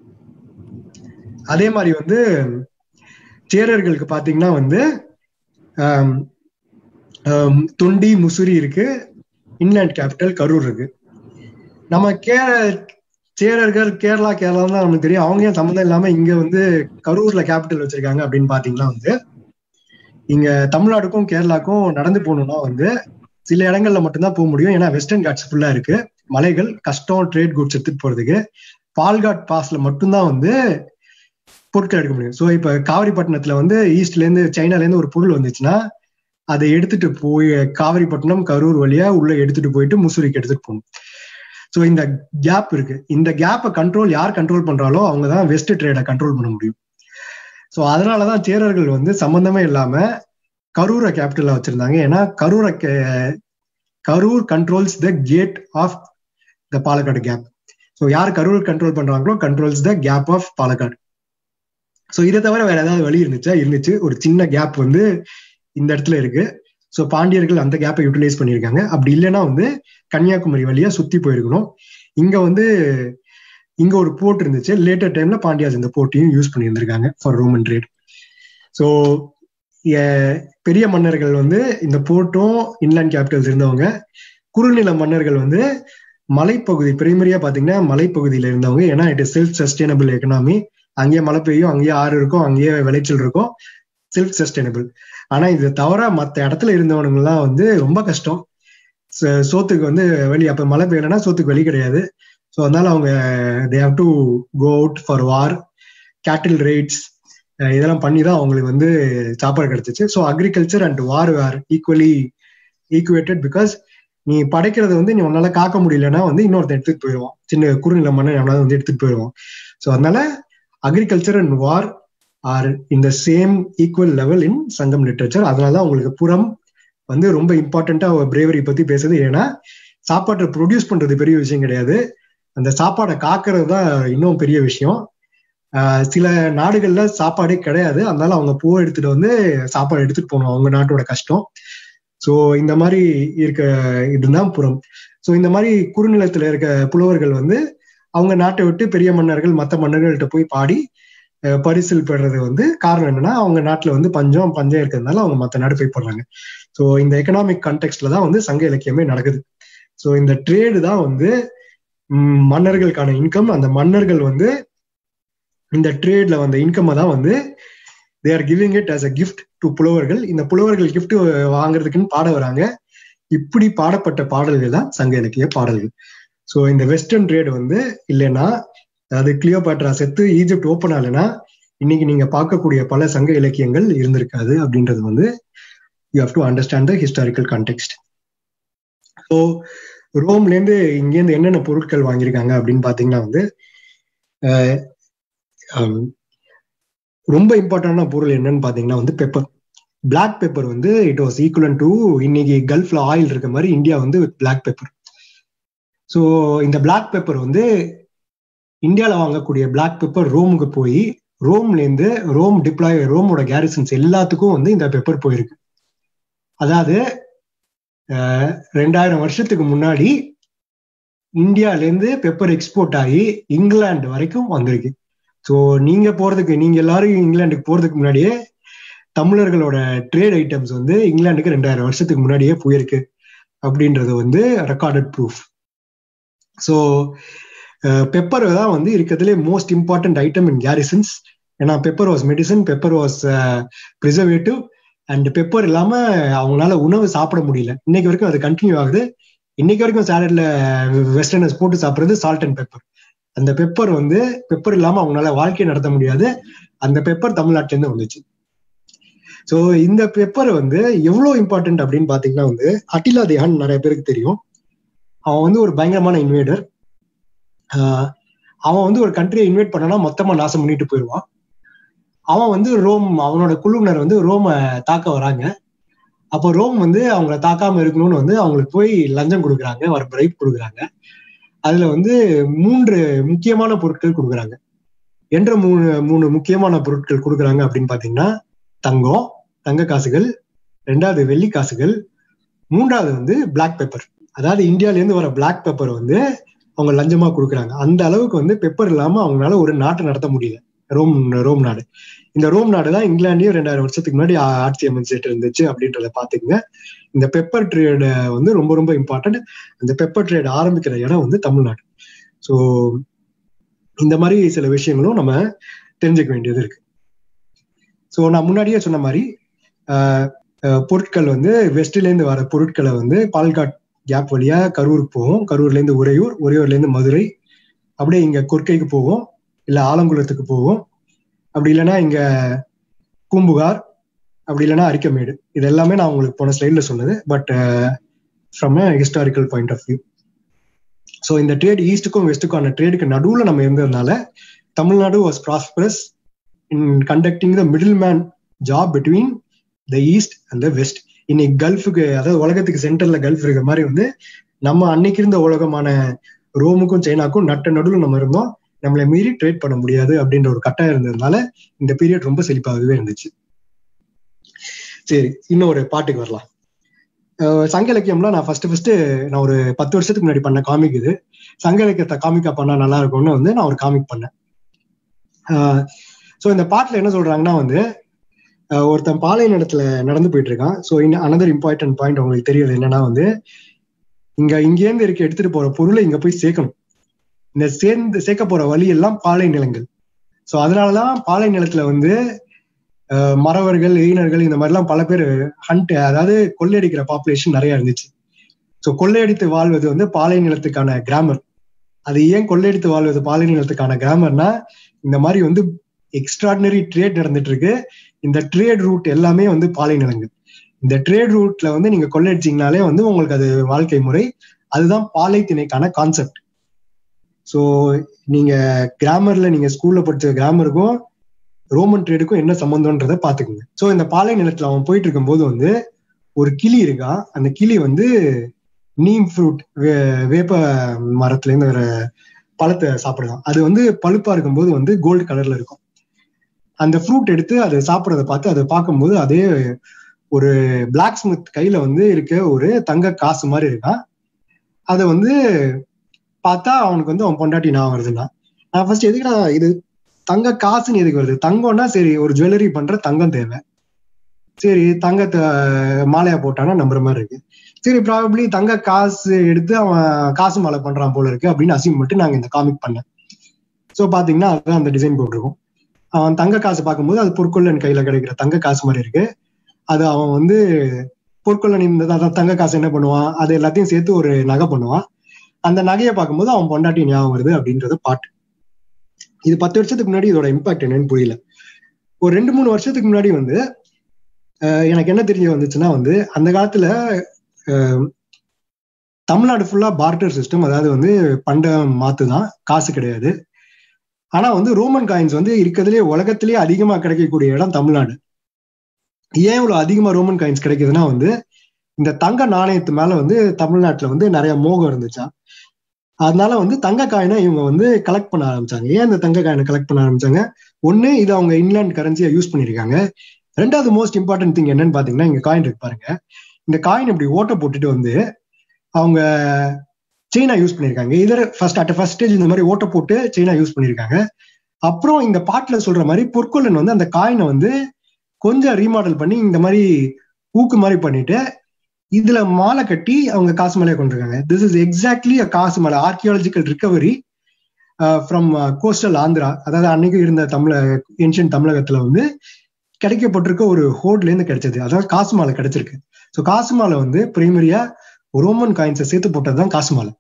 அதே மாதிரி வந்து சேரர்களுக்கு பாத்தீங்கன்னா வந்து ஆம், ஆம், தொண்டி முசிறி இருக்கு இன்லேண்ட் கேபிட்டல் கரூர் இருக்கு நம்ம கே சேரர்கள் கேரளா கேரளா தான் நமக்கு தெரியும் அவங்க ஏன் சம்மந்தம் இல்லாம இங்க வந்து கரூர்ல கேபிட்டல் வச்சிருக்காங்க அப்படின்னு பாத்தீங்கன்னா வந்து இங்க தமிழ்நாடுக்கும் கேரளாக்கும் நடந்து போகணும்னா வந்து சில இடங்கள்ல மட்டும்தான் போக முடியும் ஏன்னா வெஸ்டர்ன் காட்ஸ் ஃபுல்லா இருக்கு மலைகள் கஷ்டம் ட்ரேட் குட்ஸ் எடுத்துட்டு போறதுக்கு பால்காட் பாஸ்ல மட்டும்தான் வந்து பொருட்கள் எடுக்க முடியும் ஸோ இப்ப காவிரிப்பட்டினத்துல வந்து ஈஸ்ட்ல இருந்து சைனால இருந்து ஒரு பொருள் வந்துச்சுன்னா அதை எடுத்துட்டு போய் காவிரிப்பட்டினம் கரூர் வழியா உள்ள எடுத்துட்டு போயிட்டு முசூரிக்கு எடுத்துட்டு போகணும் ஸோ இந்த கேப் இருக்கு இந்த கேப்பை கண்ட்ரோல் யார் கண்ட்ரோல் பண்றாலோ அவங்க தான் வெஸ்ட் ட்ரேடை கண்ட்ரோல் பண்ண முடியும் ஸோ அதனாலதான் சேரர்கள் வந்து சம்பந்தமே இல்லாம கரூரை கேபிட்டலா வச்சிருந்தாங்க ஏன்னா கரூரை கே- Karur controls the gate of the Palakkad gap so யார் கரூர் கண்ட்ரோல் பண்றாங்களோ controls the gap of Palakkad so இதை தவிர வேற ஏதாவது வழி இருந்துச்சா இருந்துச்சு ஒரு சின்ன கேப் வந்து இந்த இடத்துல இருக்கு ஸோ பாண்டியர்கள் அந்த கேப்பை யூட்டிலைஸ் பண்ணியிருக்காங்க அப்படி இல்லைன்னா வந்து கன்னியாகுமரி வழியா சுத்தி போயிருக்கணும் இங்க வந்து இங்க ஒரு போர்ட் இருந்துச்சு லேட்டர் டைம்ல பாண்டியாஸ் இந்த போர்ட்டையும் யூஸ் பண்ணியிருந்திருக்காங்க ஃபார் ரோமன் ட்ரேட் ஸோ பெரிய மன்னர்கள் வந்து இந்த போர்ட்டும் இன்லேண்ட் கேபிட்டல்ஸ் இருந்தவங்க குறுநில மன்னர்கள் வந்து மலைப்பகுதி பிரைமரியா பாத்தீங்கன்னா மலைப்பகுதியில இருந்தவங்க ஏன்னா it is self sustainable economy அங்கேயே மழை பெய்யும் அங்கேயே ஆறு இருக்கும் அங்கேயே விளைச்சல் இருக்கும் செல்ஃப் சஸ்டைனபிள் ஆனா இது தவிர மத்த இடத்துல இருந்தவனுங்க எல்லாம் வந்து ரொம்ப கஷ்டம் ச- சோத்துக்கு வந்து வெளி அப்ப மழை பெய்யலைன்னா சோத்துக்கு வெளி கிடையாது ஸோ அதனால அவங்க they have to go out for war cattle raids இதெல்லாம் பண்ணி தான் அவங்களுக்கு வந்து சாப்பாடு கிடைச்சிச்சு so agriculture and war are equally equated because நீ படைக்கிறது வந்து நீ உன்னால காக்க முடியலன்னா வந்து இன்னொருத்தன் எடுத்துட்டு போயிடுவான் சின்ன குறுநில மண்ணை எவனாவது வந்து எடுத்துட்டு போயிடுவான் ஸோ அதனால agriculture and war are in the same equal level in Sangam literature அதனால தான் உங்களுக்கு புறம் வந்து ரொம்ப இம்பார்ட்டண்டா பிரேவரி பத்தி பேசுது ஏன்னா சாப்பாட்டை ப்ரொடியூஸ் பண்றது பெரிய விஷயம் கிடையாது அந்த சாப்பாடை காக்கிறது தான் இன்னும் பெரிய விஷயம் ஆஹ் சில நாடுகள்ல சாப்பாடே கிடையாது அதனால அவங்க பூ எடுத்துட்டு வந்து சாப்பாடு எடுத்துட்டு போகணும் அவங்க நாட்டோட கஷ்டம் ஸோ இந்த மாதிரி இருக்க இதுதான் புறம் ஸோ இந்த மாதிரி குறுநிலத்துல இருக்க புலவர்கள் வந்து அவங்க நாட்டை விட்டு பெரிய மன்னர்கள் மற்ற மன்னர்கள்ட்ட போய் பாடி அஹ் பரிசில் பெறுறது வந்து காரணம் என்னன்னா அவங்க நாட்டுல வந்து பஞ்சம் பஞ்சம் இருக்கிறதுனால அவங்க மற்ற நாடு போய் போடுறாங்க ஸோ இந்த எக்கனாமிக் கான்டெக்ட்ல தான் வந்து சங்க இலக்கியமே நடக்குது ஸோ இந்த ட்ரேடு தான் வந்து ம், மன்னர்களுக்கான இன்கம் அந்த மன்னர்கள் வந்து இந்த ட்ரேட்ல வந்த இன்கம் தான் வந்து they are giving it as a gift to புலவர்கள் இந்த புலவர்கள் gift வாங்குறதுக்குன்னு பாட வராங்க இப்படி பாடப்பட்ட பாடல்கள் தான் சங்க இலக்கிய பாடல்கள் ஸோ இந்த வெஸ்டர்ன் ட்ரேட் வந்து இல்லைன்னா அதாவது கிளியோபாட்ரா செத்து ஈஜிப்ட் ஓப்பன் ஆகலைன்னா இன்னைக்கு நீங்க பார்க்கக்கூடிய பல சங்க இலக்கியங்கள் இருந்திருக்காது அப்படின்றது வந்து you have to understand the historical context so ரோம்ல இருந்து இங்கேருந்து என்னென்ன பொருட்கள் வாங்கியிருக்காங்க அப்படின்னு பாத்தீங்கன்னா வந்து அஹ், ஹம், ரொம்ப இம்பார்ட்டன்டான பொருள் என்னன்னு பாத்தீங்கன்னா வந்து பெப்பர் Black பெப்பர் வந்து இட் வாஸ் ஈக்குவலன் டு இன்னைக்கு கல்ஃப்ல ஆயில் இருக்க மாதிரி இந்தியா வந்து பிளாக் பெப்பர் ஸோ இந்த Black பெப்பர் வந்து இந்தியாவில் வாங்கக்கூடிய Black பெப்பர் ரோமுக்கு போய் ரோம்ல இருந்து ரோம் டிப்ளாய் ரோமோட கேரிசன்ஸ் எல்லாத்துக்கும் வந்து இந்த பெப்பர் போயிருக்கு அதாவது அஹ், ரெண்டாயிரம் வருஷத்துக்கு முன்னாடி இந்தியால இருந்து பெப்பர் எக்ஸ்போர்ட் ஆகி இங்கிலாந்து வரைக்கும் வந்திருக்கு ஸோ நீங்க போறதுக்கு நீங்க எல்லாரும் இங்கிலாந்துக்கு போறதுக்கு முன்னாடியே தமிழர்களோட ட்ரேட் ஐட்டம்ஸ் வந்து இங்கிலாந்துக்கு ரெண்டாயிரம் வருஷத்துக்கு முன்னாடியே போயிருக்கு அப்படின்றது வந்து ரெக்கார்டட் ப்ரூஃப் ஸோ பெப்பர் தான் வந்து இருக்கிறதுலே most important item in garrisons ஏன்னா pepper was medicine pepper was preservative and pepper இல்லாம அவங்களால உணவு சாப்பிட முடியல இன்னைக்கு வரைக்கும் அது கண்டினியூ ஆகுது இன்னைக்கு வரைக்கும் சாலட்ல வெஸ்டர்னஸ் போட்டு சாப்பிடுறது சால்ட் அண்ட் பெப்பர் அந்த பெப்பர் வந்து பெப்பர் இல்லாம அவங்களால வாழ்க்கை நடத்த முடியாது அந்த பெப்பர் தமிழ்நாட்டுல இருந்து வந்துச்சு ஸோ இந்த பெப்பர் வந்து எவ்வளவு இம்பார்ட்டன்ட் அப்படின்னு பாத்தீங்கன்னா வந்து அட்டிலா தேஹான் நிறைய பேருக்கு தெரியும் அவன் வந்து ஒரு பயங்கரமான இன்வேடர் அவன் வந்து ஒரு கண்ட்ரியை இன்வைட் பண்ணனா மொத்தமா நாசம் பண்ணிட்டு போயிடுவான் அவன் வந்து ரோம் அவனோட குழுவினர் வந்து ரோமை தாக்க வராங்க அப்போ ரோம் வந்து அவங்கள தாக்காம இருக்கணும்னு வந்து அவங்களுக்கு போய் லஞ்சம் கொடுக்குறாங்க ஒரு பிரைப் கொடுக்குறாங்க அதுல வந்து மூன்று முக்கியமான பொருட்கள் கொடுக்குறாங்க என்ற மூணு மூணு முக்கியமான பொருட்கள் கொடுக்குறாங்க அப்படின்னு பாத்தீங்கன்னா தங்கம் தங்க காசுகள் ரெண்டாவது வெள்ளி காசுகள் மூன்றாவது வந்து பிளாக் பெப்பர் அதாவது இந்தியால இருந்து வர பிளாக் பெப்பர் வந்து அவங்க லஞ்சமா கொடுக்குறாங்க அந்த அளவுக்கு வந்து பெப்பர் இல்லாம அவங்களால ஒரு நாட்டை நடத்த முடியல ரோம் ரோம் நாடு இந்த ரோம் நாடு தான் இங்கிலாண்டையும் ரெண்டாயிரம் வருஷத்துக்கு முன்னாடி ஆ- ஆட்சி அமைச்சிட்டு இருந்துச்சு அப்படின்றத பாத்துக்கங்க இந்த பெப்பர் ட்ரேட் வந்து ரொம்ப ரொம்ப இம்பார்ட்டன்ட் அந்த பெப்பர் ட்ரேட் ஆரம்பிக்கிற இடம் வந்து தமிழ்நாடு ஸோ இந்த மாதிரி சில விஷயங்களும் நம்ம தெரிஞ்சுக்க வேண்டியது இருக்கு ஸோ நான் முன்னாடியே சொன்ன மாதிரி ஆஹ், ஆஹ், பொருட்கள் வந்து வெஸ்ட்ல இருந்து வர பொருட்களை வந்து பால்காட் கேப் வழியா கரூருக்கு போகும் கரூர்ல இருந்து உறையூர் உறையூர்ல இருந்து மதுரை அப்படியே இங்க கொற்கைக்கு போகும் இல்ல ஆலங்குளத்துக்கு போகும் அப்படி இல்லைன்னா இங்க பூம்புகார் அப்படி இல்லைன்னா அரிக்கமேடு இது எல்லாமே நான் உங்களுக்கு போன ஸ்லைட்ல சொன்னது but from a historical point of view so இந்த ட்ரேட் ஈஸ்ட்டுக்கும் வெஸ்ட்டுக்கான ட்ரேடுக்கு நடுவில் நம்ம இருந்ததுனால Tamil Nadu was prosperous in conducting the middle man job between the east and the west இன்னைக்கு கல்ஃபுக்கு அதாவது உலகத்துக்கு சென்டர்ல கல்ஃப் இருக்கிற மாதிரி வந்து நம்ம அன்னைக்கு இருந்த உலகமான ரோமுக்கும் சைனாக்கும் நட்ட நடுவில் நம்ம இருந்தோம் நம்மளை மீறி ட்ரேட் பண்ண முடியாது அப்படின்ற ஒரு கட்டாயம் இருந்ததுனால இந்த பீரியட் ரொம்ப செழிப்பாகவே இருந்துச்சு சரி இன்னும் ஒரு பாட்டுக்கு வரலாம் அஹ் சங்க இலக்கியம்லாம் நான் ஃபர்ஸ்ட் ஃபர்ஸ்ட் நான் ஒரு பத்து வருஷத்துக்கு முன்னாடி பண்ண காமிக் இது சங்க இலக்கியத்தை காமிக்கா பண்ணா நல்லா இருக்கும்னு வந்து நான் ஒரு காமிக் பண்ணேன் ஸோ இந்த பாட்டுல என்ன சொல்றாங்கன்னா வந்து அஹ் ஒருத்தன் பாலை இடத்துல நடந்து போயிட்டு இருக்கான் ஸோ இன்னும் அனதர் இம்பார்ட்டன்ட் பாயிண்ட் உங்களுக்கு தெரியுது என்னன்னா வந்து இங்க இங்கேருந்து இருக்க எடுத்துட்டு போற பொருளை இங்க போய் சேர்க்கணும் இந்த சேர்ந்து சேர்க்க போற வழி எல்லாம் பாலை நிலங்கள் ஸோ அதனாலதான் பாலை நிலத்துல வந்து அஹ் மறவர்கள் எயினர்கள் இந்த மாதிரிலாம் பல பேர் ஹண்ட் அதாவது கொள்ளையடிக்கிற பாப்புலேஷன் நிறைய இருந்துச்சு ஸோ கொள்ளையடித்து வாழ்வது வந்து பாலை நிலத்துக்கான கிராமர் அது ஏன் கொள்ளையடித்து வாழ்வது பாலை நிலத்துக்கான கிராமர்னா இந்த மாதிரி வந்து எக்ஸ்ட்ராடினரி ட்ரேட் நடந்துட்டு இருக்கு இந்த ட்ரேட் ரூட் எல்லாமே வந்து பாலை நிலங்கள் இந்த ட்ரேட் ரூட்ல வந்து நீங்க கொள்ளையடிச்சீங்கனாலே வந்து உங்களுக்கு அது வாழ்க்கை முறை அதுதான் பாலை திணைக்கான கான்செப்ட் ஸோ நீங்க கிராமர்ல நீங்க ஸ்கூல்ல படிச்ச கிராமருக்கும் ரோமன் ட்ரேடுக்கும் என்ன சம்பந்தம்ன்றத பாத்துக்கோங்க ஸோ இந்த பாலை நிலத்துல அவன் போயிட்டு இருக்கும்போது வந்து ஒரு கிளி இருக்கான் அந்த கிளி வந்து நீம் ஃப்ரூட் வேப்ப மரத்துல இருந்து வர பழத்தை சாப்பிடுதான் அது வந்து பழுப்பா இருக்கும்போது வந்து கோல்டு கலர்ல இருக்கும் அந்த ஃப்ரூட் எடுத்து அதை சாப்பிட்றத பார்த்து அதை பார்க்கும்போது அதே ஒரு பிளாக் ஸ்மித் கையில வந்து இருக்க ஒரு தங்க காசு மாதிரி இருக்கான் அதை வந்து பார்த்தா அவனுக்கு வந்து அவன் பொண்டாட்டி நான் வருதுன்னா நான் ஃபர்ஸ்ட் எதுக்குடா இது தங்க காசுன்னு எதுக்கு வருது தங்கம்னா சரி ஒரு ஜுவல்லரி பண்ற தங்கம் தேவை சரி தங்கத்தை மாலையா போட்டானா நம்புற மாதிரி இருக்கு சரி ப்ராபப்ளி தங்க காசு எடுத்து அவன் காசு மாலை பண்றான் போல இருக்கு அப்படின்னு அசிம் மட்டும் நாங்க இந்த காமிக் பண்ணேன் ஸோ பாத்தீங்கன்னா அதுதான் அந்த டிசைன் போட்டிருக்கோம் அவன் தங்க காசு பார்க்கும்போது அது பொற்கொள்ளன் கையில கிடைக்கிற தங்க காசு மாதிரி இருக்கு அது அவன் வந்து பொற்கொள்ளன் இந்த அதான் தங்க காசு என்ன பண்ணுவான் அது எல்லாத்தையும் சேர்த்து ஒரு நகை பண்ணுவான் அந்த நகையை பார்க்கும்போது அவன் பொண்டாட்டி ஞாபகம் வருது அப்படின்றது பாட்டு இது பத்து வருஷத்துக்கு முன்னாடி இதோட இம்பாக்ட் என்னன்னு புரியல ஒரு ரெண்டு மூணு வருஷத்துக்கு முன்னாடி வந்து எனக்கு என்ன தெரிய வந்துச்சுன்னா வந்து அந்த காலத்துல தமிழ்நாடு ஃபுல்லா பார்ட்டர் சிஸ்டம் அதாவது வந்து பண்டம் மாத்து தான் காசு கிடையாது ஆனா வந்து ரோமன் காயின்ஸ் வந்து இருக்கிறதுலே உலகத்திலேயே அதிகமா கிடைக்கக்கூடிய இடம் தமிழ்நாடு ஏன் இவ்வளவு அதிகமா ரோமன் காயின்ஸ் கிடைக்குதுன்னா வந்து இந்த தங்க நாணயத்து மேல வந்து தமிழ்நாட்டுல வந்து நிறைய மோகம் இருந்துச்சா அதனால வந்து தங்க காயினை இவங்க வந்து கலெக்ட் பண்ண ஆரம்பிச்சாங்க ஏன் இந்த தங்க காயினை கலெக்ட் பண்ண ஆரம்பிச்சாங்க ஒண்ணு இது அவங்க இன்லேண்ட் கரன்சியா யூஸ் பண்ணிருக்காங்க ரெண்டாவது மோஸ்ட் இம்பார்ட்டன்ட் திங் என்னன்னு பாத்தீங்கன்னா இங்க காயின் இருக்கு பாருங்க இந்த காயின் இப்படி ஓட்ட போட்டுட்டு வந்து அவங்க செயினா யூஸ் பண்ணிருக்காங்க இதர் ஃபர்ஸ்ட் அட் ஃபர்ஸ்ட் ஸ்டேஜ் இந்த மாதிரி ஓட்ட போட்டு செயினா யூஸ் பண்ணிருக்காங்க அப்புறம் இந்த பாட்டுல சொல்ற மாதிரி பொற்கொள்ளன் வந்து அந்த காயினை வந்து கொஞ்சம் ரீமாடல் பண்ணி இந்த மாதிரி ஊக்கு மாதிரி பண்ணிட்டு இதுல மாலை கட்டி அவங்க காசு மலையை கொண்டிருக்காங்க திஸ் இஸ் எக்ஸாக்ட்லி அ காசு மலை archaeological recovery from coastal Andhra அதாவது அன்னைக்கு இருந்த தமிழ ஏன்ஷியன் தமிழகத்துல வந்து கிடைக்கப்பட்டிருக்க ஒரு ஹோட்ல இருந்து கிடைச்சது அதாவது காசு மாலை கிடைச்சிருக்கு ஸோ காசு மாலை வந்து பிரைமரியா ரோமன் காயின்ஸை சேர்த்து போட்டதுதான் காசு மாலை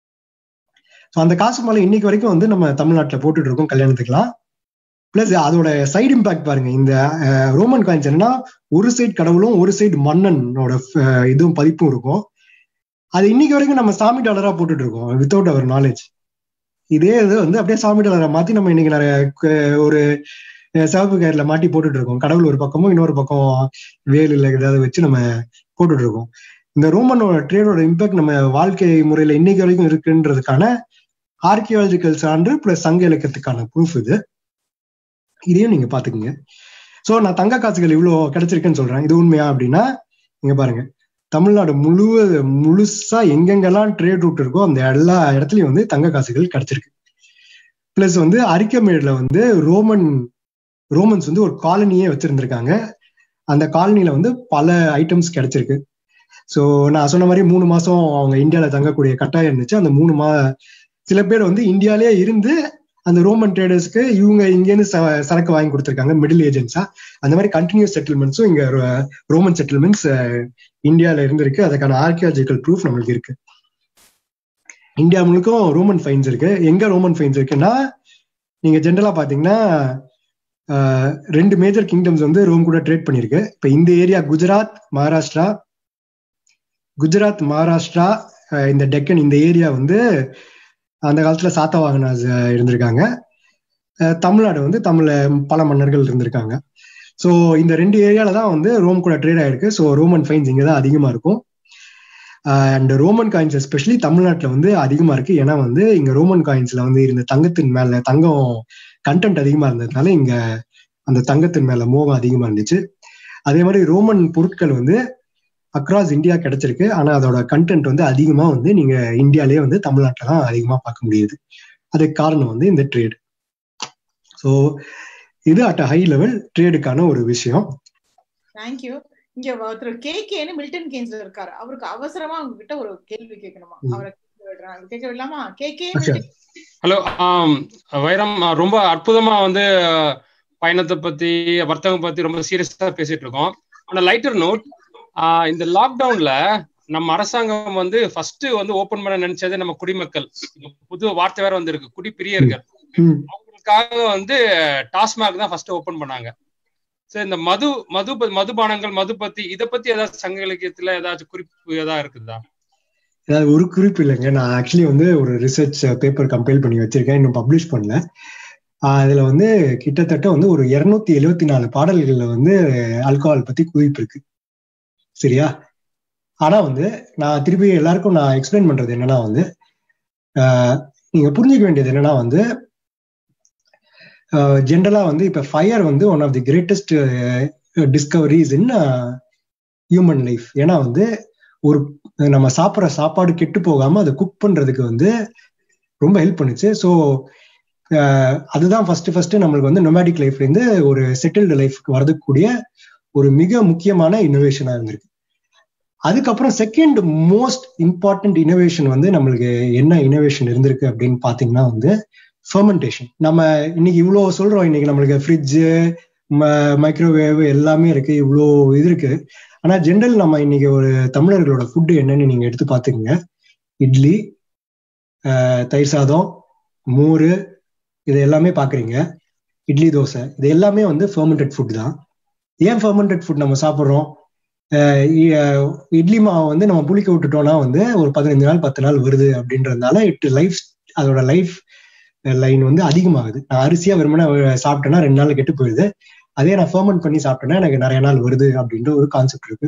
ஸோ அந்த காசு மாலை இன்னைக்கு வரைக்கும் வந்து நம்ம தமிழ்நாட்டில் போட்டுட்டு இருக்கோம் கல்யாணத்துக்குலாம் பிளஸ் அதோட சைடு இம்பாக்ட் பாருங்க இந்த ரோமன் காயின்ஸ் என்னன்னா ஒரு சைடு கடவுளும் ஒரு சைடு மன்னனோட இதுவும் பதிப்பும் இருக்கும் அது இன்னைக்கு வரைக்கும் நம்ம சாமி டாலரா போட்டுட்டு இருக்கோம் வித்தவுட் அவர் நாலேஜ் இதே இது வந்து அப்படியே சாமி டாலரை மாத்தி நம்ம இன்னைக்கு நிறைய ஒரு சிவப்பு கயிறுல மாட்டி போட்டுட்டு இருக்கோம் கடவுள் ஒரு பக்கமும் இன்னொரு பக்கம் வேல் இல்லை ஏதாவது வச்சு நம்ம போட்டுட்டு இருக்கோம் இந்த ரோமனோட ட்ரேடோட இம்பாக்ட் நம்ம வாழ்க்கை முறையில இன்னைக்கு வரைக்கும் இருக்குன்றதுக்கான ஆர்கியாலஜிக்கல் சான்று பிளஸ் சங்க இலக்கியத்துக்கான ப்ரூஃப் இது இதையும் நீங்க பாத்துக்கோங்க சோ நான் தங்க காசுகள் இவ்வளவு கிடைச்சிருக்குன்னு சொல்றேன் இது உண்மையா அப்படின்னா நீங்க பாருங்க தமிழ்நாடு முழு முழுசா எங்கெங்கெல்லாம் ட்ரேட் ரூட் இருக்கோ அந்த எல்லா இடத்துலயும் வந்து தங்க காசுகள் கிடைச்சிருக்கு பிளஸ் வந்து அரிக்கமேடுல வந்து ரோமன் ரோமன்ஸ் வந்து ஒரு காலனியே வச்சிருந்திருக்காங்க அந்த காலனில வந்து பல ஐட்டம்ஸ் கிடைச்சிருக்கு ஸோ நான் சொன்ன மாதிரி மூணு மாசம் அவங்க இந்தியாவில தங்கக்கூடிய கட்டாயம் இருந்துச்சு அந்த மூணு மா சில பேர் வந்து இந்தியாலேயே இருந்து அந்த ரோமன் ட்ரேடர்ஸ்க்கு இவங்க இங்கேருந்து சரக்கு வாங்கி கொடுத்துருக்காங்க மிடில் ஏஜென்ட்ஸா அந்த மாதிரி கண்டினியூஸ் செட்டில்மெண்ட்ஸும் இங்க ரோமன் செட்டில்மெண்ட்ஸ் இந்தியாவில இருந்திருக்கு அதுக்கான ஆர்கியாலஜிக்கல் ப்ரூஃப் நம்மளுக்கு இருக்கு இந்தியா முழுக்கும் ரோமன் ஃபைன்ஸ் இருக்கு எங்க ரோமன் ஃபைன்ஸ் இருக்குன்னா நீங்க ஜென்ரலா பாத்தீங்கன்னா ஆஹ் ரெண்டு மேஜர் கிங்டம்ஸ் வந்து ரோம் கூட ட்ரேட் பண்ணியிருக்கு இப்போ இந்த ஏரியா குஜராத் மகாராஷ்டிரா குஜராத் மகாராஷ்டிரா ஆஹ் இந்த டெக்கன் இந்த ஏரியா வந்து அந்த காலத்துல சாத்தவாகனாஸ் இருந்திருக்காங்க ஆஹ் தமிழ்நாடு வந்து தமிழ்ல பல மன்னர்கள் இருந்திருக்காங்க ஸோ இந்த ரெண்டு ஏரியால தான் வந்து ரோம் கூட ட்ரேட் ஆயிருக்கு ஸோ ரோமன் ஃபைன்ஸ் இங்கே தான் அதிகமாக இருக்கும் அண்ட் ரோமன் காயின்ஸ் எஸ்பெஷலி தமிழ்நாட்டில் வந்து அதிகமாக இருக்கு ஏன்னா வந்து இங்க ரோமன் காயின்ஸ்ல வந்து இருந்த தங்கத்தின் மேல தங்கம் கண்டென்ட் அதிகமா இருந்ததுனால இங்க அந்த தங்கத்தின் மேல மோகம் அதிகமா இருந்துச்சு அதே மாதிரி ரோமன் பொருட்கள் வந்து அக்ராஸ் இந்தியா கிடைச்சிருக்கு ஆனா அதோட கண்டென்ட் வந்து அதிகமா வந்து நீங்க இந்தியாலேயே வந்து தமிழ்நாட்டில் தான் அதிகமா பார்க்க முடியுது அதுக்கு காரணம் வந்து இந்த ட்ரேட் ஸோ இது அட் ஹை லெவல் ட்ரேடுக்கான ஒரு விஷயம் தேங்க்யூ இங்க ஒருத்தர் கே கேன்னு மில்டன் கேன்ஸ்ல இருக்காரு அவருக்கு அவசரமா உங்ககிட்ட ஒரு கேள்வி கேட்கணுமா ம். அவரை கேட்க விடுறேன். கேட்க விடலாமா கே கே Sure. ஹலோ ஆம், வைரம் ஆ, ரொம்ப அற்புதமா வந்து ஆ, பயணத்தை பத்தி வர்த்தகம் பத்தி ரொம்ப சீரியஸா பேசிட்டு இருக்கோம் ஆனா லைட்டர் நோட் இந்த லாக்டவுன்ல நம்ம அரசாங்கம் வந்து ஃபர்ஸ்ட் வந்து ஓபன் பண்ண நினைச்சது நம்ம குடிமக்கள் இப்ப புது வார்த்தை வேற வந்திருக்கு குடிப்பிரியர்கள் ம் அவங்களுக்காக வந்து டாஸ்மாக் தான் ஃபர்ஸ்ட் ஓபன் பண்ணாங்க சரி இந்த மது மது ப- மதுபானங்கள் மது பத்தி இத பத்தி ஏதாச்சும் சங்க இலக்கியத்துல ஏதாச்சும் குறிப்பு ஏதாவது இருக்குதா அதாவது ஒரு குறிப்பு இல்லைங்க நான் ஆக்சுவலி வந்து ஒரு ரிசர்ச் பேப்பர் கம்பைல் பண்ணி வச்சிருக்கேன் இன்னும் பப்ளிஷ் பண்ணல ஆஹ் அதுல வந்து கிட்டத்தட்ட வந்து ஒரு இருநூத்தி எழுவத்தி நாலு பாடல்கள்ல வந்து ஆல்கஹால் பத்தி குறிப்பு இருக்கு சரியா ஆனா வந்து நான் திருப்பி எல்லாருக்கும் நான் எக்ஸ்பிளைன் பண்றது என்னன்னா வந்து ஆஹ் நீங்க புரிஞ்சுக்க வேண்டியது என்னன்னா வந்து ஜென்ரலா வந்து இப்ப ஃபயர் வந்து one of the greatest discoveries in human life ஏன்னா வந்து ஒரு நம்ம சாப்பிட்ற சாப்பாடு கெட்டு போகாம அதை குக் பண்றதுக்கு வந்து ரொம்ப ஹெல்ப் பண்ணுச்சு ஸோ அதுதான் ஃபர்ஸ்ட் ஃபர்ஸ்ட் நம்மளுக்கு வந்து நொமேடிக் லைஃப்ல இருந்து ஒரு செட்டில்டு லைஃப்க்கு வரதுக்கூடிய ஒரு மிக முக்கியமான இன்னோவேஷனா இருந்திருக்கு அதுக்கப்புறம் செகண்ட் மோஸ்ட் இம்பார்ட்டன்ட் இனோவேஷன் வந்து நம்மளுக்கு என்ன இனோவேஷன் இருந்திருக்கு அப்படின்னு பாத்தீங்கன்னா வந்து ஃபெர்மெண்டேஷன் நம்ம இன்னைக்கு இவ்வளோ சொல்றோம் இன்னைக்கு நம்மளுக்கு ஃப்ரிட்ஜு மைக்ரோவேவ் எல்லாமே இருக்கு இவ்வளோ இது இருக்கு ஆனா ஜென்ரல் நம்ம இன்னைக்கு ஒரு தமிழர்களோட ஃபுட்டு என்னன்னு நீங்க எடுத்து பாத்துக்கங்க இட்லி ஆஹ் தயிர் சாதம் மோர் இது எல்லாமே பாக்குறீங்க இட்லி தோசை இது எல்லாமே வந்து ஃபெர்மெண்டட் ஃபுட் தான் ஏன் ஃபெர்மெண்டட் ஃபுட் நம்ம சாப்பிட்றோம் ஆஹ் இ- ஆஹ் இட்லி மாவை வந்து நம்ம புளிக்க விட்டுட்டோம்னா வந்து ஒரு பதினஞ்சு நாள் பத்து நாள் வருது அப்படின்றதுனால இட் லைஃப் அதோட லைஃப் லைன் வந்து அதிகமாகுது நான் அரிசியா வெறுமனே சாப்பிட்டேன்னா ரெண்டு நாள் கெட்டு போயிடுது அதே நான் ஃபெர்மெண்ட் பண்ணி சாப்பிட்டேன்னா எனக்கு நிறைய நாள் வருது அப்படின்ற ஒரு கான்செப்ட் இருக்கு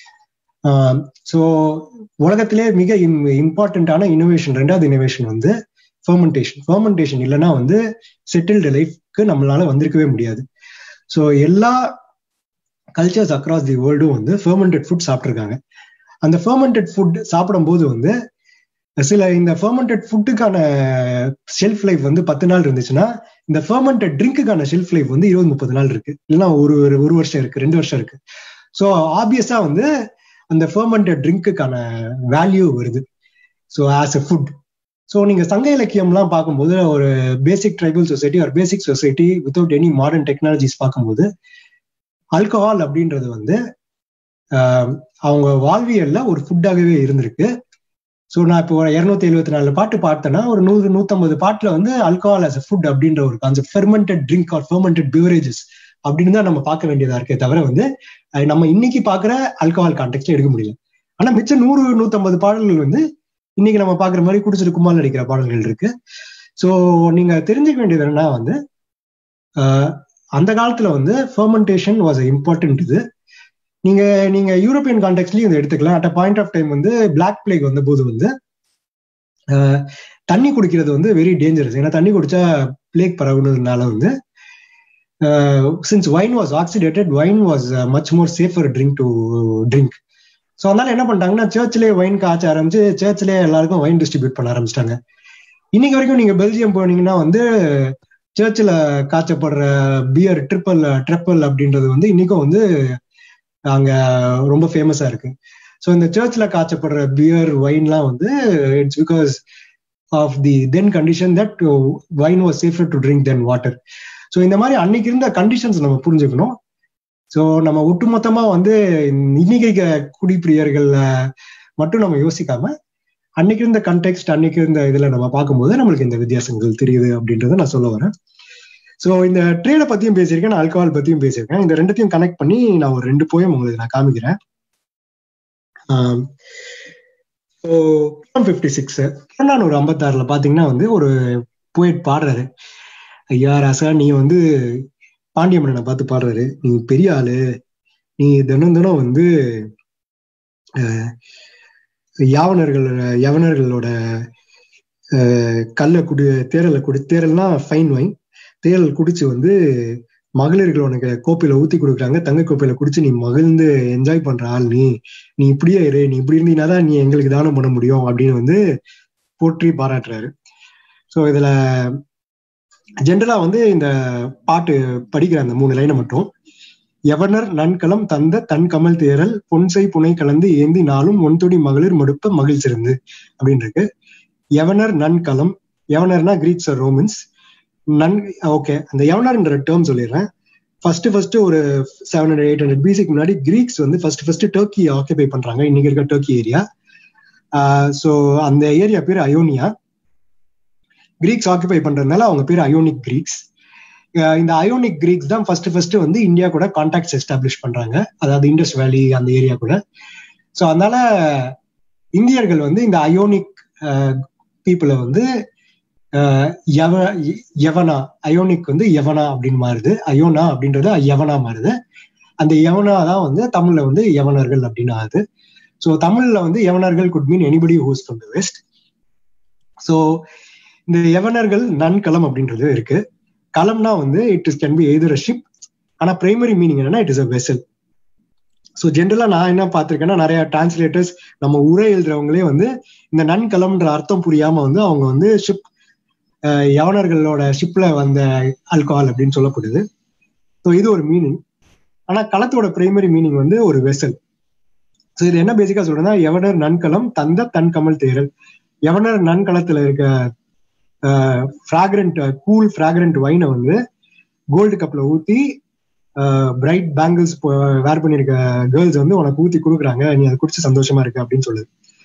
ஸோ உலகத்திலே மிக இம்பார்ட்டண்ட்டான இனோவேஷன் ரெண்டாவது இனோவேஷன் வந்து ஃபெர்மெண்டேஷன் ஃபெர்மெண்டேஷன் இல்லைன்னா வந்து செட்டில்டு லைஃப்க்கு நம்மளால வந்திருக்கவே முடியாது ஸோ எல்லா கல்ச்சர்ஸ் அக்ராஸ் தி வேர்ல்டும் வந்து ஃபெர்மெண்டட் ஃபுட் சாப்பிட்ருக்காங்க அந்த ஃபெர்மெண்டட் ஃபுட் சாப்பிடும்போது வந்து சில இந்த ஃபெர்மெண்டட் ஃபுட்டுக்கான ஷெல்ஃப் லைஃப் வந்து பத்து நாள் இருந்துச்சுன்னா இந்த ஃபெர்மெண்டட் ட்ரிங்க்குக்கான ஷெல்ஃப் லைஃப் வந்து இருபது முப்பது நாள் இருக்கு இல்லைன்னா ஒரு ஒரு ஒரு வருஷம் இருக்கு ரெண்டு வருஷம் இருக்கு ஸோ ஆப்வியஸா வந்து அந்த ஃபெர்மெண்டட் ட்ரிங்க்குக்கான வேல்யூ வருது so as a food so நீங்க சங்க இலக்கியம்லாம் பார்க்கும்போது ஒரு பேசிக் ட்ரைபல் சொசைட்டி ஒரு basic society without any modern technologies பார்க்கும்போது ஆல்கஹால் அப்படின்றது வந்து ஆஹ், அவங்க வாழ்வியல்ல ஒரு ஃபுட்டாகவே இருந்திருக்கு ஸோ நான் இப்போ ஒரு இரநூத்தி எழுபத்தி நாலு பாட்டு பார்த்தேன்னா ஒரு நூறு நூத்தம்பது பாட்டுல வந்து ஆல்கஹால் as a ஃபுட் அப்படின்ற ஒரு concept fermented drink or fermented beverages அப்படின்னு தான் நம்ம பார்க்க வேண்டியதா இருக்கே தவிர வந்து அது நம்ம இன்னைக்கு பார்க்குற ஆல்கஹால் கான்டெக்ட்ல எடுக்க முடியல ஆனா மிச்சம் நூறு நூத்தம்பது பாடல்கள் வந்து இன்னைக்கு நம்ம பார்க்குற மாதிரி குடிச்சிட்டு கும்மால் அடிக்கிற பாடல்கள் இருக்கு ஸோ நீங்க தெரிஞ்சுக்க வேண்டியது என்னன்னா வந்து ஆஹ், அந்த காலத்துல வந்து ஃபெர்மெண்டேஷன் வாஸ் இம்பார்ட்டன்ட் இது நீங்க நீங்க யூரோப்பியன் கான்டெக்ட்லயும் இதை எடுத்துக்கலாம் at a point of time வந்து பிளாக் பிளேக் வந்த போது வந்து ஆஹ், தண்ணி குடிக்கிறது வந்து வெரி டேஞ்சரஸ் ஏன்னா தண்ணி குடிச்சா பிளேக் பரவுனதுனால வந்து since wine was oxidated wine was much more safer drink to drink so அதனால என்ன பண்ணிட்டாங்கன்னா சர்ச்லேயே வைன் காய்ச்ச ஆரம்பிச்சு சர்ச்லேயே எல்லாருக்கும் வைன் டிஸ்ட்ரிபியூட் பண்ண ஆரம்பிச்சிட்டாங்க இன்னைக்கு வரைக்கும் நீங்க பெல்ஜியம் போனீங்கன்னா வந்து சர்ச்சில் காய்ச்சப்படுற பியர் ட்ரிப்பல் ட்ரிப்பல் அப்படின்றது வந்து இன்னைக்கும் வந்து அங்க ரொம்ப ஃபேமஸா இருக்கு ஸோ இந்த சர்ச்சில் காய்ச்சப்படுற பியர் வைன்லாம் வந்து it's because of the then condition that wine was safer to drink then water so இந்த மாதிரி அன்னைக்கு இருந்த கண்டிஷன்ஸ் நம்ம புரிஞ்சுக்கணும் ஸோ நம்ம ஒட்டுமொத்தமா வந்து இன்னைக்கு இருக்க குடிப்பிரியர்கள்ல மட்டும் நம்ம யோசிக்காம அன்னைக்கு இருந்த கண்டெக்ஸ்ட் அன்னைக்கு இருந்த இதுல நம்ம பார்க்கும்போது நம்மளுக்கு இந்த வித்தியாசங்கள் தெரியுது அப்படின்றத நான் சொல்ல வரேன் ஸோ இந்த ட்ரேடை பத்தியும் பேசியிருக்கேன் நான் ஆல்கஹால் பத்தியும் பேசியிருக்கேன் இந்த ரெண்டுத்தையும் கனெக்ட் பண்ணி நான் ஒரு ரெண்டு போயம் உங்களுக்கு நான் காமிக்கிறேன் ஸோ ஃபிஃப்டி சிக்ஸ் ஒரு ஐம்பத்தாறுல பாத்தீங்கன்னா வந்து ஒரு போயிட் பாடுறாரு ஐயா ராசா நீ வந்து பாண்டிய மன்னனை பார்த்து பாடுறாரு நீ பெரிய ஆளு நீ தினம் தினம் வந்து அஹ், யாவனர்கள் யவனர்களோட அஹ், கல்லை குடி தேரலை குடி தேரல்னா ஃபைன் வைன் தேரல் குடிச்சு வந்து மகளிர்கள் உனக்கு கோப்பையில ஊத்தி கொடுக்குறாங்க தங்க கோப்பையில குடிச்சு நீ மகிழ்ந்து என்ஜாய் பண்ற ஆள் நீ நீ இப்படியே இரு நீ இப்படி இருந்தீங்கன்னா தான் நீ எங்களுக்கு தானம் பண்ண முடியும் அப்படின்னு வந்து போற்றி பாராட்டுறாரு ஸோ இதுல ஜென்ரலா வந்து இந்த பாட்டு படிக்கிற அந்த மூணு லைனை மட்டும் எவனர் நன்கலம் தந்த தன் கமல் தேரல் பொன்சை புனை கலந்து ஏந்தி நாளும் ஒன்தொடி மகளிர் மடுப்ப மகிழ்ச்சிருந்து அப்படின்னு இருக்கு எவனர் நன்கலம் எவனர்னா கிரீக்ஸ் ஆர் ரோமன்ஸ் நன் ஓகே அந்த எவனர்ன்ற டேர்ம் சொல்லிடுறேன் ஃபர்ஸ்ட் ஃபர்ஸ்ட் ஒரு செவன் ஹண்ட்ரட் எயிட் ஹண்ட்ரட் பிசிக்கு முன்னாடி கிரீக்ஸ் வந்து ஃபர்ஸ்ட் ஃபர்ஸ்ட் டர்க்கி ஆக்கியபை பண்றாங்க இன்னைக்கு இருக்க டர்க்கி ஏரியா ஸோ அந்த ஏரியா பேர் அயோனியா கிரீக்ஸ் ஆக்கியபை பண்றதுனால அவங்க பேர் அயோனிக் கிரீக்ஸ் அஹ் இந்த அயோனிக் கிரீக்ஸ் தான் ஃபர்ஸ்ட் ஃபர்ஸ்ட் வந்து இந்தியா கூட கான்டாக்ட்ஸ் எஸ்டாப்ளிஷ் பண்றாங்க அதாவது இண்டஸ் வேலி அந்த ஏரியா கூட ஸோ அதனால இந்தியர்கள் வந்து இந்த அயோனிக் பீப்புளை வந்து அஹ், யவ யவனா அயோனிக் வந்து யவனா அப்படின்னு மாறுது அயோனா அப்படின்றது யவனா மாறுது அந்த யவனா தான் வந்து தமிழ்ல வந்து யவனர்கள் அப்படின்னு ஆகுது ஸோ தமிழ்ல வந்து யவனர்கள் could mean anybody who's from the west so இந்த யவனர்கள் நன்கலம் அப்படின்றது இருக்கு களம்னா வந்து it is can be either a ship ஆனா பிரைமரி மீனிங் என்னன்னா it is a vessel so ஜென்ரலா நான் என்ன பார்த்திருக்கேன்னா நிறைய டிரான்ஸ்லேட்டர்ஸ் நம்ம உரை எழுதுறவங்களே வந்து இந்த நன்கலம்ன்ற அர்த்தம் புரியாம வந்து அவங்க வந்து ஷிப் யவனர்களோட ஷிப்ல வந்த ஆல்கஹால் அப்படின்னு சொல்லப்படுது ஸோ இது ஒரு மீனிங் ஆனா களத்தோட பிரைமரி மீனிங் வந்து ஒரு வெசல் ஸோ இது என்ன பேசிக்கா சொல்றேன்னா யவனர் நன்கலம் தந்த தன் கமல் தேரல் யவனர் நன்கலத்துல இருக்க ஃப்ராக்ரண்ட் கூல் ஃப்ராக்ரண்ட் வைனை வந்து கோல்டு கப்ல ஊத்தி பிரைட் பேங்கிள்ஸ் வேர் பண்ணிருக்க கேர்ள்ஸ் வந்து உனக்கு ஊத்தி கொடுக்குறாங்க நீ அதை குடிச்சு சந்தோஷமா இருக்கு அப்படின்னு சொல்லுது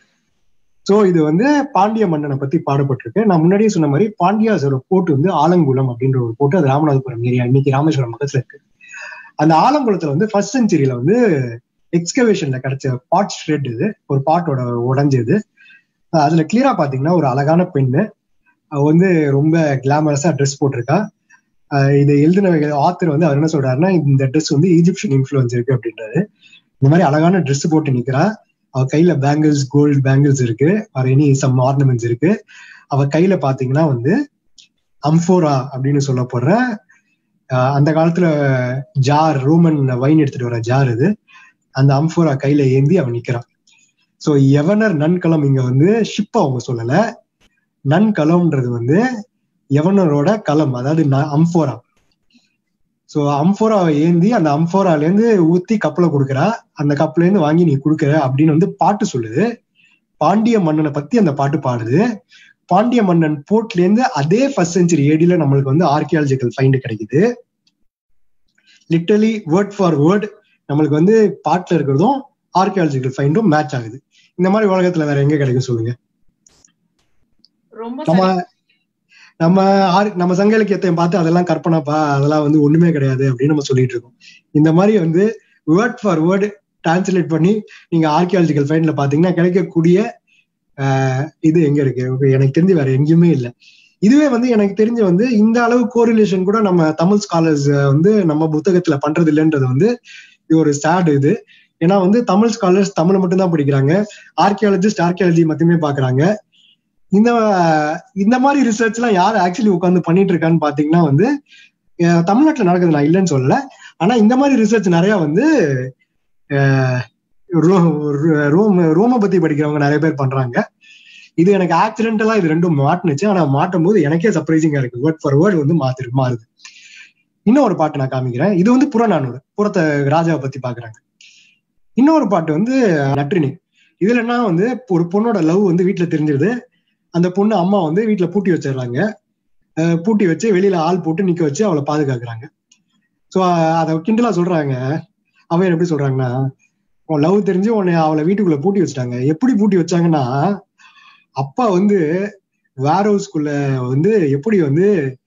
சோ இது வந்து பாண்டிய மன்னனை பத்தி பாடப்பட்டிருக்கு நான் முன்னாடியே சொன்ன மாதிரி பாண்டியாஸோட போட்டு வந்து ஆலங்குளம் அப்படின்ற ஒரு போட்டு அது ராமநாதபுரம் ஏரியா இன்னைக்கு ராமேஸ்வரம் பக்கத்துல இருக்கு அந்த ஆலங்குளத்துல வந்து ஃபர்ஸ்ட் செஞ்சுரியில வந்து எக்ஸ்கவேஷன்ல கிடைச்ச பாட் ஷ்ரெட் இது ஒரு பாட்டோட உடஞ்சது அதுல கிளியரா பாத்தீங்கன்னா ஒரு அழகான பெண்ணு அவ வந்து ரொம்ப கிளாமரஸா ட்ரெஸ் போட்டிருக்கா அஹ் இதை எழுதின ஆத்தர் வந்து அவர் என்ன சொல்றாருன்னா இந்த ட்ரெஸ் வந்து ஈஜிப்சியன் இன்ஃபுளுன்ஸ் இருக்கு அப்படின்றாரு இந்த மாதிரி அழகான ட்ரெஸ் போட்டு நிக்கிறா அவ கையில பேங்கிள்ஸ் கோல்டு பேங்கிள்ஸ் இருக்கு ஆர் எனி சம் ஆர்னமெண்ட்ஸ் இருக்கு அவ கையில பாத்தீங்கன்னா வந்து அம்ஃபோரா அப்படின்னு சொல்ல போற அஹ் அந்த காலத்துல ஜார் ரோமன் வைன் எடுத்துட்டு வர ஜார் இது அந்த அம்ஃபோரா கையில ஏந்தி அவன் நிக்கிறான் சோ எவனர் நன்கலம் இங்க வந்து ஷிப் அவங்க சொல்லல நன்கலம்ன்றது வந்து எவனரோட களம் அதாவது ந- அம்ஃபோரா சோ அம்ஃபோராவை ஏந்தி அந்த அம்ஃபோரால இருந்து ஊத்தி கப்பலை கொடுக்குறா அந்த கப்பல இருந்து வாங்கி நீ கொடுக்குற அப்படின்னு வந்து பாட்டு சொல்லுது பாண்டிய மன்னனை பத்தி அந்த பாட்டு பாடுது பாண்டிய மன்னன் போர்ட்ல இருந்து அதே ஃபர்ஸ்ட் செஞ்சுரி ஏடியில நம்மளுக்கு வந்து ஆர்கியாலஜிக்கல் ஃபைண்ட் கிடைக்குது லிட்டரலி வேர்ட் ஃபார் வேர்ட் நம்மளுக்கு வந்து பாட்டுல இருக்கிறதும் ஆர்கியாலஜிக்கல் ஃபைண்டும் மேட்ச் ஆகுது இந்த மாதிரி உலகத்துல வேற எங்க கிடைக்கும் சொல்லுங்க ரொம்ப நம்ம சரி. நம்ம ஆர் நம்ம சங்க இலக்கியத்தையும் பார்த்து அதெல்லாம் கற்பனைப்பா அதெல்லாம் வந்து ஒண்ணுமே கிடையாது அப்படின்னு நம்ம சொல்லிட்டு இருக்கோம் இந்த மாதிரி வந்து வேர்ட் ஃபார் வேர்டு டிரான்ஸ்லேட் பண்ணி நீங்க ஆர்கியாலஜிக்கல் ஃபைண்ட்ல பாத்தீங்கன்னா கிடைக்கக்கூடிய ஆஹ், இது எங்க இருக்கு Okay, எனக்கு தெரிஞ்சு வேற எங்கேயுமே இல்லை இதுவே வந்து எனக்கு தெரிஞ்சு வந்து இந்த அளவு கோரிலேஷன் கூட நம்ம தமிழ் ஸ்காலர்ஸ் வந்து நம்ம புத்தகத்துல பண்றது இல்லைன்றது வந்து இது ஒரு சேட் இது ஏன்னா வந்து தமிழ் ஸ்காலர்ஸ் தமிழ் மட்டும்தான் படிக்கிறாங்க ஆர்கியாலஜிஸ்ட் ஆர்கியாலஜி மட்டுமே பாக்குறாங்க இந்த இந்த மாதிரி ரிசர்ச் எல்லாம் யார் ஆக்சுவலி உட்காந்து பண்ணிட்டு இருக்கான்னு பாத்தீங்கன்னா வந்து அஹ், தமிழ்நாட்டுல நடக்குது நான் இல்லைன்னு சொல்லல ஆனா இந்த மாதிரி ரிசர்ச் நிறைய வந்து அஹ், ரோ- ரோ- ரோம் ரோம பத்தி படிக்கிறவங்க நிறைய பேர் பண்றாங்க இது எனக்கு ஆக்சிடென்டலா இது ரெண்டும் மாட்டுனுச்சு ஆனா மாட்டும் போது எனக்கே சர்ப்ரைசிங்கா இருக்கு வேர்ட் ஃபார் வேர்ட் வந்து மாத்திரு மாறுது இன்னொரு பாட்டு நான் காமிக்கிறேன் இது வந்து புறநானூறு புறத்தை ராஜாவை பத்தி பாக்குறாங்க இன்னொரு பாட்டு வந்து நற்றினி இதுல என்ன வந்து ஒரு பொண்ணோட லவ் வந்து வீட்டுல தெரிஞ்சிருது அந்த பொண்ணு அம்மா வந்து வீட்டுல பூட்டி வச்சிடுறாங்க அஹ் பூட்டி வச்சு வெளியில ஆள் போட்டு நிக்க வச்சு அவளை பாதுகாக்கிறாங்க சோ அத கிண்டலா சொல்றாங்க அவன் எப்படி சொல்றாங்கன்னா உன் லவ் தெரிஞ்சு உன்னை அவளை வீட்டுக்குள்ள பூட்டி வச்சுட்டாங்க எப்படி பூட்டி வச்சாங்கன்னா அப்பா வந்து வேர் ஹவுஸ்க்குள்ள வந்து எப்படி வந்து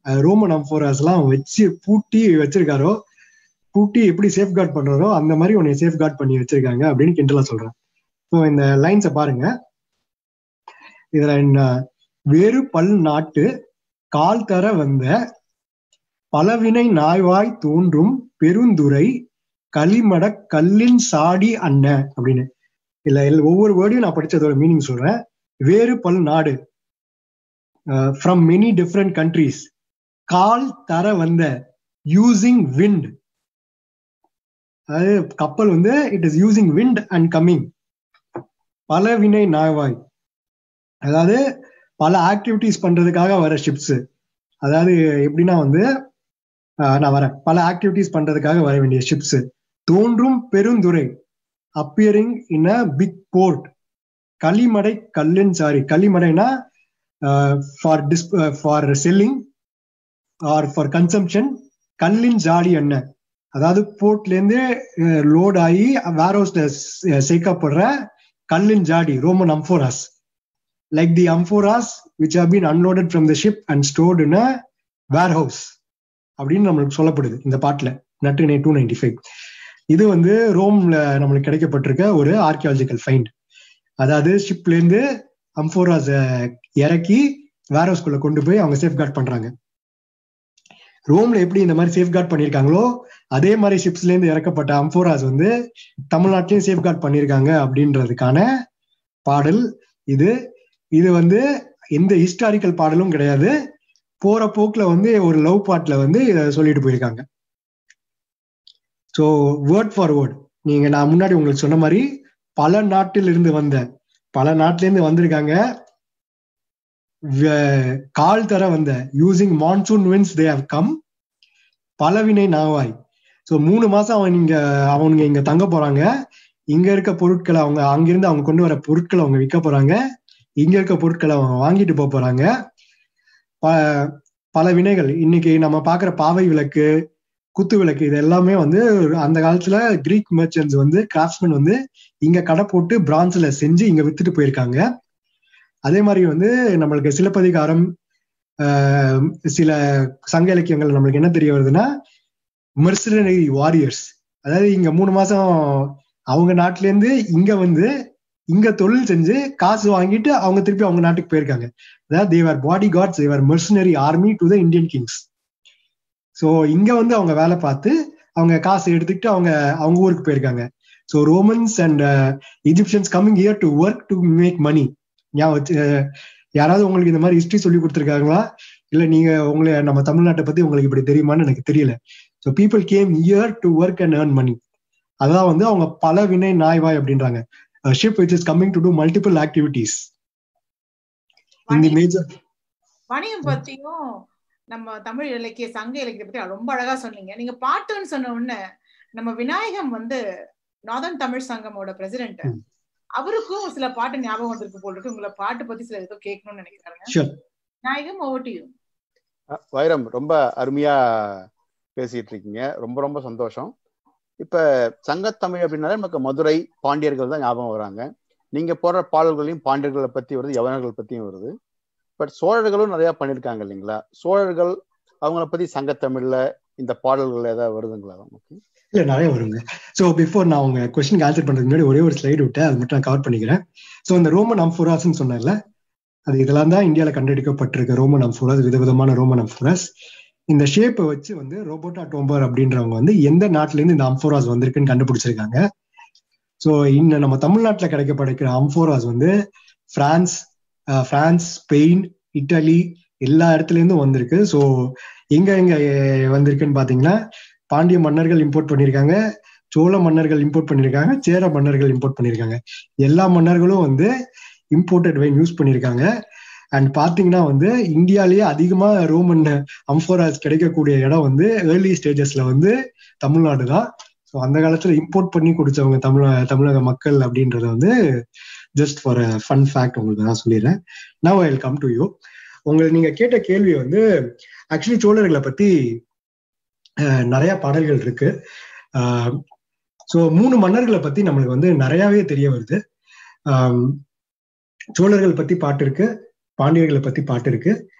அஹ், ரோமன் அம்போராஸ் எல்லாம் வச்சு பூட்டி வச்சிருக்காரோ பூட்டி எப்படி சேஃப்கார்ட் பண்றாரோ அந்த மாதிரி உன்னை சேஃப்கார்ட் பண்ணி வச்சிருக்காங்க அப்படின்னு கிண்டலா சொல்றேன் ஸோ இந்த லைன்ஸை பாருங்க இதுல என்ன வேறு பல் நாட்டு கால் தர வந்த பலவினை நாய்வாய் தோன்றும் பெருந்துரை களிமட கல்லின் சாடி அண்ண அப்படின்னு இல்ல இல்ல ஒவ்வொரு வேர்டையும் நான் படிச்சதோட மீனிங் சொல்றேன் வேறு பல் நாடு ஃப்ரம் மெனி டிஃப்ரெண்ட் கண்ட்ரீஸ் கால் தர வந்த யூசிங் விண்ட் அதாவது கப்பல் வந்து it is using wind and coming பல வினை நாய்வாய் அதாவது பல ஆக்டிவிட்டிஸ் பண்றதுக்காக வர ஷிப்ஸ் அதாவது எப்படின்னா வந்து ஆஹ் நான் வரேன் பல ஆக்டிவிட்டிஸ் பண்றதுக்காக வர வேண்டிய ஷிப்ஸ் தோன்றும் பெருந்துறை appearing in a big port களிமடை கல்லுன்னு சாரி களிமடைனா for this for selling or for consumption கல்லின் ஜாடி எண்ணெய் அதாவது போர்ட்ல இருந்து லோட் ஆகி வேர் ஹவுஸ்ல சேர்க்கப்படுற கல்லின் ஜாடி Roman amphoras like the amphoras which have been unloaded from the ship and stored in a warehouse அப்படின்னு நம்மளுக்கு சொல்லப்படுது இந்த பாட்டுல நட்டு டூ நைன்டி ஃபைவ் இது வந்து ரோம்ல நம்மளுக்கு கிடைக்கப்பட்டிருக்க ஒரு ஆர்கியாலஜிக்கல் ஃபைண்ட் அதாவது ஷிப்ல இருந்து அம்போராஸ் இறக்கி வேர் ஹவுஸ்குள்ள கொண்டு போய் அவங்க சேஃப்கார்ட் பண்றாங்க ரோம்ல எப்படி இந்த மாதிரி சேஃப்கார்ட் பண்ணியிருக்காங்களோ அதே மாதிரி ஷிப்ஸ்ல இருந்து இறக்கப்பட்ட அம்போராஸ் வந்து தமிழ்நாட்டிலையும் சேஃப்கார்ட் பண்ணியிருக்காங்க அப்படின்றதுக்கான பாடல் இது இது வந்து எந்த ஹிஸ்டாரிக்கல் பாடலும் கிடையாது போற போக்குல வந்து ஒரு லவ் பாட்ல வந்து இதை சொல்லிட்டு போயிருக்காங்க ஸோ வேர்ட் ஃபார் வேர்ட் நீங்க நான் முன்னாடி உங்களுக்கு சொன்ன மாதிரி பல நாட்டில் இருந்து வந்த பல நாட்டில இருந்து வந்திருக்காங்க வ- கால் தர வந்த using monsoon winds they have come பலவினை நாவாய் ஸோ மூணு மாசம் அவன் இங்க அவனுங்க இங்க தங்க போறாங்க இங்க இருக்க பொருட்களை அவங்க அங்கிருந்து அவங்க கொண்டு வர பொருட்களை அவங்க விற்க போறாங்க இங்க இருக்க பொருட்களை அவங்க வாங்கிட்டு போக போறாங்க ப- பல வினைகள் இன்னைக்கு நம்ம பாக்குற பாவை விளக்கு குத்து விளக்கு இது எல்லாமே வந்து அந்த காலத்துல கிரீக் மெர்ச்சன்ஸ் வந்து கிராஃப்ட்ஸ்மேன் வந்து இங்க கடை போட்டு பிரான்ஸ்ல செஞ்சு இங்க வித்துட்டு போயிருக்காங்க அதே மாதிரி வந்து நம்மளுக்கு சிலப்பதிகாரம் ஆஹ், சில சங்க இலக்கியங்கள் நம்மளுக்கு என்ன தெரிய வருதுன்னா மெர்சனரி வாரியர்ஸ் அதாவது இங்க மூணு மாசம் அவங்க நாட்டுல இருந்து இங்க வந்து இங்க தொழில் செஞ்சு காசு வாங்கிட்டு அவங்க திருப்பி அவங்க நாட்டுக்கு போயிருக்காங்க அதாவது தேவர் பாடி காட்ஸ் தேவர் mercenary army to the Indian kings so இங்க வந்து அவங்க வேலை பார்த்து அவங்க காசு எடுத்துக்கிட்டு அவங்க அவங்க ஊருக்கு போயிருக்காங்க so Romans and Egyptians coming here to work to make money யாராவது உங்களுக்கு இந்த மாதிரி ஹிஸ்டரி சொல்லி கொடுத்துருக்காங்களா இல்ல நீங்க உங்களை நம்ம தமிழ்நாட்டை பத்தி உங்களுக்கு இப்படி தெரியுமான்னு எனக்கு தெரியல so people came here to work and earn money அதான் வந்து அவங்க பல வினை நாய்வாய் அப்படின்றாங்க ship which is coming to do multiple activities இந்த மேஜர் வணிகம் பத்தியும் நம்ம தமிழ் இலக்கிய சங்க இலக்கியத்தை பத்தி ரொம்ப அழகா சொன்னீங்க நீங்க பாட்டுன்னு சொன்ன உடனே நம்ம விநாயகம் வந்து நார்தன் தமிழ் சங்கமோட பிரசிடென்ட் ம். அவருக்கும் சில பாட்டு ஞாபகம் வந்திருக்கு போல் இருக்கு உங்களை பாட்டு பத்தி சில ஏதோ கேட்கணும்னு நினைக்கிறாங்க sure Vinayagam over to you uh Vairam ரொம்ப அருமையா பேசிட்டு இருக்கீங்க ரொம்ப ரொம்ப சந்தோஷம் இப்ப சங்கத்தமிழ் அப்படின்னாலே நமக்கு மதுரை பாண்டியர்கள் தான் ஞாபகம் வராங்க நீங்க போடுற பாடல்களையும் பாண்டியர்களை பத்தி வருது யவனர்கள் பத்தியும் வருது பட் சோழர்களும் நிறைய பண்ணிருக்காங்க இல்லைங்களா சோழர்கள் அவங்கள பத்தி சங்கத்தமிழ்ல இந்த பாடல்கள் ஏதாவது வருதுங்களா நமக்கு இல்ல நிறைய வருங்க ஸோ பிஃபோர் நான் உங்க கொஸ்டின் ஆன்சர் பண்றதுக்கு முன்னாடி ஒரே ஒரு ஸ்லைடு விட்டேன் அது மட்டும் நான் கவர் பண்ணிக்கிறேன் ஸோ இந்த ரோமன் அம்ஃபோராஸ்ன்னு சொன்னேன்ல அது இதெல்லாம் தான் இந்தியாவில் கண்டெடுக்கப்பட்டிருக்க ரோமன் அம்ஃபோராஸ் விதவிதமான ரோமன் அம்ஃபோராஸ் இந்த ஷேப்பை வச்சு வந்து ரோபோட்டா டோம்பர் அப்படின்றவங்க வந்து எந்த நாட்டுல இருந்து இந்த அம்ஃபோராஸ் வந்திருக்குன்னு கண்டுபிடிச்சிருக்காங்க ஸோ இன்னும் நம்ம தமிழ்நாட்டில் கிடைக்கப்படுகிற அம்ஃபோராஸ் வந்து France uh, France Spain Italy எல்லா இடத்துல இருந்தும் வந்திருக்கு ஸோ எங்க எங்க அஹ், வந்திருக்குன்னு பாத்தீங்கன்னா பாண்டிய மன்னர்கள் இம்போர்ட் பண்ணியிருக்காங்க சோழ மன்னர்கள் இம்போர்ட் பண்ணியிருக்காங்க சேர மன்னர்கள் இம்போர்ட் பண்ணியிருக்காங்க எல்லா மன்னர்களும் வந்து இம்போர்ட்டட் வைன் யூஸ் பண்ணியிருக்காங்க அண்ட் பாத்தீங்கன்னா வந்து இந்தியாலேயே அதிகமா ரோமன் அம்ஃபோராஸ் கிடைக்கக்கூடிய இடம் வந்து ஏர்லி ஸ்டேஜஸ்ல வந்து தமிழ்நாடு தான் ஸோ அந்த காலத்துல இம்போர்ட் பண்ணி குடிச்சவங்க தமிழ தமிழக மக்கள் அப்படின்றத வந்து ஜஸ்ட் ஃபார் ஃபன் ஃபேக்ட் உங்களுக்கு நான் சொல்லிடுறேன் now I come to you உங்களுக்கு நீங்க கேட்ட கேள்வி வந்து ஆக்சுவலி சோழர்களை பத்தி அஹ், நிறைய பாடல்கள் இருக்கு ஸோ மூணு மன்னர்களை பத்தி நம்மளுக்கு வந்து நிறையவே தெரிய வருது ஆம், சோழர்கள் பத்தி பாட்டு இருக்கு பாண்டியர்களை பத்தி பாட்டு இருக்கு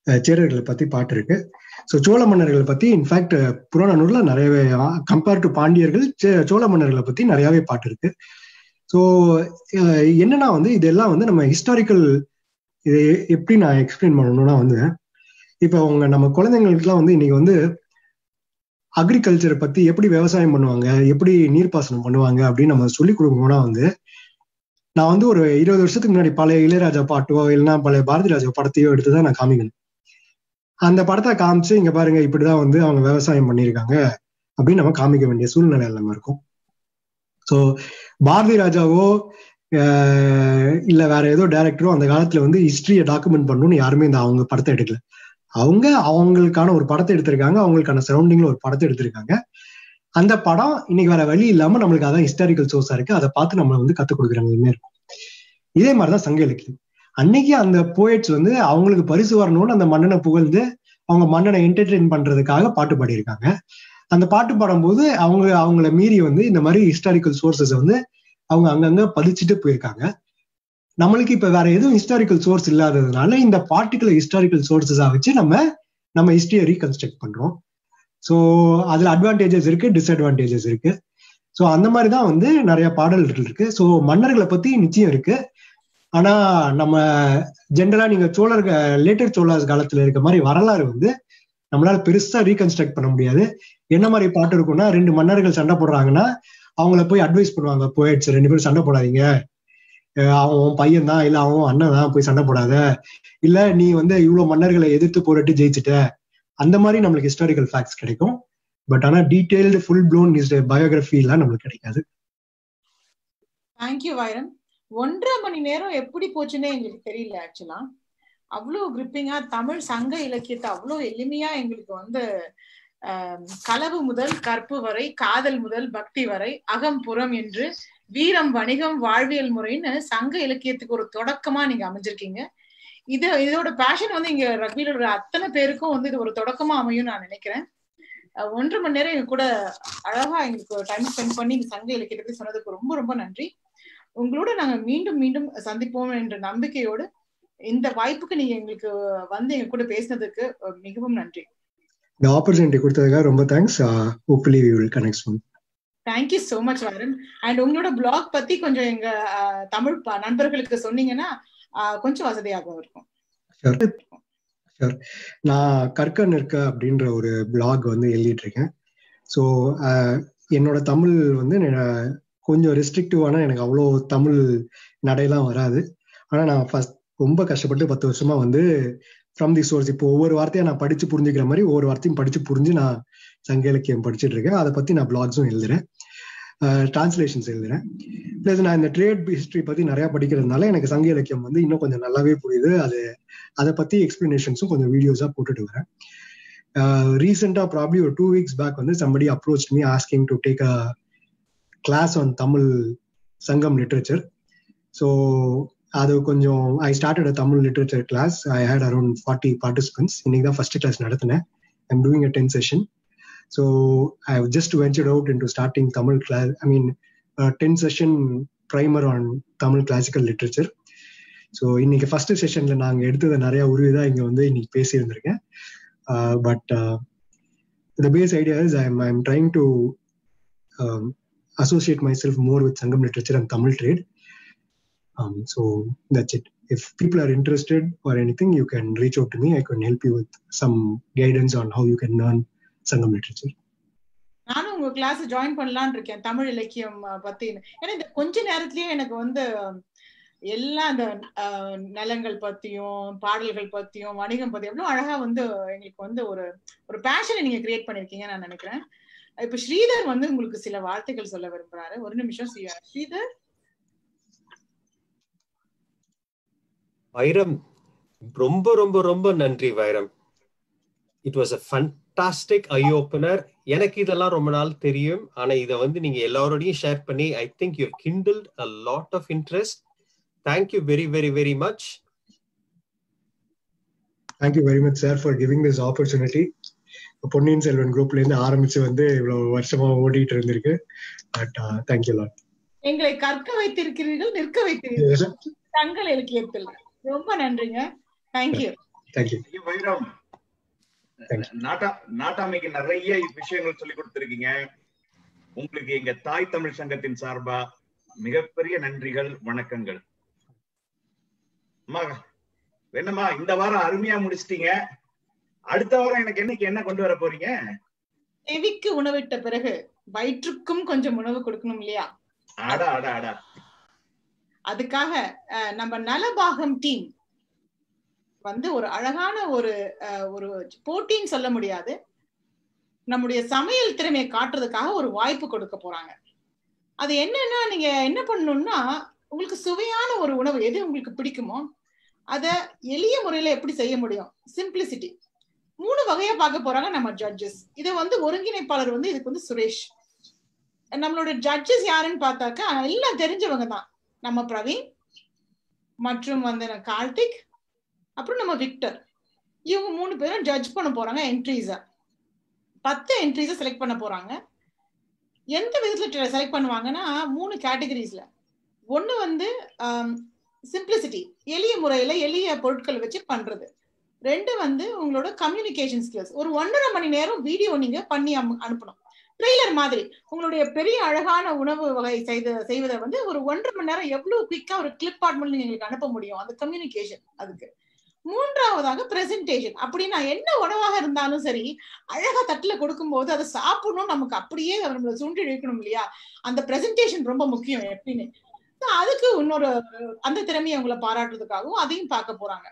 அஹ், சேரர்களை பத்தி பாட்டு இருக்கு ஸோ சோழ மன்னர்களை பத்தி இன்ஃபேக்ட் புறநானூர்ல நிறையவே கம்பேர் டு பாண்டியர்கள் சே- சோழ மன்னர்களை பத்தி நிறையவே பாட்டு இருக்கு ஸோ என்னன்னா வந்து இதெல்லாம் வந்து நம்ம ஹிஸ்டாரிக்கல் இதை எப்படி நான் எக்ஸ்பிளைன் பண்ணணும்னா வந்து இப்போ உங்க நம்ம குழந்தைங்களுக்குலாம் வந்து இன்னைக்கு வந்து அக்ரிகல்ச்சரை பத்தி எப்படி விவசாயம் பண்ணுவாங்க எப்படி நீர்ப்பாசனம் பண்ணுவாங்க அப்படின்னு நம்ம சொல்லி கொடுக்கணும்னா வந்து நான் வந்து ஒரு இருபது வருஷத்துக்கு முன்னாடி பழைய இளையராஜா பாட்டோ இல்லைன்னா பழைய பாரதி ராஜா படத்தையோ எடுத்து தான் நான் காமிக்கணும் அந்த படத்தை காமிச்சு இங்க பாருங்க இப்படிதான் வந்து அவங்க விவசாயம் பண்ணியிருக்காங்க அப்படின்னு நம்ம காமிக்க வேண்டிய சூழ்நிலையில நம்ம இருக்கோம் ஸோ பாரதி ராஜாவோ அஹ், இல்ல வேற ஏதோ டைரக்டரோ அந்த காலத்துல வந்து ஹிஸ்டரியை டாக்குமெண்ட் பண்ணணும்னு யாருமே இந்த அவங்க படத்தை எடுக்கல அவங்க அவங்களுக்கான ஒரு படத்தை எடுத்திருக்காங்க அவங்களுக்கான சரௌண்டிங்ல ஒரு படத்தை எடுத்திருக்காங்க அந்த படம் இன்னைக்கு வேற வழி இல்லாம நம்மளுக்கு அதான் ஹிஸ்டாரிக்கல் சோர்ஸா இருக்கு அதை பார்த்து நம்ம வந்து கத்துக் கொடுக்குறாங்க இனிமே இருக்கும் இதே மாதிரிதான் சங்க இலக்கியம் அன்னைக்கு அந்த போயட்ஸ் வந்து அவங்களுக்கு பரிசு வரணும்னு அந்த மன்னனை புகழ்ந்து அவங்க மன்னனை என்டர்டெயின் பண்றதுக்காக பாட்டு பாடியிருக்காங்க அந்த பாட்டு பாடும்போது அவங்க அவங்கள மீறி வந்து இந்த மாதிரி ஹிஸ்டாரிக்கல் சோர்சஸ் வந்து அவங்க அங்கங்க பதிச்சுட்டு போயிருக்காங்க நம்மளுக்கு இப்ப வேற எதுவும் ஹிஸ்டாரிக்கல் சோர்ஸ் இல்லாததுனால இந்த பார்ட்டிகுலர் ஹிஸ்டாரிக்கல் சோர்சஸா வச்சு நம்ம நம்ம ஹிஸ்டரியை ரீகன்ஸ்ட்ரக்ட் பண்றோம் ஸோ அதுல அட்வான்டேஜஸ் இருக்கு டிஸ்அட்வான்டேஜஸ் இருக்கு ஸோ அந்த மாதிரி தான் வந்து நிறைய பாடல்கள் இருக்கு ஸோ மன்னர்களை பத்தி நிச்சயம் இருக்கு ஆனா நம்ம ஜென்ரலா நீங்க சோழர் லேட்டர் சோழர்ஸ் காலத்துல இருக்க மாதிரி வரலாறு வந்து நம்மளால பெருசா ரீகன்ஸ்ட்ரக்ட் பண்ண முடியாது என்ன மாதிரி பாட்டு இருக்கும்னா ரெண்டு மன்னர்கள் சண்டை போடுறாங்கன்னா அவங்கள போய் அட்வைஸ் பண்ணுவாங்க போயிடுச்சு ரெண்டு பேரும் சண்டை போடாதீங்க அஹ் அவன் உன் பையன் தான் இல்ல அவன் அண்ணன் தான் போய் சண்டை போடாத இல்ல நீ வந்து இவ்வளவு மன்னர்களை எதிர்த்து போராட்டி ஜெயிச்சுட்ட அந்த மாதிரி நம்மளுக்கு ஹிஸ்டாரிக்கல் ஃபேக்ட்ஸ் கிடைக்கும் பட் ஆனா டீடைல்டு ஃபுல் ப்ளோன் பயோகிராஃபி எல்லாம் நம்மளுக்கு கிடைக்காது தேங்க்யூ வைரம் ஒன்றரை மணி நேரம் எப்படி போச்சுன்னே எங்களுக்கு தெரியல ஆக்சுவலா அவ்வளோ கிரிப்பிங்கா தமிழ் சங்க இலக்கியத்தை அவ்வளோ எளிமையா எங்களுக்கு வந்து ஆம், களவு முதல் கற்பு வரை காதல் முதல் பக்தி வரை அகம் புறம் என்று வீரம் வணிகம் வாழ்வியல் முறைன்னு சங்க இலக்கியத்துக்கு ஒரு தொடக்கமா நீங்க அமைஞ்சிருக்கீங்க இது இதோட பேஷன் வந்து இங்க ரக்வியோட அத்தனை பேருக்கும் வந்து இது ஒரு தொடக்கமா அமையும் நான் நினைக்கிறேன் அஹ், ஒன்றரை மணி நேரம் எங்க கூட அழகா எங்களுக்கு டைம் ஸ்பெண்ட் பண்ணி இந்த சங்க இலக்கியத்தை பத்தி சொன்னதுக்கு ரொம்ப ரொம்ப நன்றி உங்களோட நாங்க மீண்டும் மீண்டும் சந்திப்போம் என்ற நம்பிக்கையோடு இந்த வாய்ப்புக்கு நீங்க எங்களுக்கு வந்து எங்க கூட பேசினதுக்கு அஹ், மிகவும் நன்றி இந்த ஆப்பர்ச்சுனிட்டி கொடுத்ததுக்காக ரொம்ப thanks hopefully we will connect soon thank you so much Varan and உங்களோட பிளாக் பத்தி கொஞ்சம் எங்க அஹ், தமிழ் ப- நண்பர்களுக்கு சொன்னீங்கன்னா அஹ், கொஞ்சம் வசதியாக இருக்கும் Sure. Sure. நான் கற்க நிற்க அப்படின்ற ஒரு பிளாக் வந்து எழுதிட்டு இருக்கேன் ஸோ என்னோட தமிழ் வந்து நெ- கொஞ்சம் ரெஸ்ட்ரிக்டிவான எனக்கு அவ்வளோ தமிழ் நடையெல்லாம் வராது ஆனால் நான் ஃபர்ஸ்ட் ரொம்ப கஷ்டப்பட்டு பத்து வருஷமா வந்து ஃப்ரம் தி சோர்ஸ் இப்போ ஒவ்வொரு வார்த்தையை நான் படிச்சு புரிஞ்சுக்கிற மாதிரி ஒவ்வொரு வார்த்தையும் படிச்சு புரிஞ்சு நான் சங்க இலக்கியம் படிச்சுட்டு இருக்கேன் அதை பத்தி நான் பிளாக்ஸும் எழுதுறேன் டிரான்ஸ்லேஷன்ஸ் எழுதுறேன் ப்ளஸ் நான் இந்த ட்ரேட் ஹிஸ்டரி பத்தி நிறைய படிக்கிறதுனால எனக்கு சங்க இலக்கியம் வந்து இன்னும் கொஞ்சம் நல்லாவே புரியுது அது அதை பத்தி எக்ஸ்பிளனேஷன்ஸும் கொஞ்சம் வீடியோஸா போட்டுட்டு வரேன் ரீசெண்டா ப்ராப்ளி ஒரு டூ வீக்ஸ் பேக் வந்து somebody approach me asking to take a class on Tamil Sangam literature so அது கொஞ்சம் I started a Tamil literature class I had around forty participants இன்னைக்கு தான் ஃபர்ஸ்ட் கிளாஸ் நடத்தினேன் I'm doing a ten session so I have just ventured out into starting Tamil class I mean ten session primer on Tamil classical literature so இன்னைக்கு first செஷன்ல நாங்கள் எடுத்தது நிறைய உருவிதான் இங்க வந்து இன்னைக்கு பேசியிருந்திருக்கேன் but the base idea is I am trying to associate myself more with Sangam literature and Tamil trade. Um, so that's it. If people are interested or anything, you can reach out to me. I can help you with some guidance on how you can learn Sangam literature. நானும் உங்க class join பண்ணலாம்னு இருக்கேன் தமிழ் இலக்கியம் அஹ், பத்தி ஏன்னா இந்த கொஞ்ச நேரத்திலயே எனக்கு வந்து எல்லா அந்த அஹ், நிலங்கள் பத்தியும் பாடல்கள் பத்தியும் வணிகம் பத்தியும் எவ்வளவு அழகா வந்து எங்களுக்கு வந்து ஒரு ஒரு பேஷனை நீங்க கிரியேட் பண்ணிருக்கீங்க நான் நினைக்கிறேன் இப்ப ஸ்ரீதர் வந்து உங்களுக்கு சில வார்த்தைகள் சொல்ல விரும்புறாரு ஒரு நிமிஷம் ஸ்ரீ- ஸ்ரீதர் வைரம் ரொம்ப ரொம்ப ரொம்ப நன்றி Vairam it was a fantastic eye opener எனக்கு இதெல்லாம் ரொம்ப நாள் தெரியும் ஆனா இதை வந்து நீங்க எல்லாரோடையும் ஷேர் பண்ணி I think you kindled a lot of interest thank you very very very much Thank you very much, sir, for giving this opportunity. Ponniyin Selvan குரூப்ல இருந்து ஆரம்பிச்சு வந்து இவ்வளவு வருஷமா ஓடிட்டு இருந்திருக்கு பட் தேங்க்யூ லாட் எங்களை கற்க வைத்திருக்கிறீர்கள் நிற்க வைத்திருக்கிறீர்கள் தங்கள் இலக்கியத்தில் ரொம்ப நன்றிங்க தேங்க்யூ தேங்க்யூ ஐயா வைரம் Thank நாட்டா நாட்டாமைக்கு நிறைய விஷயங்கள் சொல்லி கொடுத்திருக்கீங்க உங்களுக்கு எங்க தாய் தமிழ் சங்கத்தின் சார்பா மிகப்பெரிய நன்றிகள் வணக்கங்கள் அம்மா என்னம்மா இந்த வாரம் அருமையா முடிச்சிட்டீங்க அடுத்த வாரம் எனக்கு என்னைக்கு என்ன கொண்டு வர போறீங்க செவிக்கு உணவிட்ட பிறகு வயிற்றுக்கும் கொஞ்சம் உணவு கொடுக்கணும் இல்லையா அடா அடா அடா அதுக்காக அஹ், நம்ம நலபாகம் டீம் வந்து ஒரு அழகான ஒரு அஹ், ஒரு போட்டின்னு சொல்ல முடியாது நம்முடைய சமையல் திறமையை காட்டுறதுக்காக ஒரு வாய்ப்பு கொடுக்க போறாங்க அது என்னன்னா நீங்க என்ன பண்ணணும்னா உங்களுக்கு சுவையான ஒரு உணவு எது உங்களுக்கு பிடிக்குமோ அத எளிய முறையில எப்படி செய்ய முடியும் சிம்பிளிசிட்டி மூணு வகையா பார்க்க போறாங்க நம்ம ஜட்ஜஸ் இதை வந்து ஒருங்கிணைப்பாளர் வந்து இதுக்கு வந்து சுரேஷ் நம்மளோட ஜட்ஜஸ் யாருன்னு பார்த்தாக்கா எல்லாம் தெரிஞ்சவங்க தான் நம்ம பிரவீன் மற்றும் வந்து நான் கார்த்திக் அப்புறம் நம்ம விக்டர் இவங்க மூணு பேரும் ஜட்ஜ் பண்ண போறாங்க என்ட்ரிஸ பத்து என்ட்ரிஸ செலக்ட் பண்ண போறாங்க எந்த விதத்துல செலக்ட் பண்ணுவாங்கன்னா மூணு கேட்டகரிஸ்ல ஒண்ணு வந்து சிம்பிளிசிட்டி எளிய முறையில எளிய பொருட்கள் வச்சு பண்றது ரெண்டு வந்து உங்களோட கம்யூனிகேஷன் ஸ்கில்ஸ் ஒரு ஒன்றரை மணி நேரம் வீடியோ நீங்க பண்ணி அனு- அனுப்பணும் ட்ரெய்லர் மாதிரி உங்களுடைய பெரிய அழகான உணவு வகை செய்த செய்வதை வந்து ஒரு ஒன்றரை மணி நேரம் எவ்வளவு குயிக்கா ஒரு கிளிப் ஆட் பண்ணி நீங்க எங்களுக்கு அனுப்ப முடியும் அந்த கம்யூனிகேஷன் அதுக்கு மூன்றாவதாக பிரசன்டேஷன் அப்படின்னா என்ன உணவாக இருந்தாலும் சரி அழகா தட்டுல கொடுக்கும்போது அதை சாப்பிடணும் நமக்கு அப்படியே நம்மள சுண்டி இழுக்கணும் இல்லையா அந்த பிரசன்டேஷன் ரொம்ப முக்கியம் எப்படின்னு So அதுக்கு இன்னொரு அந்த திறமையை உங்களை பாராட்டுறதுக்காகவும் அதையும் பார்க்க போறாங்க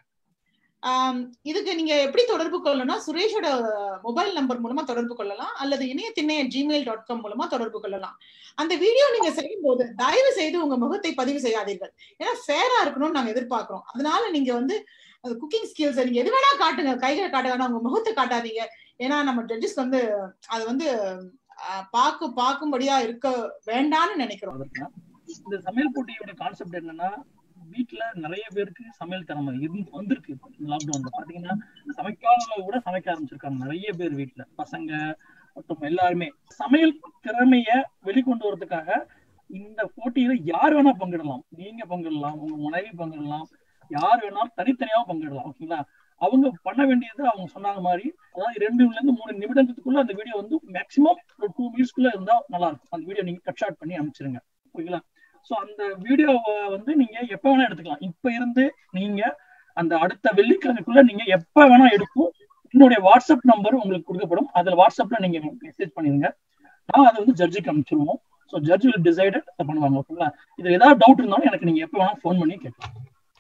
ஆம், இதுக்கு நீங்க எப்படி தொடர்பு கொள்ளணும்னா சுரேஷோட மொபைல் நம்பர் மூலமா தொடர்பு கொள்ளலாம் அல்லது இணையத்திணைய ஜிமெயில் டாட் காம் மூலமா தொடர்பு கொள்ளலாம் அந்த வீடியோ நீங்க செய்யும் போது தயவு செய்து உங்க முகத்தை பதிவு செய்யாதீர்கள் ஏன்னா ஃபேரா இருக்கணும்னு நாங்க எதிர்பார்க்கிறோம் அதனால நீங்க வந்து அந்த குக்கிங் ஸ்கில்ஸ் நீங்க எது வேணா காட்டுங்க கைகளை காட்டுங்க ஆனா உங்க முகத்தை காட்டாதீங்க ஏன்னா நம்ம ஜட்ஜஸ் வந்து அது வந்து ஆஹ், பார்க்க பார்க்கும்படியா இருக்க வேண்டாம்னு நினைக்கிறோம் அதற்கு இந்த சமையல் போட்டியோட கான்செப்ட் என்னன்னா வீட்ல நிறைய பேருக்கு சமையல் திறமை இருந்து வந்திருக்கு லாக்டவுன்ல பாத்தீங்கன்னா சமைக்காதவங்க கூட சமைக்க ஆரம்பிச்சிருக்காங்க நிறைய பேர் வீட்ல பசங்க மற்றும் எல்லாருமே சமையல் திறமைய வெளிக்கொண்டு வரதுக்காக இந்த போட்டியில யார் வேணா பங்கிடலாம் நீங்க பங்கிடலாம் உங்க மனைவி பங்கிடலாம் யார் வேணாலும் தனித்தனியாவும் பங்கிடலாம் ஓகேங்களா அவங்க பண்ண வேண்டியது அவங்க சொன்னாங்க மாதிரி அதாவது ரெண்டுல இருந்து மூணு நிமிடத்துக்குள்ள அந்த வீடியோ வந்து மேக்சிமம் ஒரு டூ மினிட்ஸ்க்குள்ள இருந்தா நல்லா இருக்கும் அந்த வீடியோ நீங்க கட் ஷாட் பண்ணி அனுப்பிச்சிருங்க ஓகேங்களா சோ அந்த வீடியோவை வந்து நீங்க எப்ப வேணா எடுத்துக்கலாம் இப்ப இருந்து நீங்க அந்த அடுத்த வெள்ளிக்கிழமைக்குள்ள நீங்க எப்ப வேணா எடுக்கும் என்னுடைய வாட்ஸ்அப் நம்பர் உங்களுக்கு கொடுக்கப்படும் அதுல வாட்ஸ்அப்ல நீங்க மெசேஜ் பண்ணிருங்க நான் அதை வந்து ஜட்ஜுக்கு அனுப்பிச்சிருவோம் ஸோ ஜட்ஜ் வில் டிசைடட் அதை பண்ணுவாங்க ஓகேங்களா இது ஏதாவது டவுட் இருந்தாலும் எனக்கு நீங்க எப்ப வேணா ஃபோன் பண்ணி கேட்கலாம்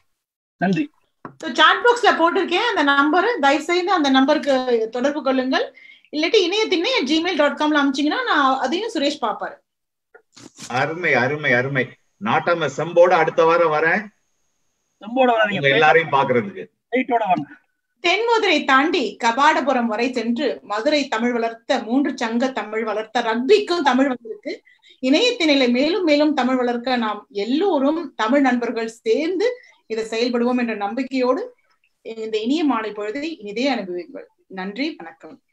நன்றி ஸோ சாட் பாக்ஸ்ல போட்டிருக்கேன் அந்த நம்பர் தயவு செய்து அந்த நம்பருக்கு தொடர்பு கொள்ளுங்கள் இல்லாட்டி இணையத்தினே ஜிமெயில் டாட் காம்ல அமிச்சிங்கன்னா நான் அதையும் சுரேஷ் பாப்பாரு அருமை அருமை அருமை நாட்டாம செம்போட அடுத்த வாரம் வரேன் செம்போட உங்க வராதீங்க எல்லாரையும் பாக்குறதுக்கு பிளேட்டோட வாங்க தென்மதுரை தாண்டி கபாடபுரம் வரை சென்று மதுரை தமிழ் வளர்த்த மூன்று சங்க தமிழ் வளர்த்த ரக்பிக்கும் தமிழ் வந்திருக்கு இணையத்தினிலை மேலும் மேலும் தமிழ் வளர்க்க நாம் எல்லோரும் தமிழ் நண்பர்கள் சேர்ந்து இதை செயல்படுவோம் என்ற நம்பிக்கையோடு இந்த இனிய மாலை பொழுதை இனிதே அனுபவிங்கள் நன்றி வணக்கம்